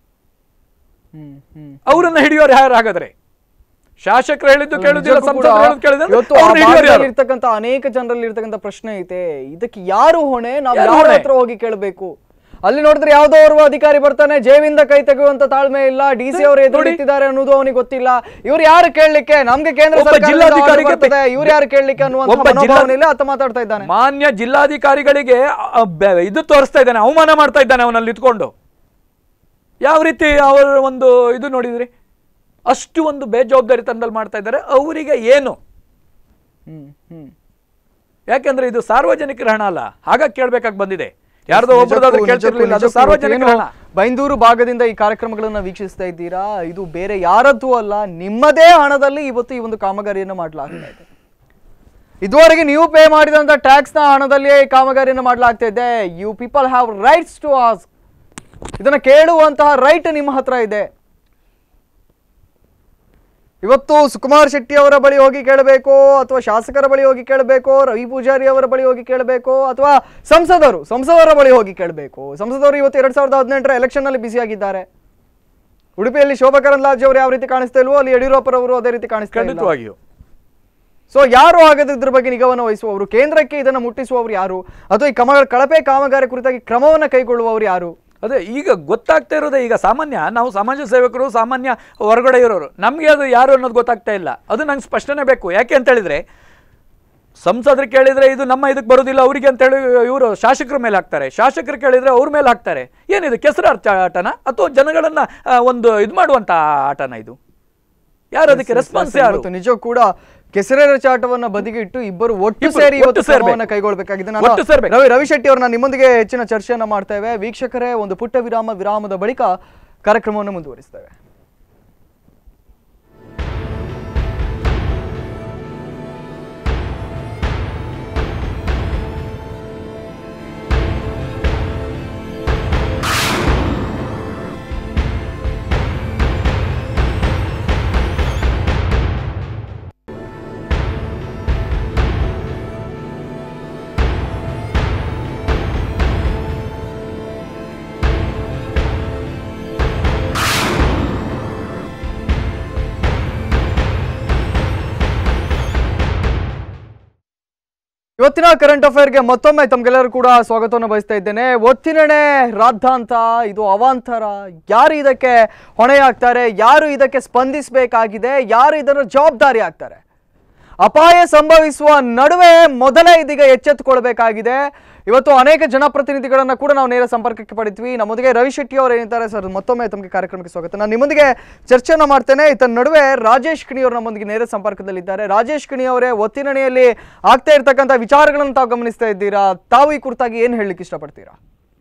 Speaker 1: ಹ್ಮ್ ಹ್ಮ್
Speaker 3: ಅವರನ್ನ ಹಿಡಿಯೋರು ಯಾರು ಹಾಗಾದ್ರೆ ಶಾಸಕರು ಹೇಳಿದ್ದು ಕೇಳುದಿಲ್ಲ
Speaker 1: ನಿಜಕ್ಕೂ ಕೂಡ
Speaker 3: ಸಂಸದರು ಹೇಳೋದು ಕೇಳಿದ್ರೆ
Speaker 1: ಇವತ್ತು ಆ
Speaker 3: ಅವ್ರನ್ನ ಹಿಡಿಯೋರು
Speaker 1: ಭಾಗದಲ್ಲಿ
Speaker 3: ಯಾರು?
Speaker 1: ಇರ್ತಕ್ಕಂಥ ಅನೇಕ ಜನರಲ್ಲಿ ಇರ್ತಕ್ಕಂಥ ಪ್ರಶ್ನೆ ಐತೆ ಇದಕ್ಕೆ ಯಾರು ಹೊಣೆ ನಾವು
Speaker 3: ಯಾರು
Speaker 1: ಯಾರ
Speaker 3: ಹೊಣೆ?
Speaker 1: ಹತ್ರ ಹೋಗಿ ಕೇಳಬೇಕು ಅಲ್ಲಿ ನೋಡಿದ್ರೆ ಯಾವ್ದೋ ಓರ್ವ ಅಧಿಕಾರಿ ಬರ್ತಾನೆ ಜೇವಿಂದ ಕೈ ತೆಗೆಯುವಂತ ತಾಳ್ಮೆ ಇಲ್ಲ ಡಿ ಸಿ ಅವರು ಎದುರು
Speaker 3: ನೋಡಿ.
Speaker 1: ನಿಂತಿದ್ದಾರೆ ಅನ್ನೋದು ಅವನಿಗೆ ಗೊತ್ತಿಲ್ಲ ಇವ್ರು ಯಾರು ಕೇಳಲಿಕ್ಕೆ ನಮ್ಗೆ ಕೇಂದ್ರ
Speaker 3: ಒಬ್ಬ
Speaker 1: ಸರ್ಕಾರದಿಂದ order
Speaker 3: ಜಿಲ್ಲಾಧಿಕಾರಿಗೆ
Speaker 1: ಬರ್ತದೆ, ಇವ್ರು ಯಾರು ಕೇಳಲಿಕ್ಕೆ ಅನ್ನುವಂತ
Speaker 3: ಒಬ್ಬ ಜಿಲ್ಲಾ-
Speaker 1: ಮನೋಭಾವನೆಯಲ್ಲಿ ಆತ ಮಾತಾಡ್ತಾ ಇದ್ದಾನೆ
Speaker 3: ಮಾನ್ಯ ಜಿಲ್ಲಾಧಿಕಾರಿಗಳಿಗೆ ಅ, ಬೆ- ಇದು ತೋರಿಸ್ತಾ ಇದ್ದಾನೆ ಅವಮಾನ ಮಾಡ್ತಾ ಇದ್ದಾನೆ ಅವನಲ್ಲಿ ಇದ್ಕೊಂಡು ಯಾವ ರೀತಿ ಅವರ ಒಂದು ಇದು ನೋಡಿದ್ರಿ ಅಷ್ಟು ಒಂದು ಬೇಜವಾಬ್ದಾರಿ ತಂದಲ್ಲಿ ಮಾಡ್ತಾ ಇದ್ದಾರೆ ಅವರಿಗೆ ಏನು
Speaker 1: ಹ್ಮ್ ಹ್ಮ್
Speaker 3: ಯಾಕೆಂದ್ರೆ ಇದು ಸಾರ್ವಜನಿಕರ ಹಣ ಅಲ್ಲ ಹಾಗಾಗಿ ಕೇಳ್ಬೇಕಾಗಿ ಬಂದಿದೆ ಯಾರ್ದೋ ಒಬ್ಬರದಾದ್ರೂ
Speaker 1: ನಿಜಕ್ಕೂ-
Speaker 3: ಕೇಳ್ತಿರ್ಲಿಲ್ಲ ಅದು
Speaker 1: ನಿಜಕ್ಕೂ
Speaker 3: ಸಾರ್ವಜನಿಕರ
Speaker 1: ಏನು
Speaker 3: ಹಣ
Speaker 1: ಬೈಂದೂರು ಭಾಗದಿಂದ ಈ ಕಾರ್ಯಕ್ರಮಗಳನ್ನ ವೀಕ್ಷಿಸ್ತಾ ಇದ್ದೀರಾ ಇದು ಬೇರೆ ಯಾರದ್ದು ಅಲ್ಲ ನಿಮ್ಮದೇ ಹಣದಲ್ಲಿ ಇವತ್ತು ಈ ಒಂದು ಕಾಮಗಾರಿಯನ್ನು ಮಾಡಲಾಗ್ತಾ ಇದೆ ಇದುವರೆಗೆ ನೀವು ಪೇ ಮಾಡಿದಂತ ಟ್ಯಾಕ್ಸ್ ನ ಹಣದಲ್ಲಿಯೇ ಈ ಕಾಮಗಾರಿಯನ್ನು ಮಾಡಲಾಗ್ತಾ ಇದೆ you people have rights to ask ಇದನ್ನ ಕೇಳುವಂತಹ ರೈಟ್ ನಿಮ್ಮ ಹತ್ರ ಇದೆ ಇವತ್ತು ಸುಕುಮಾರ್ ಶೆಟ್ಟಿ ಅವರ ಬಳಿ ಹೋಗಿ ಕೇಳಬೇಕು ಅಥವಾ ಶಾಸಕರ ಬಳಿ ಹೋಗಿ ಕೇಳಬೇಕು ರವಿ ಪೂಜಾರಿ ಅವರ ಬಳಿ ಹೋಗಿ ಕೇಳಬೇಕು ಅಥವಾ ಸಂಸದರು ಸಂಸದರ ಬಳಿ ಹೋಗಿ ಕೇಳಬೇಕು ಸಂಸದರು ಇವತ್ತು ಎರಡ್ ಸಾವಿರದ ಹದಿನೆಂಟರ ಎಲೆಕ್ಷನ್ ನಲ್ಲಿ ಬ್ಯುಸಿಯಾಗಿದ್ದಾರೆ ಉಡುಪಿಯಲ್ಲಿ ಶೋಭಾ ಕರಂದ್ಲಾಜೆ ಅವರು ಯಾವ ರೀತಿ ಕಾಣಿಸ್ತಾ ಇಲ್ವೋ ಅಲ್ಲಿ ಯಡಿಯೂರಪ್ಪರವರು ಅದೇ ರೀತಿ ಕಾಣಿಸ್ತಾ ಇಲ್ಲ
Speaker 3: ಖಂಡಿತವಾಗಿಯೂ
Speaker 1: ಸೊ ಯಾರು ಹಾಗಾದ್ರೆ ಇದ್ರ ಬಗ್ಗೆ ನಿಗಾವನ್ನು ವಹಿಸುವವರು ಕೇಂದ್ರಕ್ಕೆ ಇದನ್ನು ಮುಟ್ಟಿಸುವವರು ಯಾರು ಅಥವಾ ಈ ಕಮ ಕಳಪೆ ಕಾಮಗಾರಿ ಕುರಿತಾಗಿ ಕ್ರಮವನ್ನು ಕೈಗೊಳ್ಳುವವರು ಯಾರು
Speaker 3: ಅದೇ ಈಗ ಗೊತ್ತಾಗ್ತಾ ಇರೋದೇ ಈಗ ಸಾಮಾನ್ಯ ನಾವು ಸಮಾಜ ಸೇವಕರು ಸಾಮಾನ್ಯ ಹೊರಗಡೆ ಇರೋರು ನಮಗೆ ಅದು ಯಾರು ಅನ್ನೋದು ಗೊತ್ತಾಗ್ತಾ ಇಲ್ಲ ಅದು ನಂಗೆ ಸ್ಪಷ್ಟನೆ ಬೇಕು ಯಾಕೆ ಅಂತ ಹೇಳಿದ್ರೆ ಸಂಸದರು ಕೇಳಿದ್ರೆ ಇದು ನಮ್ಮ ಇದಕ್ಕೆ ಬರೋದಿಲ್ಲ ಅವರಿಗೆ ಅಂತ ಹೇಳಿ ಇವರು ಶಾಸಕರ ಮೇಲೆ ಹಾಕ್ತಾರೆ ಶಾಸಕರು ಕೇಳಿದ್ರೆ ಅವ್ರ ಮೇಲೆ ಹಾಕ್ತಾರೆ ಏನಿದು ಕೆಸರು ಅರ್ಥ ಆಟನ ಅಥವಾ ಜನಗಳನ್ನ ಆ, ಒಂದು ಇದು ಮಾಡುವಂತ ಆಟನ ಇದು ಯಾರು ಅದಕ್ಕೆ ರೆಸ್ಪಾನ್ಸ್ ಯಾರು
Speaker 1: ಇವತ್ತು ನಿಜ ಕೂಡ ಕೆಸರೆರ ಚಾಟವನ್ನ ಬದಿಗಿಟ್ಟು ಇಬ್ಬರು ಒಟ್ಟು
Speaker 3: ಇಬ್ರು
Speaker 1: ಸೇರಿ
Speaker 3: ಒಟ್ಟು
Speaker 1: ಇವತ್ತು
Speaker 3: ಸೇರ್ಬೇಕು.
Speaker 1: ಕ್ರಮವನ್ನ ಕೈಗೊಳ್ಳಬೇಕಾಗಿದೆ ನಾನು
Speaker 3: ಒಟ್ಟು ಸೇರ್ಬೇಕು.
Speaker 1: ರವಿ ರವಿಶೆಟ್ಟಿ ಅವ್ರನ್ನ ನಿಮ್ಮೊಂದಿಗೆ ಹೆಚ್ಚಿನ ಚರ್ಚೆಯನ್ನ ಮಾಡ್ತೇವೆ ವೀಕ್ಷಕರೇ ಒಂದು ಪುಟ್ಟ ವಿರಾಮ ವಿರಾಮದ ಬಳಿಕ ಕಾರ್ಯಕ್ರಮವನ್ನು ಮುಂದುವರಿಸ್ತೇವೆ ಇವತ್ತಿನ ಕರೆಂಟ್ ಅಫೇರ್ಗೆ ಮತ್ತೊಮ್ಮೆ ತಮ್ಗೆಲ್ಲರೂ ಕೂಡ ಸ್ವಾಗತವನ್ನು ಬಯಸ್ತಾ ಇದ್ದೇನೆ ಒತ್ತಿನಣೆ ರಾದ್ಧಾಂತ ಇದು ಅವಾಂತರ ಯಾರು ಇದಕ್ಕೆ ಹೊಣೆಯಾಗ್ತಾರೆ ಯಾರು ಇದಕ್ಕೆ ಸ್ಪಂದಿಸಬೇಕಾಗಿದೆ ಯಾರು ಇದರ ಜವಾಬ್ದಾರಿ ಆಗ್ತಾರೆ ಅಪಾಯ ಸಂಭವಿಸುವ ನಡುವೆ ಮೊದಲೇ ಇದೀಗ ಎಚ್ಚೆತ್ತುಕೊಳ್ಬೇಕಾಗಿದೆ ಇವತ್ತು ಅನೇಕ ಜನಪ್ರತಿನಿಧಿಗಳನ್ನ ಕೂಡ ನಾವು ನೇರ ಸಂಪರ್ಕಕ್ಕೆ ಪಡಿದ್ವಿ ನಮ್ಮೊಂದಿಗೆ ರವಿ ಶೆಟ್ಟಿ ಅವರು ಏನಿದ್ದಾರೆ ಸರ್ ಮತ್ತೊಮ್ಮೆ ತಮಗೆ ಕಾರ್ಯಕ್ರಮಕ್ಕೆ ಸ್ವಾಗತ ನಾನು ನಿಮ್ಮೊಂದಿಗೆ ಚರ್ಚೆನ ಮಾಡ್ತೇನೆ ಇತ್ತ ನಡುವೆ ರಾಜೇಶ್ ಕಿಣಿ ಅವರು ನಮ್ಮೊಂದಿಗೆ ನೇರ ಸಂಪರ್ಕದಲ್ಲಿದ್ದಾರೆ ರಾಜೇಶ್ ಕಿಣಿ ಅವರೇ ಒತ್ತಿನಣಿಯಲ್ಲಿ ಆಗ್ತಾ ಇರ್ತಕ್ಕಂಥ ವಿಚಾರಗಳನ್ನು ತಾವು ಗಮನಿಸ್ತಾ ಇದ್ದೀರಾ ತಾವು ಈ ಕುರಿತಾಗಿ ಏನು ಹೇಳಲಿಕ್ಕೆ ಇಷ್ಟಪಡ್ತೀರಾ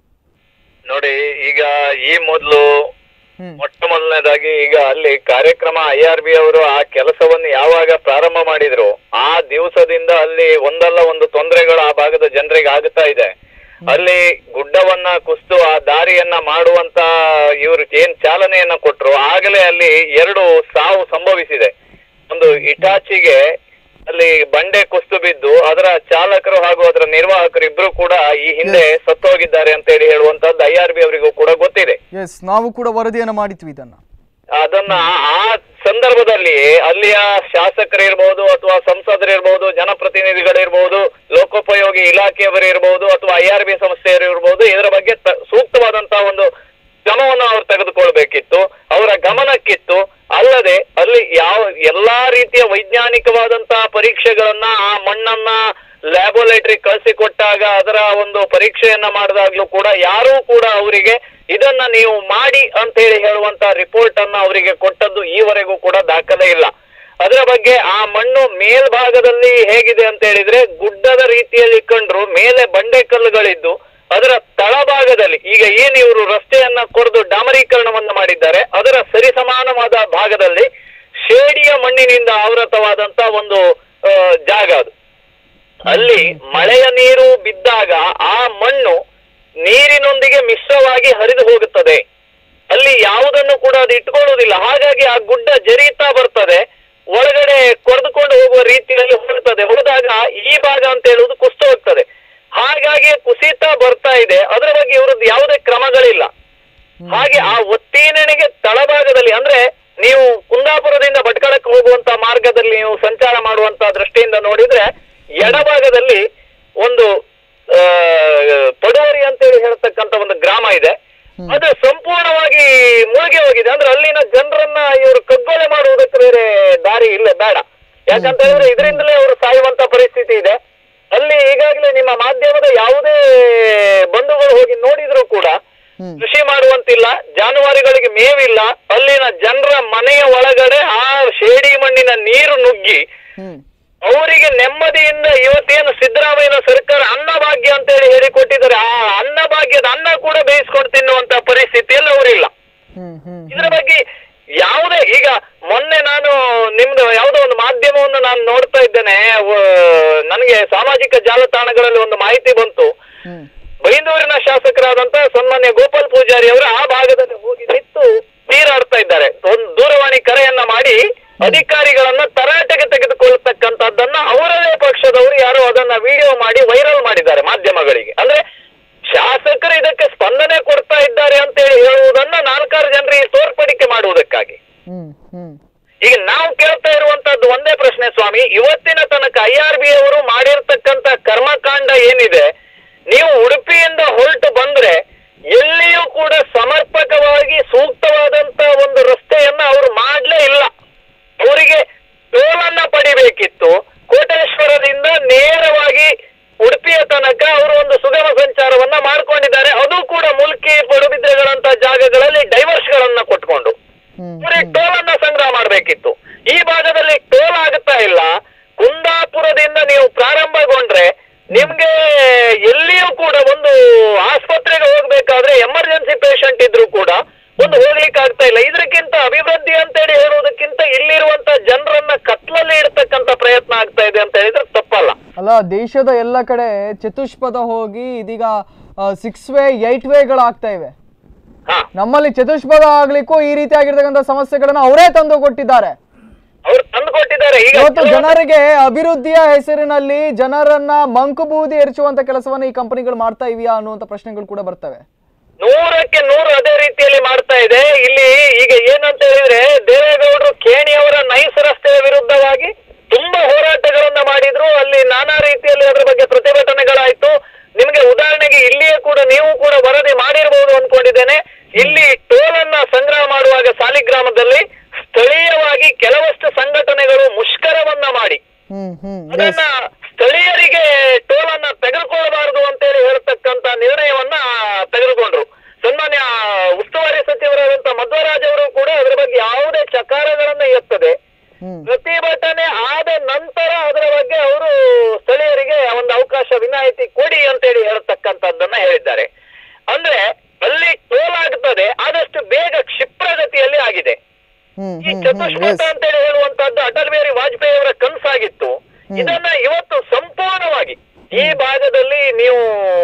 Speaker 4: ನೋಡಿ ಈಗ ಈ ಮೊದಲು
Speaker 1: ಹ್ಮ್.
Speaker 4: ಮೊಟ್ಟ ಮೊದಲನೇದಾಗಿ ಈಗ ಅಲ್ಲಿ ಕಾರ್ಯಕ್ರಮ ಐ ಆರ್ ಬಿ ಅವರು ಆ ಕೆಲಸವನ್ನು ಯಾವಾಗ ಪ್ರಾರಂಭ ಮಾಡಿದ್ರು ಆ ದಿವಸದಿಂದ ಅಲ್ಲಿ ಒಂದಲ್ಲ ಒಂದು ತೊಂದರೆಗಳು ಆ ಭಾಗದ ಜನರಿಗೆ ಆಗುತ್ತಾ ಇದೆ ಅಲ್ಲಿ ಗುಡ್ಡವನ್ನ ಕುಸ್ತು ಆ ದಾರಿಯನ್ನ ಮಾಡುವಂತ ಇವರು ಏನ್ ಚಾಲನೆಯನ್ನ ಕೊಟ್ರು ಆಗಲೇ ಅಲ್ಲಿ ಎರಡು ಸಾವು ಸಂಭವಿಸಿದೆ ಒಂದು ಇಟಾಚಿಗೆ ಅಲ್ಲಿ ಬಂಡೆ ಕುಸ್ತು ಬಿದ್ದು ಅದರ ಚಾಲಕರು ಹಾಗೂ ಅದರ ನಿರ್ವಾಹಕರು ಇಬ್ರು ಕೂಡ ಈ ಹಿಂದೆ ಸತ್ತೋಗಿದ್ದಾರೆ ಅಂತ ಹೇಳಿ ಹೇಳುವಂತದ್ದು ಐ ಆರ್ ಬಿ ಅವರಿಗೂ ಕೂಡ ಗೊತ್ತಿದೆ
Speaker 1: ಎಸ್ ನಾವು ಕೂಡ ವರದಿಯನ್ನು ಮಾಡಿದ್ವಿ ಇದನ್ನ
Speaker 4: ಅದನ್ನ ಆ ಸಂದರ್ಭದಲ್ಲಿ ಅಲ್ಲಿಯ ಶಾಸಕರಿರ್ಬಹುದು ಅಥವಾ ಸಂಸದರಿರ್ಬಹುದು ಜನಪ್ರತಿನಿಧಿಗಳಿರ್ಬಹುದು ಲೋಕೋಪಯೋಗಿ ಇಲಾಖೆಯವರು ಇರ್ಬಹುದು ಅಥವಾ ಐ ಆರ್ ಬಿ ಸಂಸ್ಥೆಯವರು ಇರ್ಬಹುದು ಇದರ ಬಗ್ಗೆ ತ- ಸೂಕ್ತವಾದಂತಹ ಒಂದು ಕ್ರಮವನ್ನು ಅವ್ರು ತೆಗೆದುಕೊಳ್ಬೇಕಿತ್ತು ಅವರ ಗಮನಕ್ಕಿತ್ತು ಅಲ್ಲದೆ ಅಲ್ಲಿ ಯಾವ ಎಲ್ಲಾ ರೀತಿಯ ವೈಜ್ಞಾನಿಕವಾದಂತಹ ಪರೀಕ್ಷೆಗಳನ್ನ ಆ ಮಣ್ಣನ್ನ ಲ್ಯಾಬೋರೇಟರಿ ಕಳಿಸಿಕೊಟ್ಟಾಗ ಅದರ ಒಂದು ಪರೀಕ್ಷೆಯನ್ನ ಮಾಡಿದಾಗ್ಲೂ ಕೂಡ ಯಾರೂ ಕೂಡ ಅವರಿಗೆ ಇದನ್ನ ನೀವು ಮಾಡಿ ಅಂತ ಹೇಳಿ ಹೇಳುವಂತ ರಿಪೋರ್ಟ್ ಅನ್ನ ಅವರಿಗೆ ಕೊಟ್ಟದ್ದು ಈವರೆಗೂ ಕೂಡ ದಾಖಲೆ ಇಲ್ಲ ಅದರ ಬಗ್ಗೆ ಆ ಮಣ್ಣು ಮೇಲ್ಭಾಗದಲ್ಲಿ ಹೇಗಿದೆ ಅಂತ ಹೇಳಿದ್ರೆ ಗುಡ್ಡದ ರೀತಿಯಲ್ಲಿ ಕಂಡ್ರು ಮೇಲೆ ಬಂಡೆ ಕಲ್ಲುಗಳಿದ್ದು ಅದರ ತಳಭಾಗದಲ್ಲಿ ಈಗ ಏನ್ ಇವರು ರಸ್ತೆಯನ್ನ ಕೊರೆದು ಡಾಮರೀಕರಣವನ್ನ ಮಾಡಿದ್ದಾರೆ ಅದರ ಸರಿಸಮಾನವಾದ ಭಾಗದಲ್ಲಿ ಶೇಡಿಯ ಮಣ್ಣಿನಿಂದ ಆವೃತವಾದಂತ ಒಂದು ಆ, ಜಾಗ ಅದು ಅಲ್ಲಿ ಮಳೆಯ ನೀರು ಬಿದ್ದಾಗ ಆ ಮಣ್ಣು ನೀರಿನೊಂದಿಗೆ ಮಿಶ್ರವಾಗಿ ಹರಿದು ಹೋಗುತ್ತದೆ ಅಲ್ಲಿ ಯಾವುದನ್ನು ಕೂಡ ಅದು ಇಟ್ಕೊಳ್ಳುವುದಿಲ್ಲ ಹಾಗಾಗಿ ಆ ಗುಡ್ಡ ಜರೀತಾ ಬರ್ತದೆ ಒಳಗಡೆ ಕೊರೆದುಕೊಂಡು ಹೋಗುವ ರೀತಿಯಲ್ಲಿ ಹೋಗ್ತದೆ ಹೋದಾಗ ಈ ಭಾಗ ಅಂತ ಹೇಳುವುದು ಕುಸ್ತು ಹೋಗ್ತದೆ ಹಾಗಾಗಿ ಕುಸಿತ ಬರ್ತಾ ಇದೆ ಅದರ ಬಗ್ಗೆ ಇವ್ರದ್ದು ಯಾವುದೇ ಕ್ರಮಗಳಿಲ್ಲ ಹಾಗೆ ಆ ಒತ್ತಿನೆಣೆಗೆ ತಳಭಾಗದಲ್ಲಿ ಅಂದ್ರೆ ನೀವು ಕುಂದಾಪುರದಿಂದ ಭಟ್ಕಳಕ್ಕೆ ಹೋಗುವಂತ ಮಾರ್ಗದಲ್ಲಿ ನೀವು ಸಂಚಾರ ಮಾಡುವಂತ ದೃಷ್ಟಿಯಿಂದ ನೋಡಿದ್ರೆ ಎಡಭಾಗದಲ್ಲಿ ಒಂದು ಆ, ಪಡುವರಿ ಅಂತೇಳಿ ಹೇಳ್ತಕ್ಕಂತ ಒಂದು ಗ್ರಾಮ ಇದೆ ಅದು ಸಂಪೂರ್ಣವಾಗಿ ಮುಳುಗಿ ಹೋಗಿದೆ ಅಂದ್ರೆ ಅಲ್ಲಿನ ಜನರನ್ನ ಇವರು ಕಗ್ಗೊಲೆ ಮಾಡುವುದಕ್ಕೆ ಬೇರೆ ದಾರಿ ಇಲ್ಲ ಬೇಡ ಯಾಕಂತ ಹೇಳಿದ್ರೆ ಇದರಿಂದಲೇ ಅವರು ಸಾಯುವಂತ ಪರಿಸ್ಥಿತಿ ಇದೆ ಅಲ್ಲಿ ಈಗಾಗಲೇ ನಿಮ್ಮ ಮಾಧ್ಯಮದ ಯಾವುದೇ ಬಂಧುಗಳು ಹೋಗಿ ನೋಡಿದ್ರು ಕೂಡ ಕೃಷಿ ಮಾಡುವಂತಿಲ್ಲ ಜಾನುವಾರುಗಳಿಗೆ ಮೇವಿಲ್ಲ ಅಲ್ಲಿನ ಜನರ ಮನೆಯ ಒಳಗಡೆ ಆ ಶೇಡಿ ಮಣ್ಣಿನ ನೀರು ನುಗ್ಗಿ
Speaker 1: ಹ್ಮ್
Speaker 4: ಅವರಿಗೆ ನೆಮ್ಮದಿಯಿಂದ ಇವತ್ತೇನು ಸಿದ್ದರಾಮಯ್ಯನ ಸರ್ಕಾರ ಅನ್ನಭಾಗ್ಯ ಅಂತ ಹೇಳಿ ಹೇಳಿಕೊಟ್ಟಿದ್ದಾರೆ ಆ ಅನ್ನಭಾಗ್ಯದ ಅನ್ನ ಕೂಡ ಬೇಯಿಸ್ಕೊಂಡು ತಿನ್ನುವಂತ ಪರಿಸ್ಥಿತಿಯಲ್ಲಿ ಅವರಿಲ್ಲ
Speaker 1: ಹ್ಮ್ ಹ್ಮ್
Speaker 4: ಇದರ ಬಗ್ಗೆ ಯಾವುದೇ ಈಗ ಮೊನ್ನೆ ನಾನು ನಿಮ್ದು ಯಾವುದೋ ಒಂದು ಮಾಧ್ಯಮವನ್ನು ನಾನು ನೋಡ್ತಾ ಇದ್ದೇನೆ ವ- ನನಗೆ ಸಾಮಾಜಿಕ ಜಾಲತಾಣಗಳಲ್ಲಿ ಒಂದು ಮಾಹಿತಿ ಬಂತು
Speaker 1: ಹ್ಮ್
Speaker 4: ಬೈಂದೂರಿನ ಶಾಸಕರಾದಂತ ಸನ್ಮಾನ್ಯ ಗೋಪಾಲ್ ಪೂಜಾರಿ ಅವರು ಆ ಭಾಗದಲ್ಲಿ ಹೋಗಿ ನಿಂತು ನೀರಾಡ್ತಾ ಇದ್ದಾರೆ ಒಂದು ದೂರವಾಣಿ ಕರೆಯನ್ನ ಮಾಡಿ ಅಧಿಕಾರಿಗಳನ್ನ ತರಾಟೆಗೆ ತೆಗೆದುಕೊಳ್ಳತಕ್ಕಂತದ್ದನ್ನ ಅವರದೇ ಪಕ್ಷದವರು ಯಾರೋ ಅದನ್ನ ವಿಡಿಯೋ ಮಾಡಿ ವೈರಲ್ ಮಾಡಿದ್ದಾರೆ ಮಾಧ್ಯಮಗಳಿಗೆ ಅಂದ್ರೆ ಶಾಸಕರು ಇದಕ್ಕೆ ಸ್ಪಂದನೆ ಕೊಡ್ತಾ ಇದ್ದಾರೆ ಅಂತ ಹೇಳಿ ಹೇಳುವುದನ್ನ ನಾಲ್ಕಾರು ಜನರಿಗೆ ತೋರ್ಪಡಿಕೆ ಮಾಡುವುದಕ್ಕಾಗಿ
Speaker 1: ಹ್ಮ್ ಹ್ಮ್
Speaker 4: ಈಗ ನಾವು ಕೇಳ್ತಾ ಇರುವಂತದ್ದು ಒಂದೇ ಪ್ರಶ್ನೆ ಸ್ವಾಮಿ ಇವತ್ತಿನ ತನಕ ಐ ಆರ್ ಬಿ ಅವರು ಮಾಡಿರ್ತಕ್ಕಂತ ಕರ್ಮಕಾಂಡ ಏನಿದೆ ನೀವು ಉಡುಪಿಯಿಂದ ಹೊರಟು ಬಂದ್ರೆ ಎಲ್ಲಿಯೂ ಕೂಡ ಸಮರ್ಪಕವಾಗಿ ಸೂಕ್ತವಾದಂತ ಒಂದು ರಸ್ತೆಯನ್ನ ಅವರು ಮಾಡ್ಲೇ ಇಲ್ಲ ಅವರಿಗೆ ಟೋಲನ್ನ ಪಡಿಬೇಕಿತ್ತು ಕೋಟೇಶ್ವರದಿಂದ ನೇರವಾಗಿ ಉಡುಪಿಯ ತನಕ ಅವರು ಒಂದು ಸುಗಮ ಸಂಚಾರವನ್ನ ಮಾಡ್ಕೊಂಡಿದ್ದಾರೆ ಅದು ಕೂಡ ಮುಲ್ಕಿ ಪಡುಬಿದ್ರೆಗಳಂತ ಜಾಗಗಳಲ್ಲಿ ಡೈವರ್ಸ್ ಗಳನ್ನ ಕೊಟ್ಕೊಂಡು
Speaker 1: ಹ್ಮ್
Speaker 4: ಅವರಿಗೆ ಟೋಲ್ ಅನ್ನ ಸಂಗ್ರಹ ಮಾಡಬೇಕಿತ್ತು ಆಸ್ಪತ್ರೆಗೆ ಹೋಗ್ಬೇಕಾದ್ರೆ ಎಮರ್ಜೆನ್ಸಿ ಪೇಷಂಟ್ ಇದ್ರು ಕೂಡ ಒಂದು ಹೋಗ್ಲಿಕ್ಕೆ ಆಗ್ತಾ ಇಲ್ಲ ಇದಕ್ಕಿಂತ ಅಭಿವೃದ್ಧಿ ಅಂತೇಳಿ ಹೇಳುವುದಕ್ಕಿಂತ ಇಲ್ಲಿರುವಂತ ಜನರನ್ನ ಕತ್ಲಲ್ಲಿ ಇಡ್ತಕ್ಕಂತ ಪ್ರಯತ್ನ ಆಗ್ತಾ ಇದೆ ಅಂತ ಹೇಳಿದ್ರೆ ತಪ್ಪಲ್ಲ
Speaker 1: ಅಲ್ಲ ದೇಶದ ಎಲ್ಲ ಕಡೆ ಚತುಷ್ಪಥ ಹೋಗಿ ಇದೀಗ ಸಿಕ್ಸ್ ವೇ ಏಟ್ ವೇಗಳಾಗ್ತಾ ಇವೆ
Speaker 4: ಹಾ
Speaker 1: ನಮ್ಮಲ್ಲಿ ಚತುಷ್ಪಥ ಆಗ್ಲಿಕ್ಕೂ ಈ ರೀತಿಯಾಗಿರ್ತಕ್ಕಂಥ ಸಮಸ್ಯೆಗಳನ್ನ ಅವರೇ ತಂದು ಕೊಟ್ಟಿದ್ದಾರೆ
Speaker 4: ಅವ್ರು ತಂದು ಕೊಟ್ಟಿದ್ದಾರೆ ಈಗ
Speaker 1: ಇವತ್ತು ಜನರಿಗೆ ಅಭಿವೃದ್ಧಿಯ ಹೆಸರಿನಲ್ಲಿ ಜನರನ್ನ ಮಂಕು ಬೂದಿ ಎರಚುವಂತ ಕೆಲಸವನ್ನ ಈ ಕಂಪನಿಗಳು ಮಾಡ್ತಾ ಇವೆಯಾ ಅನ್ನುವಂತ ಪ್ರಶ್ನೆಗಳು ಕೂಡ ಬರ್ತವೆ
Speaker 4: ನೂರಕ್ಕೆ ನೂರು ಅದೇ ರೀತಿಯಲ್ಲಿ ಮಾಡ್ತಾ ಇದೆ ಇಲ್ಲಿ ಈಗ ಏನಂತ ಹೇಳಿದ್ರೆ ದೇವೇಗೌಡರು ಖೇಣಿಯವರ ನೈಸ್ ರಸ್ತೆಯ ವಿರುದ್ಧವಾಗಿ ತುಂಬಾ ಹೋರಾಟಗಳನ್ನ ಮಾಡಿದ್ರು ಅಲ್ಲಿ ನಾನಾ ರೀತಿಯಲ್ಲಿ ಅದರ ಬಗ್ಗೆ ಪ್ರತಿಭಟನೆಗಳಾಯ್ತು ನಿಮಗೆ ಉದಾಹರಣೆಗೆ ಇಲ್ಲಿಯೇ ಕೂಡ ನೀವು ಕೂಡ ವರದಿ ಮಾಡಿರಬಹುದು ಅನ್ಕೊಂಡಿದ್ದೇನೆ ಇಲ್ಲಿ ಟೋಲ್ ಅನ್ನ ಸಂಗ್ರಹ ಮಾಡುವಾಗ ಸಾಲಿಗ್ರಾಮದಲ್ಲಿ ಸ್ಥಳೀಯವಾಗಿ ಕೆಲವಷ್ಟು ಸಂಘಟನೆಗಳು ಮುಷ್ಕರವನ್ನ ಮಾಡಿ
Speaker 1: ಹ್ಮ್ ಹ್ಮ್
Speaker 4: ಅದನ್ನ ಸ್ಥಳೀಯರಿಗೆ ಟೋಲ್ ಅನ್ನ ತೆಗೆದುಕೊಳ್ಳಬಾರದು ಅಂತೇಳಿ ಹೇಳ್ತಕ್ಕಂತ ನಿರ್ಣಯವನ್ನ ತೆಗೆದುಕೊಂಡ್ರು ಸನ್ಮಾನ್ಯ ಉಸ್ತುವಾರಿ ಸಚಿವರಾದಂತ ಮಧ್ವರಾಜ್ ಅವರು ಕೂಡ ಅದರ ಬಗ್ಗೆ ಯಾವುದೇ ಚಕಾರಗಳನ್ನ ಎತ್ತದೆ
Speaker 1: ಹ್ಮ್
Speaker 4: ಪ್ರತಿಭಟನೆ ಆದ ನಂತರ ಅದರ ಬಗ್ಗೆ ಅವರು ಸ್ಥಳೀಯರಿಗೆ ಒಂದು ಅವಕಾಶ ವಿನಾಯಿತಿ ಕೊಡಿ ಅಂತೇಳಿ ಹೇಳ್ತಕ್ಕಂಥದ್ದನ್ನ ಹೇಳಿದ್ದಾರೆ ಅಂದ್ರೆ ಅಲ್ಲಿ ಟೋಲ್ ಆಗ್ತದೆ ಆದಷ್ಟು ಬೇಗ ಕ್ಷಿಪ್ರಗತಿಯಲ್ಲಿ ಆಗಿದೆ
Speaker 1: ಹ್ಮ್
Speaker 4: ಈ
Speaker 1: ಹ್ಮ್ ಹ್ಮ್
Speaker 4: ಚತುಷ್ಪಥ
Speaker 1: ಎಸ್
Speaker 4: ಅಂತೇಳಿ ಹೇಳುವಂತದ್ದು ಅಟಲ್ ಬಿಹಾರಿ ವಾಜಪೇಯಿ ಅವರ ಕನಸಾಗಿತ್ತು ಇದನ್ನ ಇವತ್ತು ಸಂಪೂರ್ಣವಾಗಿ ಈ ಭಾಗದಲ್ಲಿ ನೀವು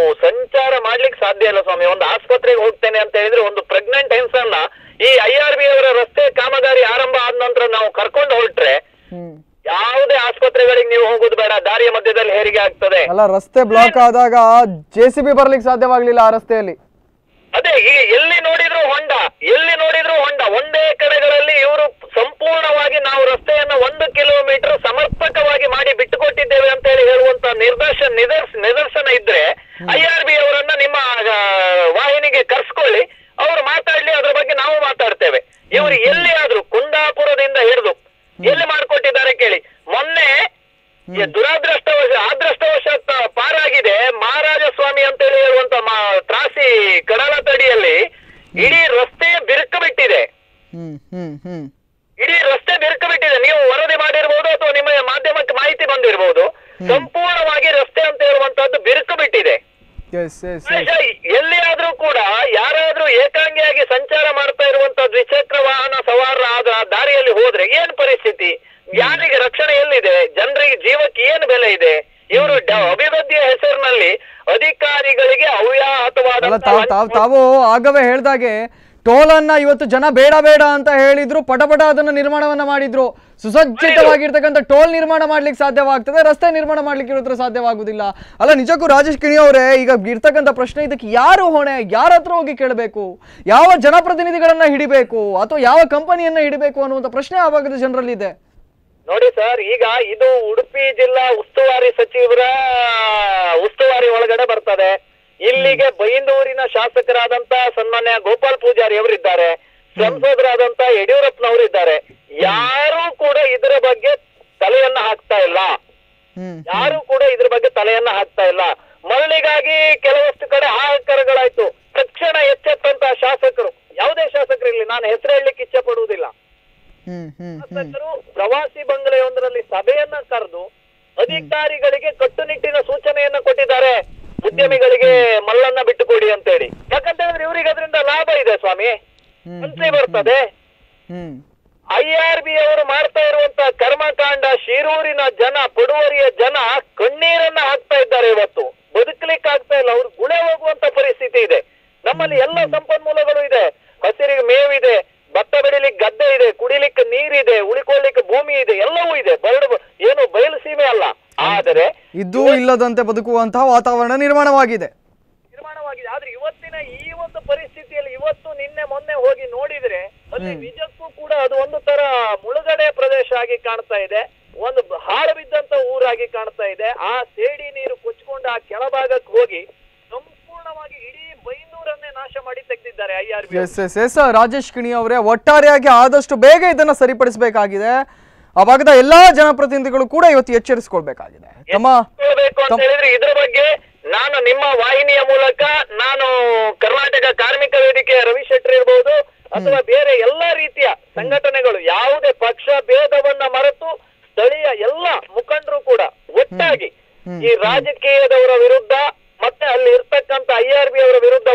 Speaker 4: ಸಂಚಾರ ಮಾಡ್ಲಿಕ್ಕೆ ಸಾಧ್ಯ ಇಲ್ಲ ಸ್ವಾಮಿ ಒಂದು ಆಸ್ಪತ್ರೆಗೆ ಹೋಗ್ತೇನೆ ಅಂತ ಹೇಳಿದ್ರೆ ಒಂದು ಪ್ರೆಗ್ನೆಂಟ್ ಹೆಣ್ಸನ್ನ ಈ ಐ ಆರ್ ಬಿ ಅವರ ರಸ್ತೆ ಕಾಮಗಾರಿ ಆರಂಭ ಆದ ನಂತರ ನಾವು ಕರ್ಕೊಂಡು ಹೊರಟ್ರೆ
Speaker 1: ಹ್ಮ್
Speaker 4: ಯಾವುದೇ ಆಸ್ಪತ್ರೆಗಳಿಗೆ ನೀವು ಹೋಗೋದು ಬೇಡ ದಾರಿಯ ಮಧ್ಯದಲ್ಲಿ ಹೆರಿಗೆ ಆಗ್ತದೆ
Speaker 1: ಅಲ್ಲ ರಸ್ತೆ ಬ್ಲಾಕ್ ಆದಾಗ ಜೆ ಸಿ ಬಿ ಬರ್ಲಿಕ್ಕೆ ಸಾಧ್ಯವಾಗ್ಲಿಲ್ಲ ಆ ರಸ್ತೆಯಲ್ಲಿ
Speaker 4: ಅದೇ ಈಗ ಎಲ್ಲಿ ನೋಡಿದ್ರು ಹೊಂಡ ಎಲ್ಲಿ ನೋಡಿದ್ರು ಹೊಂಡ ಒಂದೇ ಕಡೆಗಳಲ್ಲಿ ಇವರು ಸಂಪೂರ್ಣವಾಗಿ ನಾವು ರಸ್ತೆಯನ್ನ ಒಂದು ಕಿಲೋಮೀಟರ್ ಸಮರ್ಪಕವಾಗಿ ಮಾಡಿ ಬಿಟ್ಟುಕೊಟ್ಟಿದ್ದೇವೆ ಅಂತ ಹೇಳಿ ಹೇಳುವಂತ ನಿರ್ದರ್ಶನ ನಿದರ್ಶ ನಿದರ್ಶನ ಇದ್ರೆ ಐ ಆರ್ ಬಿ ಅವರನ್ನ ನಿಮ್ಮ ಆ, ವಾಹಿನಿಗೆ ಕರ್ಸ್ಕೊಳ್ಳಿ ಅವ್ರು ಮಾತಾಡ್ಲಿ ಅದ್ರ ಬಗ್ಗೆ ನಾವು ಮಾತಾಡ್ತೇವೆ ಇವರು ಎಲ್ಲಿ ಆದ್ರೂ ಕುಂದಾಪುರದಿಂದ ಹಿಡಿದು ಎಲ್ಲಿ ಮಾಡ್ಕೊಟ್ಟಿದ್ದಾರೆ ಕೇಳಿ ಮೊನ್ನೆ ಈ ದುರಾದೃಷ್ಟವಶ ಅದೃಷ್ಟವಶಾತ್ ಪಾರಾಗಿದೆ ಮಹಾರಾಜ ಸ್ವಾಮಿ ಅಂತೇಳಿ ಹೇಳುವಂತ ಮಾ- ತ್ರಾಸಿ ಕಡಲ ತಡಿಯಲ್ಲಿ ಇಡೀ ರಸ್ತೆ ಬಿರುಕು ಬಿಟ್ಟಿದೆ
Speaker 1: ಹ್ಮ್ ಹ್ಮ್ ಹ್ಮ್
Speaker 4: ಇಡೀ ರಸ್ತೆ ಬಿರುಕು ಬಿಟ್ಟಿದೆ ನೀವು ವರದಿ ಮಾಡಿರ್ಬೋದು ಅಥವಾ ನಿಮ್ಮ ಮಾಧ್ಯಮಕ್ಕೆ ಮಾಹಿತಿ ಬಂದಿರಬಹುದು ಸಂಪೂರ್ಣವಾಗಿ ರಸ್ತೆ ಅಂತ ಹೇಳುವಂತದ್ದು ಬಿರುಕು ಬಿಟ್ಟಿದೆ
Speaker 1: ಎಸ್ ಎಸ್
Speaker 4: ಬಹುಶಃ ಎಲ್ಲಿ ಆದ್ರೂ ಕೂಡ ಯಾರಾದ್ರೂ ಏಕಾಂಗಿಯಾಗಿ ಸಂಚಾರ ಮಾಡ್ತಾ ಇರುವಂತ ದ್ವಿಚಕ್ರ ವಾಹನ ಸವಾರರ ಆದ ದಾರಿಯಲ್ಲಿ ಹೋದ್ರೆ ಏನ್ ಪರಿಸ್ಥಿತಿ ಯಾರಿಗೆ ರಕ್ಷಣೆ ಎಲ್ಲಿದೆ ಜನರಿಗೆ ಜೀವಕ್ಕೆ ಏನು ಬೆಲೆ ಇದೆ ಇವರು ಡ- ಅಭಿವೃದ್ಧಿಯ ಹೆಸರಿನಲ್ಲಿ ಅಧಿಕಾರಿಗಳಿಗೆ
Speaker 1: ಅಲ್ಲ
Speaker 4: ಅವ್ಯಾಹತವಾದ
Speaker 1: ತಾವು ತಾವು ತಾವು ಆಗವೇ ಹೇಳ್ದಾಗೆ ಟೋಲ್ ಅನ್ನ ಇವತ್ತು ಜನ ಬೇಡ ಬೇಡ ಅಂತ ಹೇಳಿದ್ರು ಪಟ ಪಟ ಅದನ್ನ ನಿರ್ಮಾಣವನ್ನ ಮಾಡಿದ್ರು ಸುಸಜ್ಜಿತವಾಗಿರ್ತಕ್ಕಂಥ ಟೋಲ್ ನಿರ್ಮಾಣ ಮಾಡ್ಲಿಕ್ಕೆ ಸಾಧ್ಯವಾಗ್ತದೆ ರಸ್ತೆ ನಿರ್ಮಾಣ ಮಾಡ್ಲಿಕ್ಕೆ ಇರೋದ್ರ ಸಾಧ್ಯವಾಗುದಿಲ್ಲ ಅಲ್ಲ ನಿಜಕ್ಕೂ ರಾಜೇಶ್ ಕಿಣಿ ಅವರೇ ಈಗ ಇರ್ತಕ್ಕಂಥ ಪ್ರಶ್ನೆ ಇದಕ್ಕೆ ಯಾರು ಹೊಣೆ ಯಾರ ಹತ್ರ ಹೋಗಿ ಕೇಳಬೇಕು ಯಾವ ಜನಪ್ರತಿನಿಧಿಗಳನ್ನ ಹಿಡಿಬೇಕು ಅಥವಾ ಯಾವ ಕಂಪನಿಯನ್ನ ಹಿಡಿಬೇಕು ಅನ್ನುವಂಥ ಪ್ರಶ್ನೆ ಆ ಭಾಗದ ಜನರಲ್ಲಿ ಇದೆ
Speaker 4: ನೋಡಿ ಸರ್ ಈಗ ಇದು ಉಡುಪಿ ಜಿಲ್ಲಾ ಉಸ್ತುವಾರಿ ಸಚಿವರ ಉಸ್ತುವಾರಿ ಒಳಗಡೆ ಬರ್ತದೆ ಇಲ್ಲಿಗೆ ಬೈಂದೂರಿನ ಶಾಸಕರಾದಂತ ಸನ್ಮಾನ್ಯ ಗೋಪಾಲ್ ಪೂಜಾರಿ ಅವರಿದ್ದಾರೆ ಸಂಸದರಾದಂತ ಯಡಿಯೂರಪ್ಪನವರು ಇದ್ದಾರೆ ಯಾರೂ ಕೂಡ ಇದರ ಬಗ್ಗೆ ತಲೆಯನ್ನ ಹಾಕ್ತಾ ಇಲ್ಲ
Speaker 1: ಹ್ಮ್
Speaker 4: ಯಾರು ಕೂಡ ಇದ್ರ ಬಗ್ಗೆ ತಲೆಯನ್ನ ಹಾಕ್ತಾ ಇಲ್ಲ ಮರಳಿಗಾಗಿ ಕೆಲವಷ್ಟು ಕಡೆ ಹಾಹಾಕಾರಗಳಾಯ್ತು ತಕ್ಷಣ ಎಚ್ಚೆತ್ತಂತ ಶಾಸಕರು ಯಾವುದೇ ಶಾಸಕರು ಇರಲಿ ನಾನು ಹೆಸರು ಹೇಳಲಿಕ್ಕೆ ಇಚ್ಛೆ ಪಡುವುದಿಲ್ಲ
Speaker 1: ಹ್ಮ್ ಹ್ಮ್ ಹ್ಮ್
Speaker 4: ಶಾಸಕರು ಪ್ರವಾಸಿ ಬಂಗಲೆಯೊಂದರಲ್ಲಿ ಸಭೆಯನ್ನ ಕರೆದು ಅಧಿಕಾರಿಗಳಿಗೆ ಕಟ್ಟುನಿಟ್ಟಿನ ಸೂಚನೆಯನ್ನ ಕೊಟ್ಟಿದ್ದಾರೆ ಉದ್ಯಮಿಗಳಿಗೆ ಮಲ್ಲನ್ನ ಬಿಟ್ಟುಕೊಡಿ ಅಂತೇಳಿ ಯಾಕಂತ ಹೇಳಿದ್ರೆ ಇವರಿಗೆ ಅದರಿಂದ ಲಾಭ ಇದೆ ಸ್ವಾಮಿ
Speaker 1: ಹ್ಮ್,
Speaker 4: ಮಂತ್ರಿ ಬರ್ತದೆ
Speaker 1: ಹ್ಮ್
Speaker 4: ಐ ಆರ್ ಬಿ ಅವರು ಮಾಡ್ತಾ ಇರುವಂತ ಕರ್ಮಕಾಂಡ ಶಿರೂರಿನ ಜನ ಪಡುವರಿಯ ಜನ ಕಣ್ಣೀರನ್ನ ಹಾಕ್ತಾ ಇದ್ದಾರೆ ಇವತ್ತು ಬದುಕಲಿಕ್ಕೆ ಆಗ್ತಾ ಇಲ್ಲ ಅವ್ರು ಗುಳೆ ಹೋಗುವಂತ ಪರಿಸ್ಥಿತಿ ಇದೆ ನಮ್ಮಲ್ಲಿ ಎಲ್ಲ ಸಂಪನ್ಮೂಲಗಳು ಇದೆ ಹಸಿರಿಗೆ ಮೇವಿದೆ ಭತ್ತ ಬೆಳಿಲಿಕ್ಕೆ ಗದ್ದೆ ಇದೆ ಕುಡಿಲಿಕ್ಕೆ ನೀರಿದೆ ಉಳಿಕೊಳ್ಳಿಕ್ಕೆ ಭೂಮಿ ಇದೆ ಎಲ್ಲವೂ ಇದೆ ಬರಡು ಏನು ಬಯಲು ಸೀಮೆ ಅಲ್ಲ ಆದರೆ
Speaker 1: ಇದ್ದೂ ಇಲ್ಲದಂತೆ ಬದುಕುವಂತಹ ವಾತಾವರಣ ನಿರ್ಮಾಣವಾಗಿದೆ
Speaker 4: ನಿರ್ಮಾಣವಾಗಿದೆ ಆದ್ರೆ ಇವತ್ತಿನ ಈ ಒಂದು ಪರಿಸ್ಥಿತಿಯಲ್ಲಿ ಇವತ್ತು ನಿನ್ನೆ ಮೊನ್ನೆ ಹೋಗಿ ನೋಡಿದ್ರೆ ಅಲ್ಲಿ ನಿಜಕ್ಕೂ ಕೂಡ ಅದು ಒಂದು ತರ ಮುಳುಗಡೆ ಪ್ರದೇಶ ಆಗಿ ಕಾಣ್ತಾ ಇದೆ ಒಂದು ಬ- ಹಾಳು ಬಿದ್ದಂತ ಊರಾಗಿ ಕಾಣ್ತಾ ಇದೆ ಆ ಸೇಡಿ ನೀರು ಕೊಚ್ಕೊಂಡು ಆ ಕೆಳಭಾಗಕ್ಕೆ ಹೋಗಿ ಸಂಪೂರ್ಣವಾಗಿ ಇಡೀ ಬೈಂದೂರನ್ನೇ ನಾಶ ಮಾಡಿ ತೆಗೆದಿದ್ದಾರೆ I R B
Speaker 1: S S S Rajesh Kini ಅವರೇ ಒಟ್ಟಾರೆಯಾಗಿ ಆದಷ್ಟು ಬೇಗ ಇದನ್ನ ಸರಿಪಡಿಸಬೇಕಾಗಿದೆ ಆ ಭಾಗದ ಎಲ್ಲಾ ಜನಪ್ರತಿನಿಧಿಗಳು ಕೂಡ ಇವತ್ತು ಎಚ್ಚರಿಸಿಕೊಳ್ಬೇಕಾಗಿದೆ ತಮ್ಮ
Speaker 4: ಬೇಕು ಅಂತ ಹೇಳಿದ್ರೆ ಇದ್ರ ಬಗ್ಗೆ ನಾನು ನಿಮ್ಮ ವಾಹಿನಿಯ ಮೂಲಕ ನಾನು ಕರ್ನಾಟಕ ಕಾರ್ಮಿಕ ವೇದಿಕೆಯ ರವಿ ಶೆಟ್ಟಿ ಇರಬಹುದು ಅಥವಾ ಬೇರೆ ಎಲ್ಲಾ ರೀತಿಯ ಸಂಘಟನೆಗಳು ಯಾವುದೇ ಪಕ್ಷ ಭೇದವನ್ನ ಮರೆತು ಸ್ಥಳೀಯ ಎಲ್ಲ ಮುಖಂಡರು ಕೂಡ ಒಟ್ಟಾಗಿ ಈ ರಾಜಕೀಯದವರ ವಿರುದ್ಧ ಮತ್ತೆ ಅಲ್ಲಿ ಇರ್ತಕ್ಕಂತ ಐ ಆರ್ ಬಿ ಅವರ ವಿರುದ್ಧ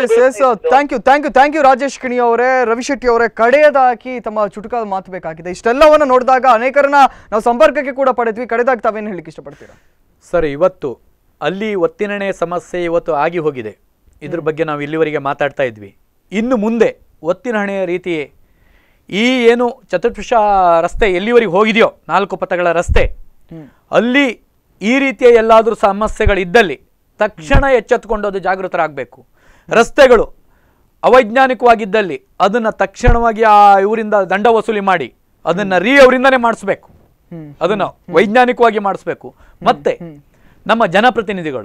Speaker 1: S S thank you thank you thank you Rajesh Kini ಅವರೇ ರವಿಶೆಟ್ಟಿ ಅವರೇ ಕಡೆಯದಾಗಿ ತಮ್ಮ ಚುಟುಕಾದ ಮಾತು ಬೇಕಾಗಿದೆ ಇಷ್ಟೆಲ್ಲವನ್ನ ನೋಡಿದಾಗ ಅನೇಕರನ್ನ ನಾವು ಸಂಪರ್ಕಕ್ಕೆ ಕೂಡ ಪಡೆದ್ವಿ ಕಡೆದಾಗ ತಾವೇನು ಹೇಳಿಕ್ಕೆ ಇಷ್ಟಪಡ್ತೀರಾ
Speaker 3: ಸರ್ ಇವತ್ತು ಅಲ್ಲಿ ಒತ್ತಿನಣೆ ಸಮಸ್ಯೆ ಇವತ್ತು ಆಗಿ ಹೋಗಿದೆ ಇದ್ರ ಬಗ್ಗೆ ನಾವು ಇಲ್ಲಿವರೆಗೆ ಮಾತಾಡ್ತಾ ಇದ್ವಿ ಇನ್ನು ಮುಂದೆ ಒತ್ತಿನ ಹಣೆಯ ರೀತಿ ಈ ಏನು ಚತುರ್ಭುಷ ರಸ್ತೆ ಎಲ್ಲಿವರೆಗೆ ಹೋಗಿದೆಯೋ ನಾಲ್ಕು ಪಥಗಳ ರಸ್ತೆ ಅಲ್ಲಿ ಈ ರೀತಿಯ ಎಲ್ಲಾದರೂ ಸಮಸ್ಯೆಗಳಿದ್ದಲ್ಲಿ ತಕ್ಷಣ ಎಚ್ಚೆತ್ತುಕೊಂಡು ಅದು ಜಾಗೃತರಾಗಬೇಕು ರಸ್ತೆಗಳು ಅವೈಜ್ಞಾನಿಕವಾಗಿದ್ದಲ್ಲಿ ಅದನ್ನ ತಕ್ಷಣವಾಗಿ ಆ ಇವರಿಂದ ದಂಡ ವಸೂಲಿ ಮಾಡಿ ಅದನ್ನ ರೀ ಅವರಿಂದನೇ ಮಾಡಿಸ್ಬೇಕು ಅದನ್ನ ವೈಜ್ಞಾನಿಕವಾಗಿ ಮಾಡಿಸ್ಬೇಕು ಮತ್ತೆ ನಮ್ಮ ಜನಪ್ರತಿನಿಧಿಗಳು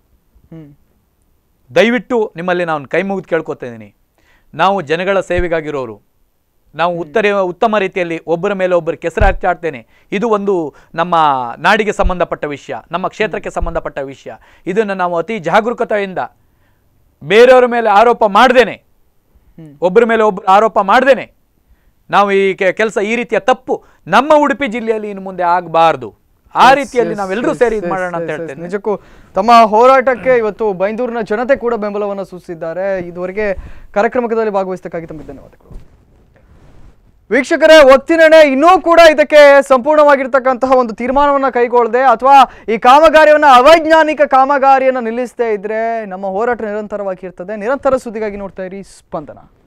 Speaker 3: ದಯವಿಟ್ಟು ನಿಮ್ಮಲ್ಲಿ ನಾನು ಕೈ ಮುಗಿದು ಕೇಳ್ಕೊತಾ ಇದ್ದೀನಿ ನಾವು ಜನಗಳ ಸೇವೆಗಾಗಿರೋರು ನಾವು ಉತ್ತರ ಉತ್ತಮ ರೀತಿಯಲ್ಲಿ ಒಬ್ಬರ ಮೇಲೆ ಒಬ್ಬರು ಕೆಸರಾಚಾಡ್ತೇನೆ ಇದು ಒಂದು ನಮ್ಮ ನಾಡಿಗೆ ಸಂಬಂಧಪಟ್ಟ ವಿಷಯ ನಮ್ಮ ಕ್ಷೇತ್ರಕ್ಕೆ ಸಂಬಂಧಪಟ್ಟ ವಿಷಯ ಇದನ್ನು ನಾವು ಅತಿ ಜಾಗರೂಕತೆಯಿಂದ ಬೇರೆಯವರ ಮೇಲೆ ಆರೋಪ ಮಾಡ್ದೇನೆ ಒಬ್ಬರ ಮೇಲೆ ಒಬ್ಬರು ಆರೋಪ ಮಾಡ್ದೇನೆ ನಾವು ಈ ಕೆಲಸ ಈ ರೀತಿಯ ತಪ್ಪು ನಮ್ಮ ಉಡುಪಿ ಜಿಲ್ಲೆಯಲ್ಲಿ ಇನ್ನು ಮುಂದೆ ಆಗಬಾರ್ದು ಆ ರೀತಿಯಲ್ಲಿ ನಾವೆಲ್ಲರೂ ಸೇರಿ ಇದು ಮಾಡೋಣ ಅಂತ ಹೇಳ್ತೇನೆ
Speaker 1: ನಿಜಕ್ಕೂ ತಮ್ಮ ಹೋರಾಟಕ್ಕೆ ಇವತ್ತು ಬೈಂದೂರಿನ ಜನತೆ ಕೂಡ ಬೆಂಬಲವನ್ನು ಸೂಚಿಸಿದ್ದಾರೆ ಇದುವರೆಗೆ ಕಾರ್ಯಕ್ರಮದಲ್ಲಿ ಭಾಗವಹಿಸಬೇಕಾಗಿ ತಮಗೆ ಧನ್ಯವಾದಗಳು ವೀಕ್ಷಕರೇ ಒತ್ತಿನಣೆ ಇನ್ನೂ ಕೂಡ ಇದಕ್ಕೆ ಸಂಪೂರ್ಣವಾಗಿರ್ತಕ್ಕಂತಹ ಒಂದು ತೀರ್ಮಾನವನ್ನ ಕೈಗೊಳ್ಳದೆ ಅಥವಾ ಈ ಕಾಮಗಾರಿಯನ್ನ ಅವೈಜ್ಞಾನಿಕ ಕಾಮಗಾರಿಯನ್ನು ನಿಲ್ಲಿಸದೇ ಇದ್ರೆ ನಮ್ಮ ಹೋರಾಟ ನಿರಂತರವಾಗಿರ್ತದೆ ನಿರಂತರ ಸುದ್ದಿಗಾಗಿ ನೋಡ್ತಾ ಇರಿ ಸ್ಪಂದನ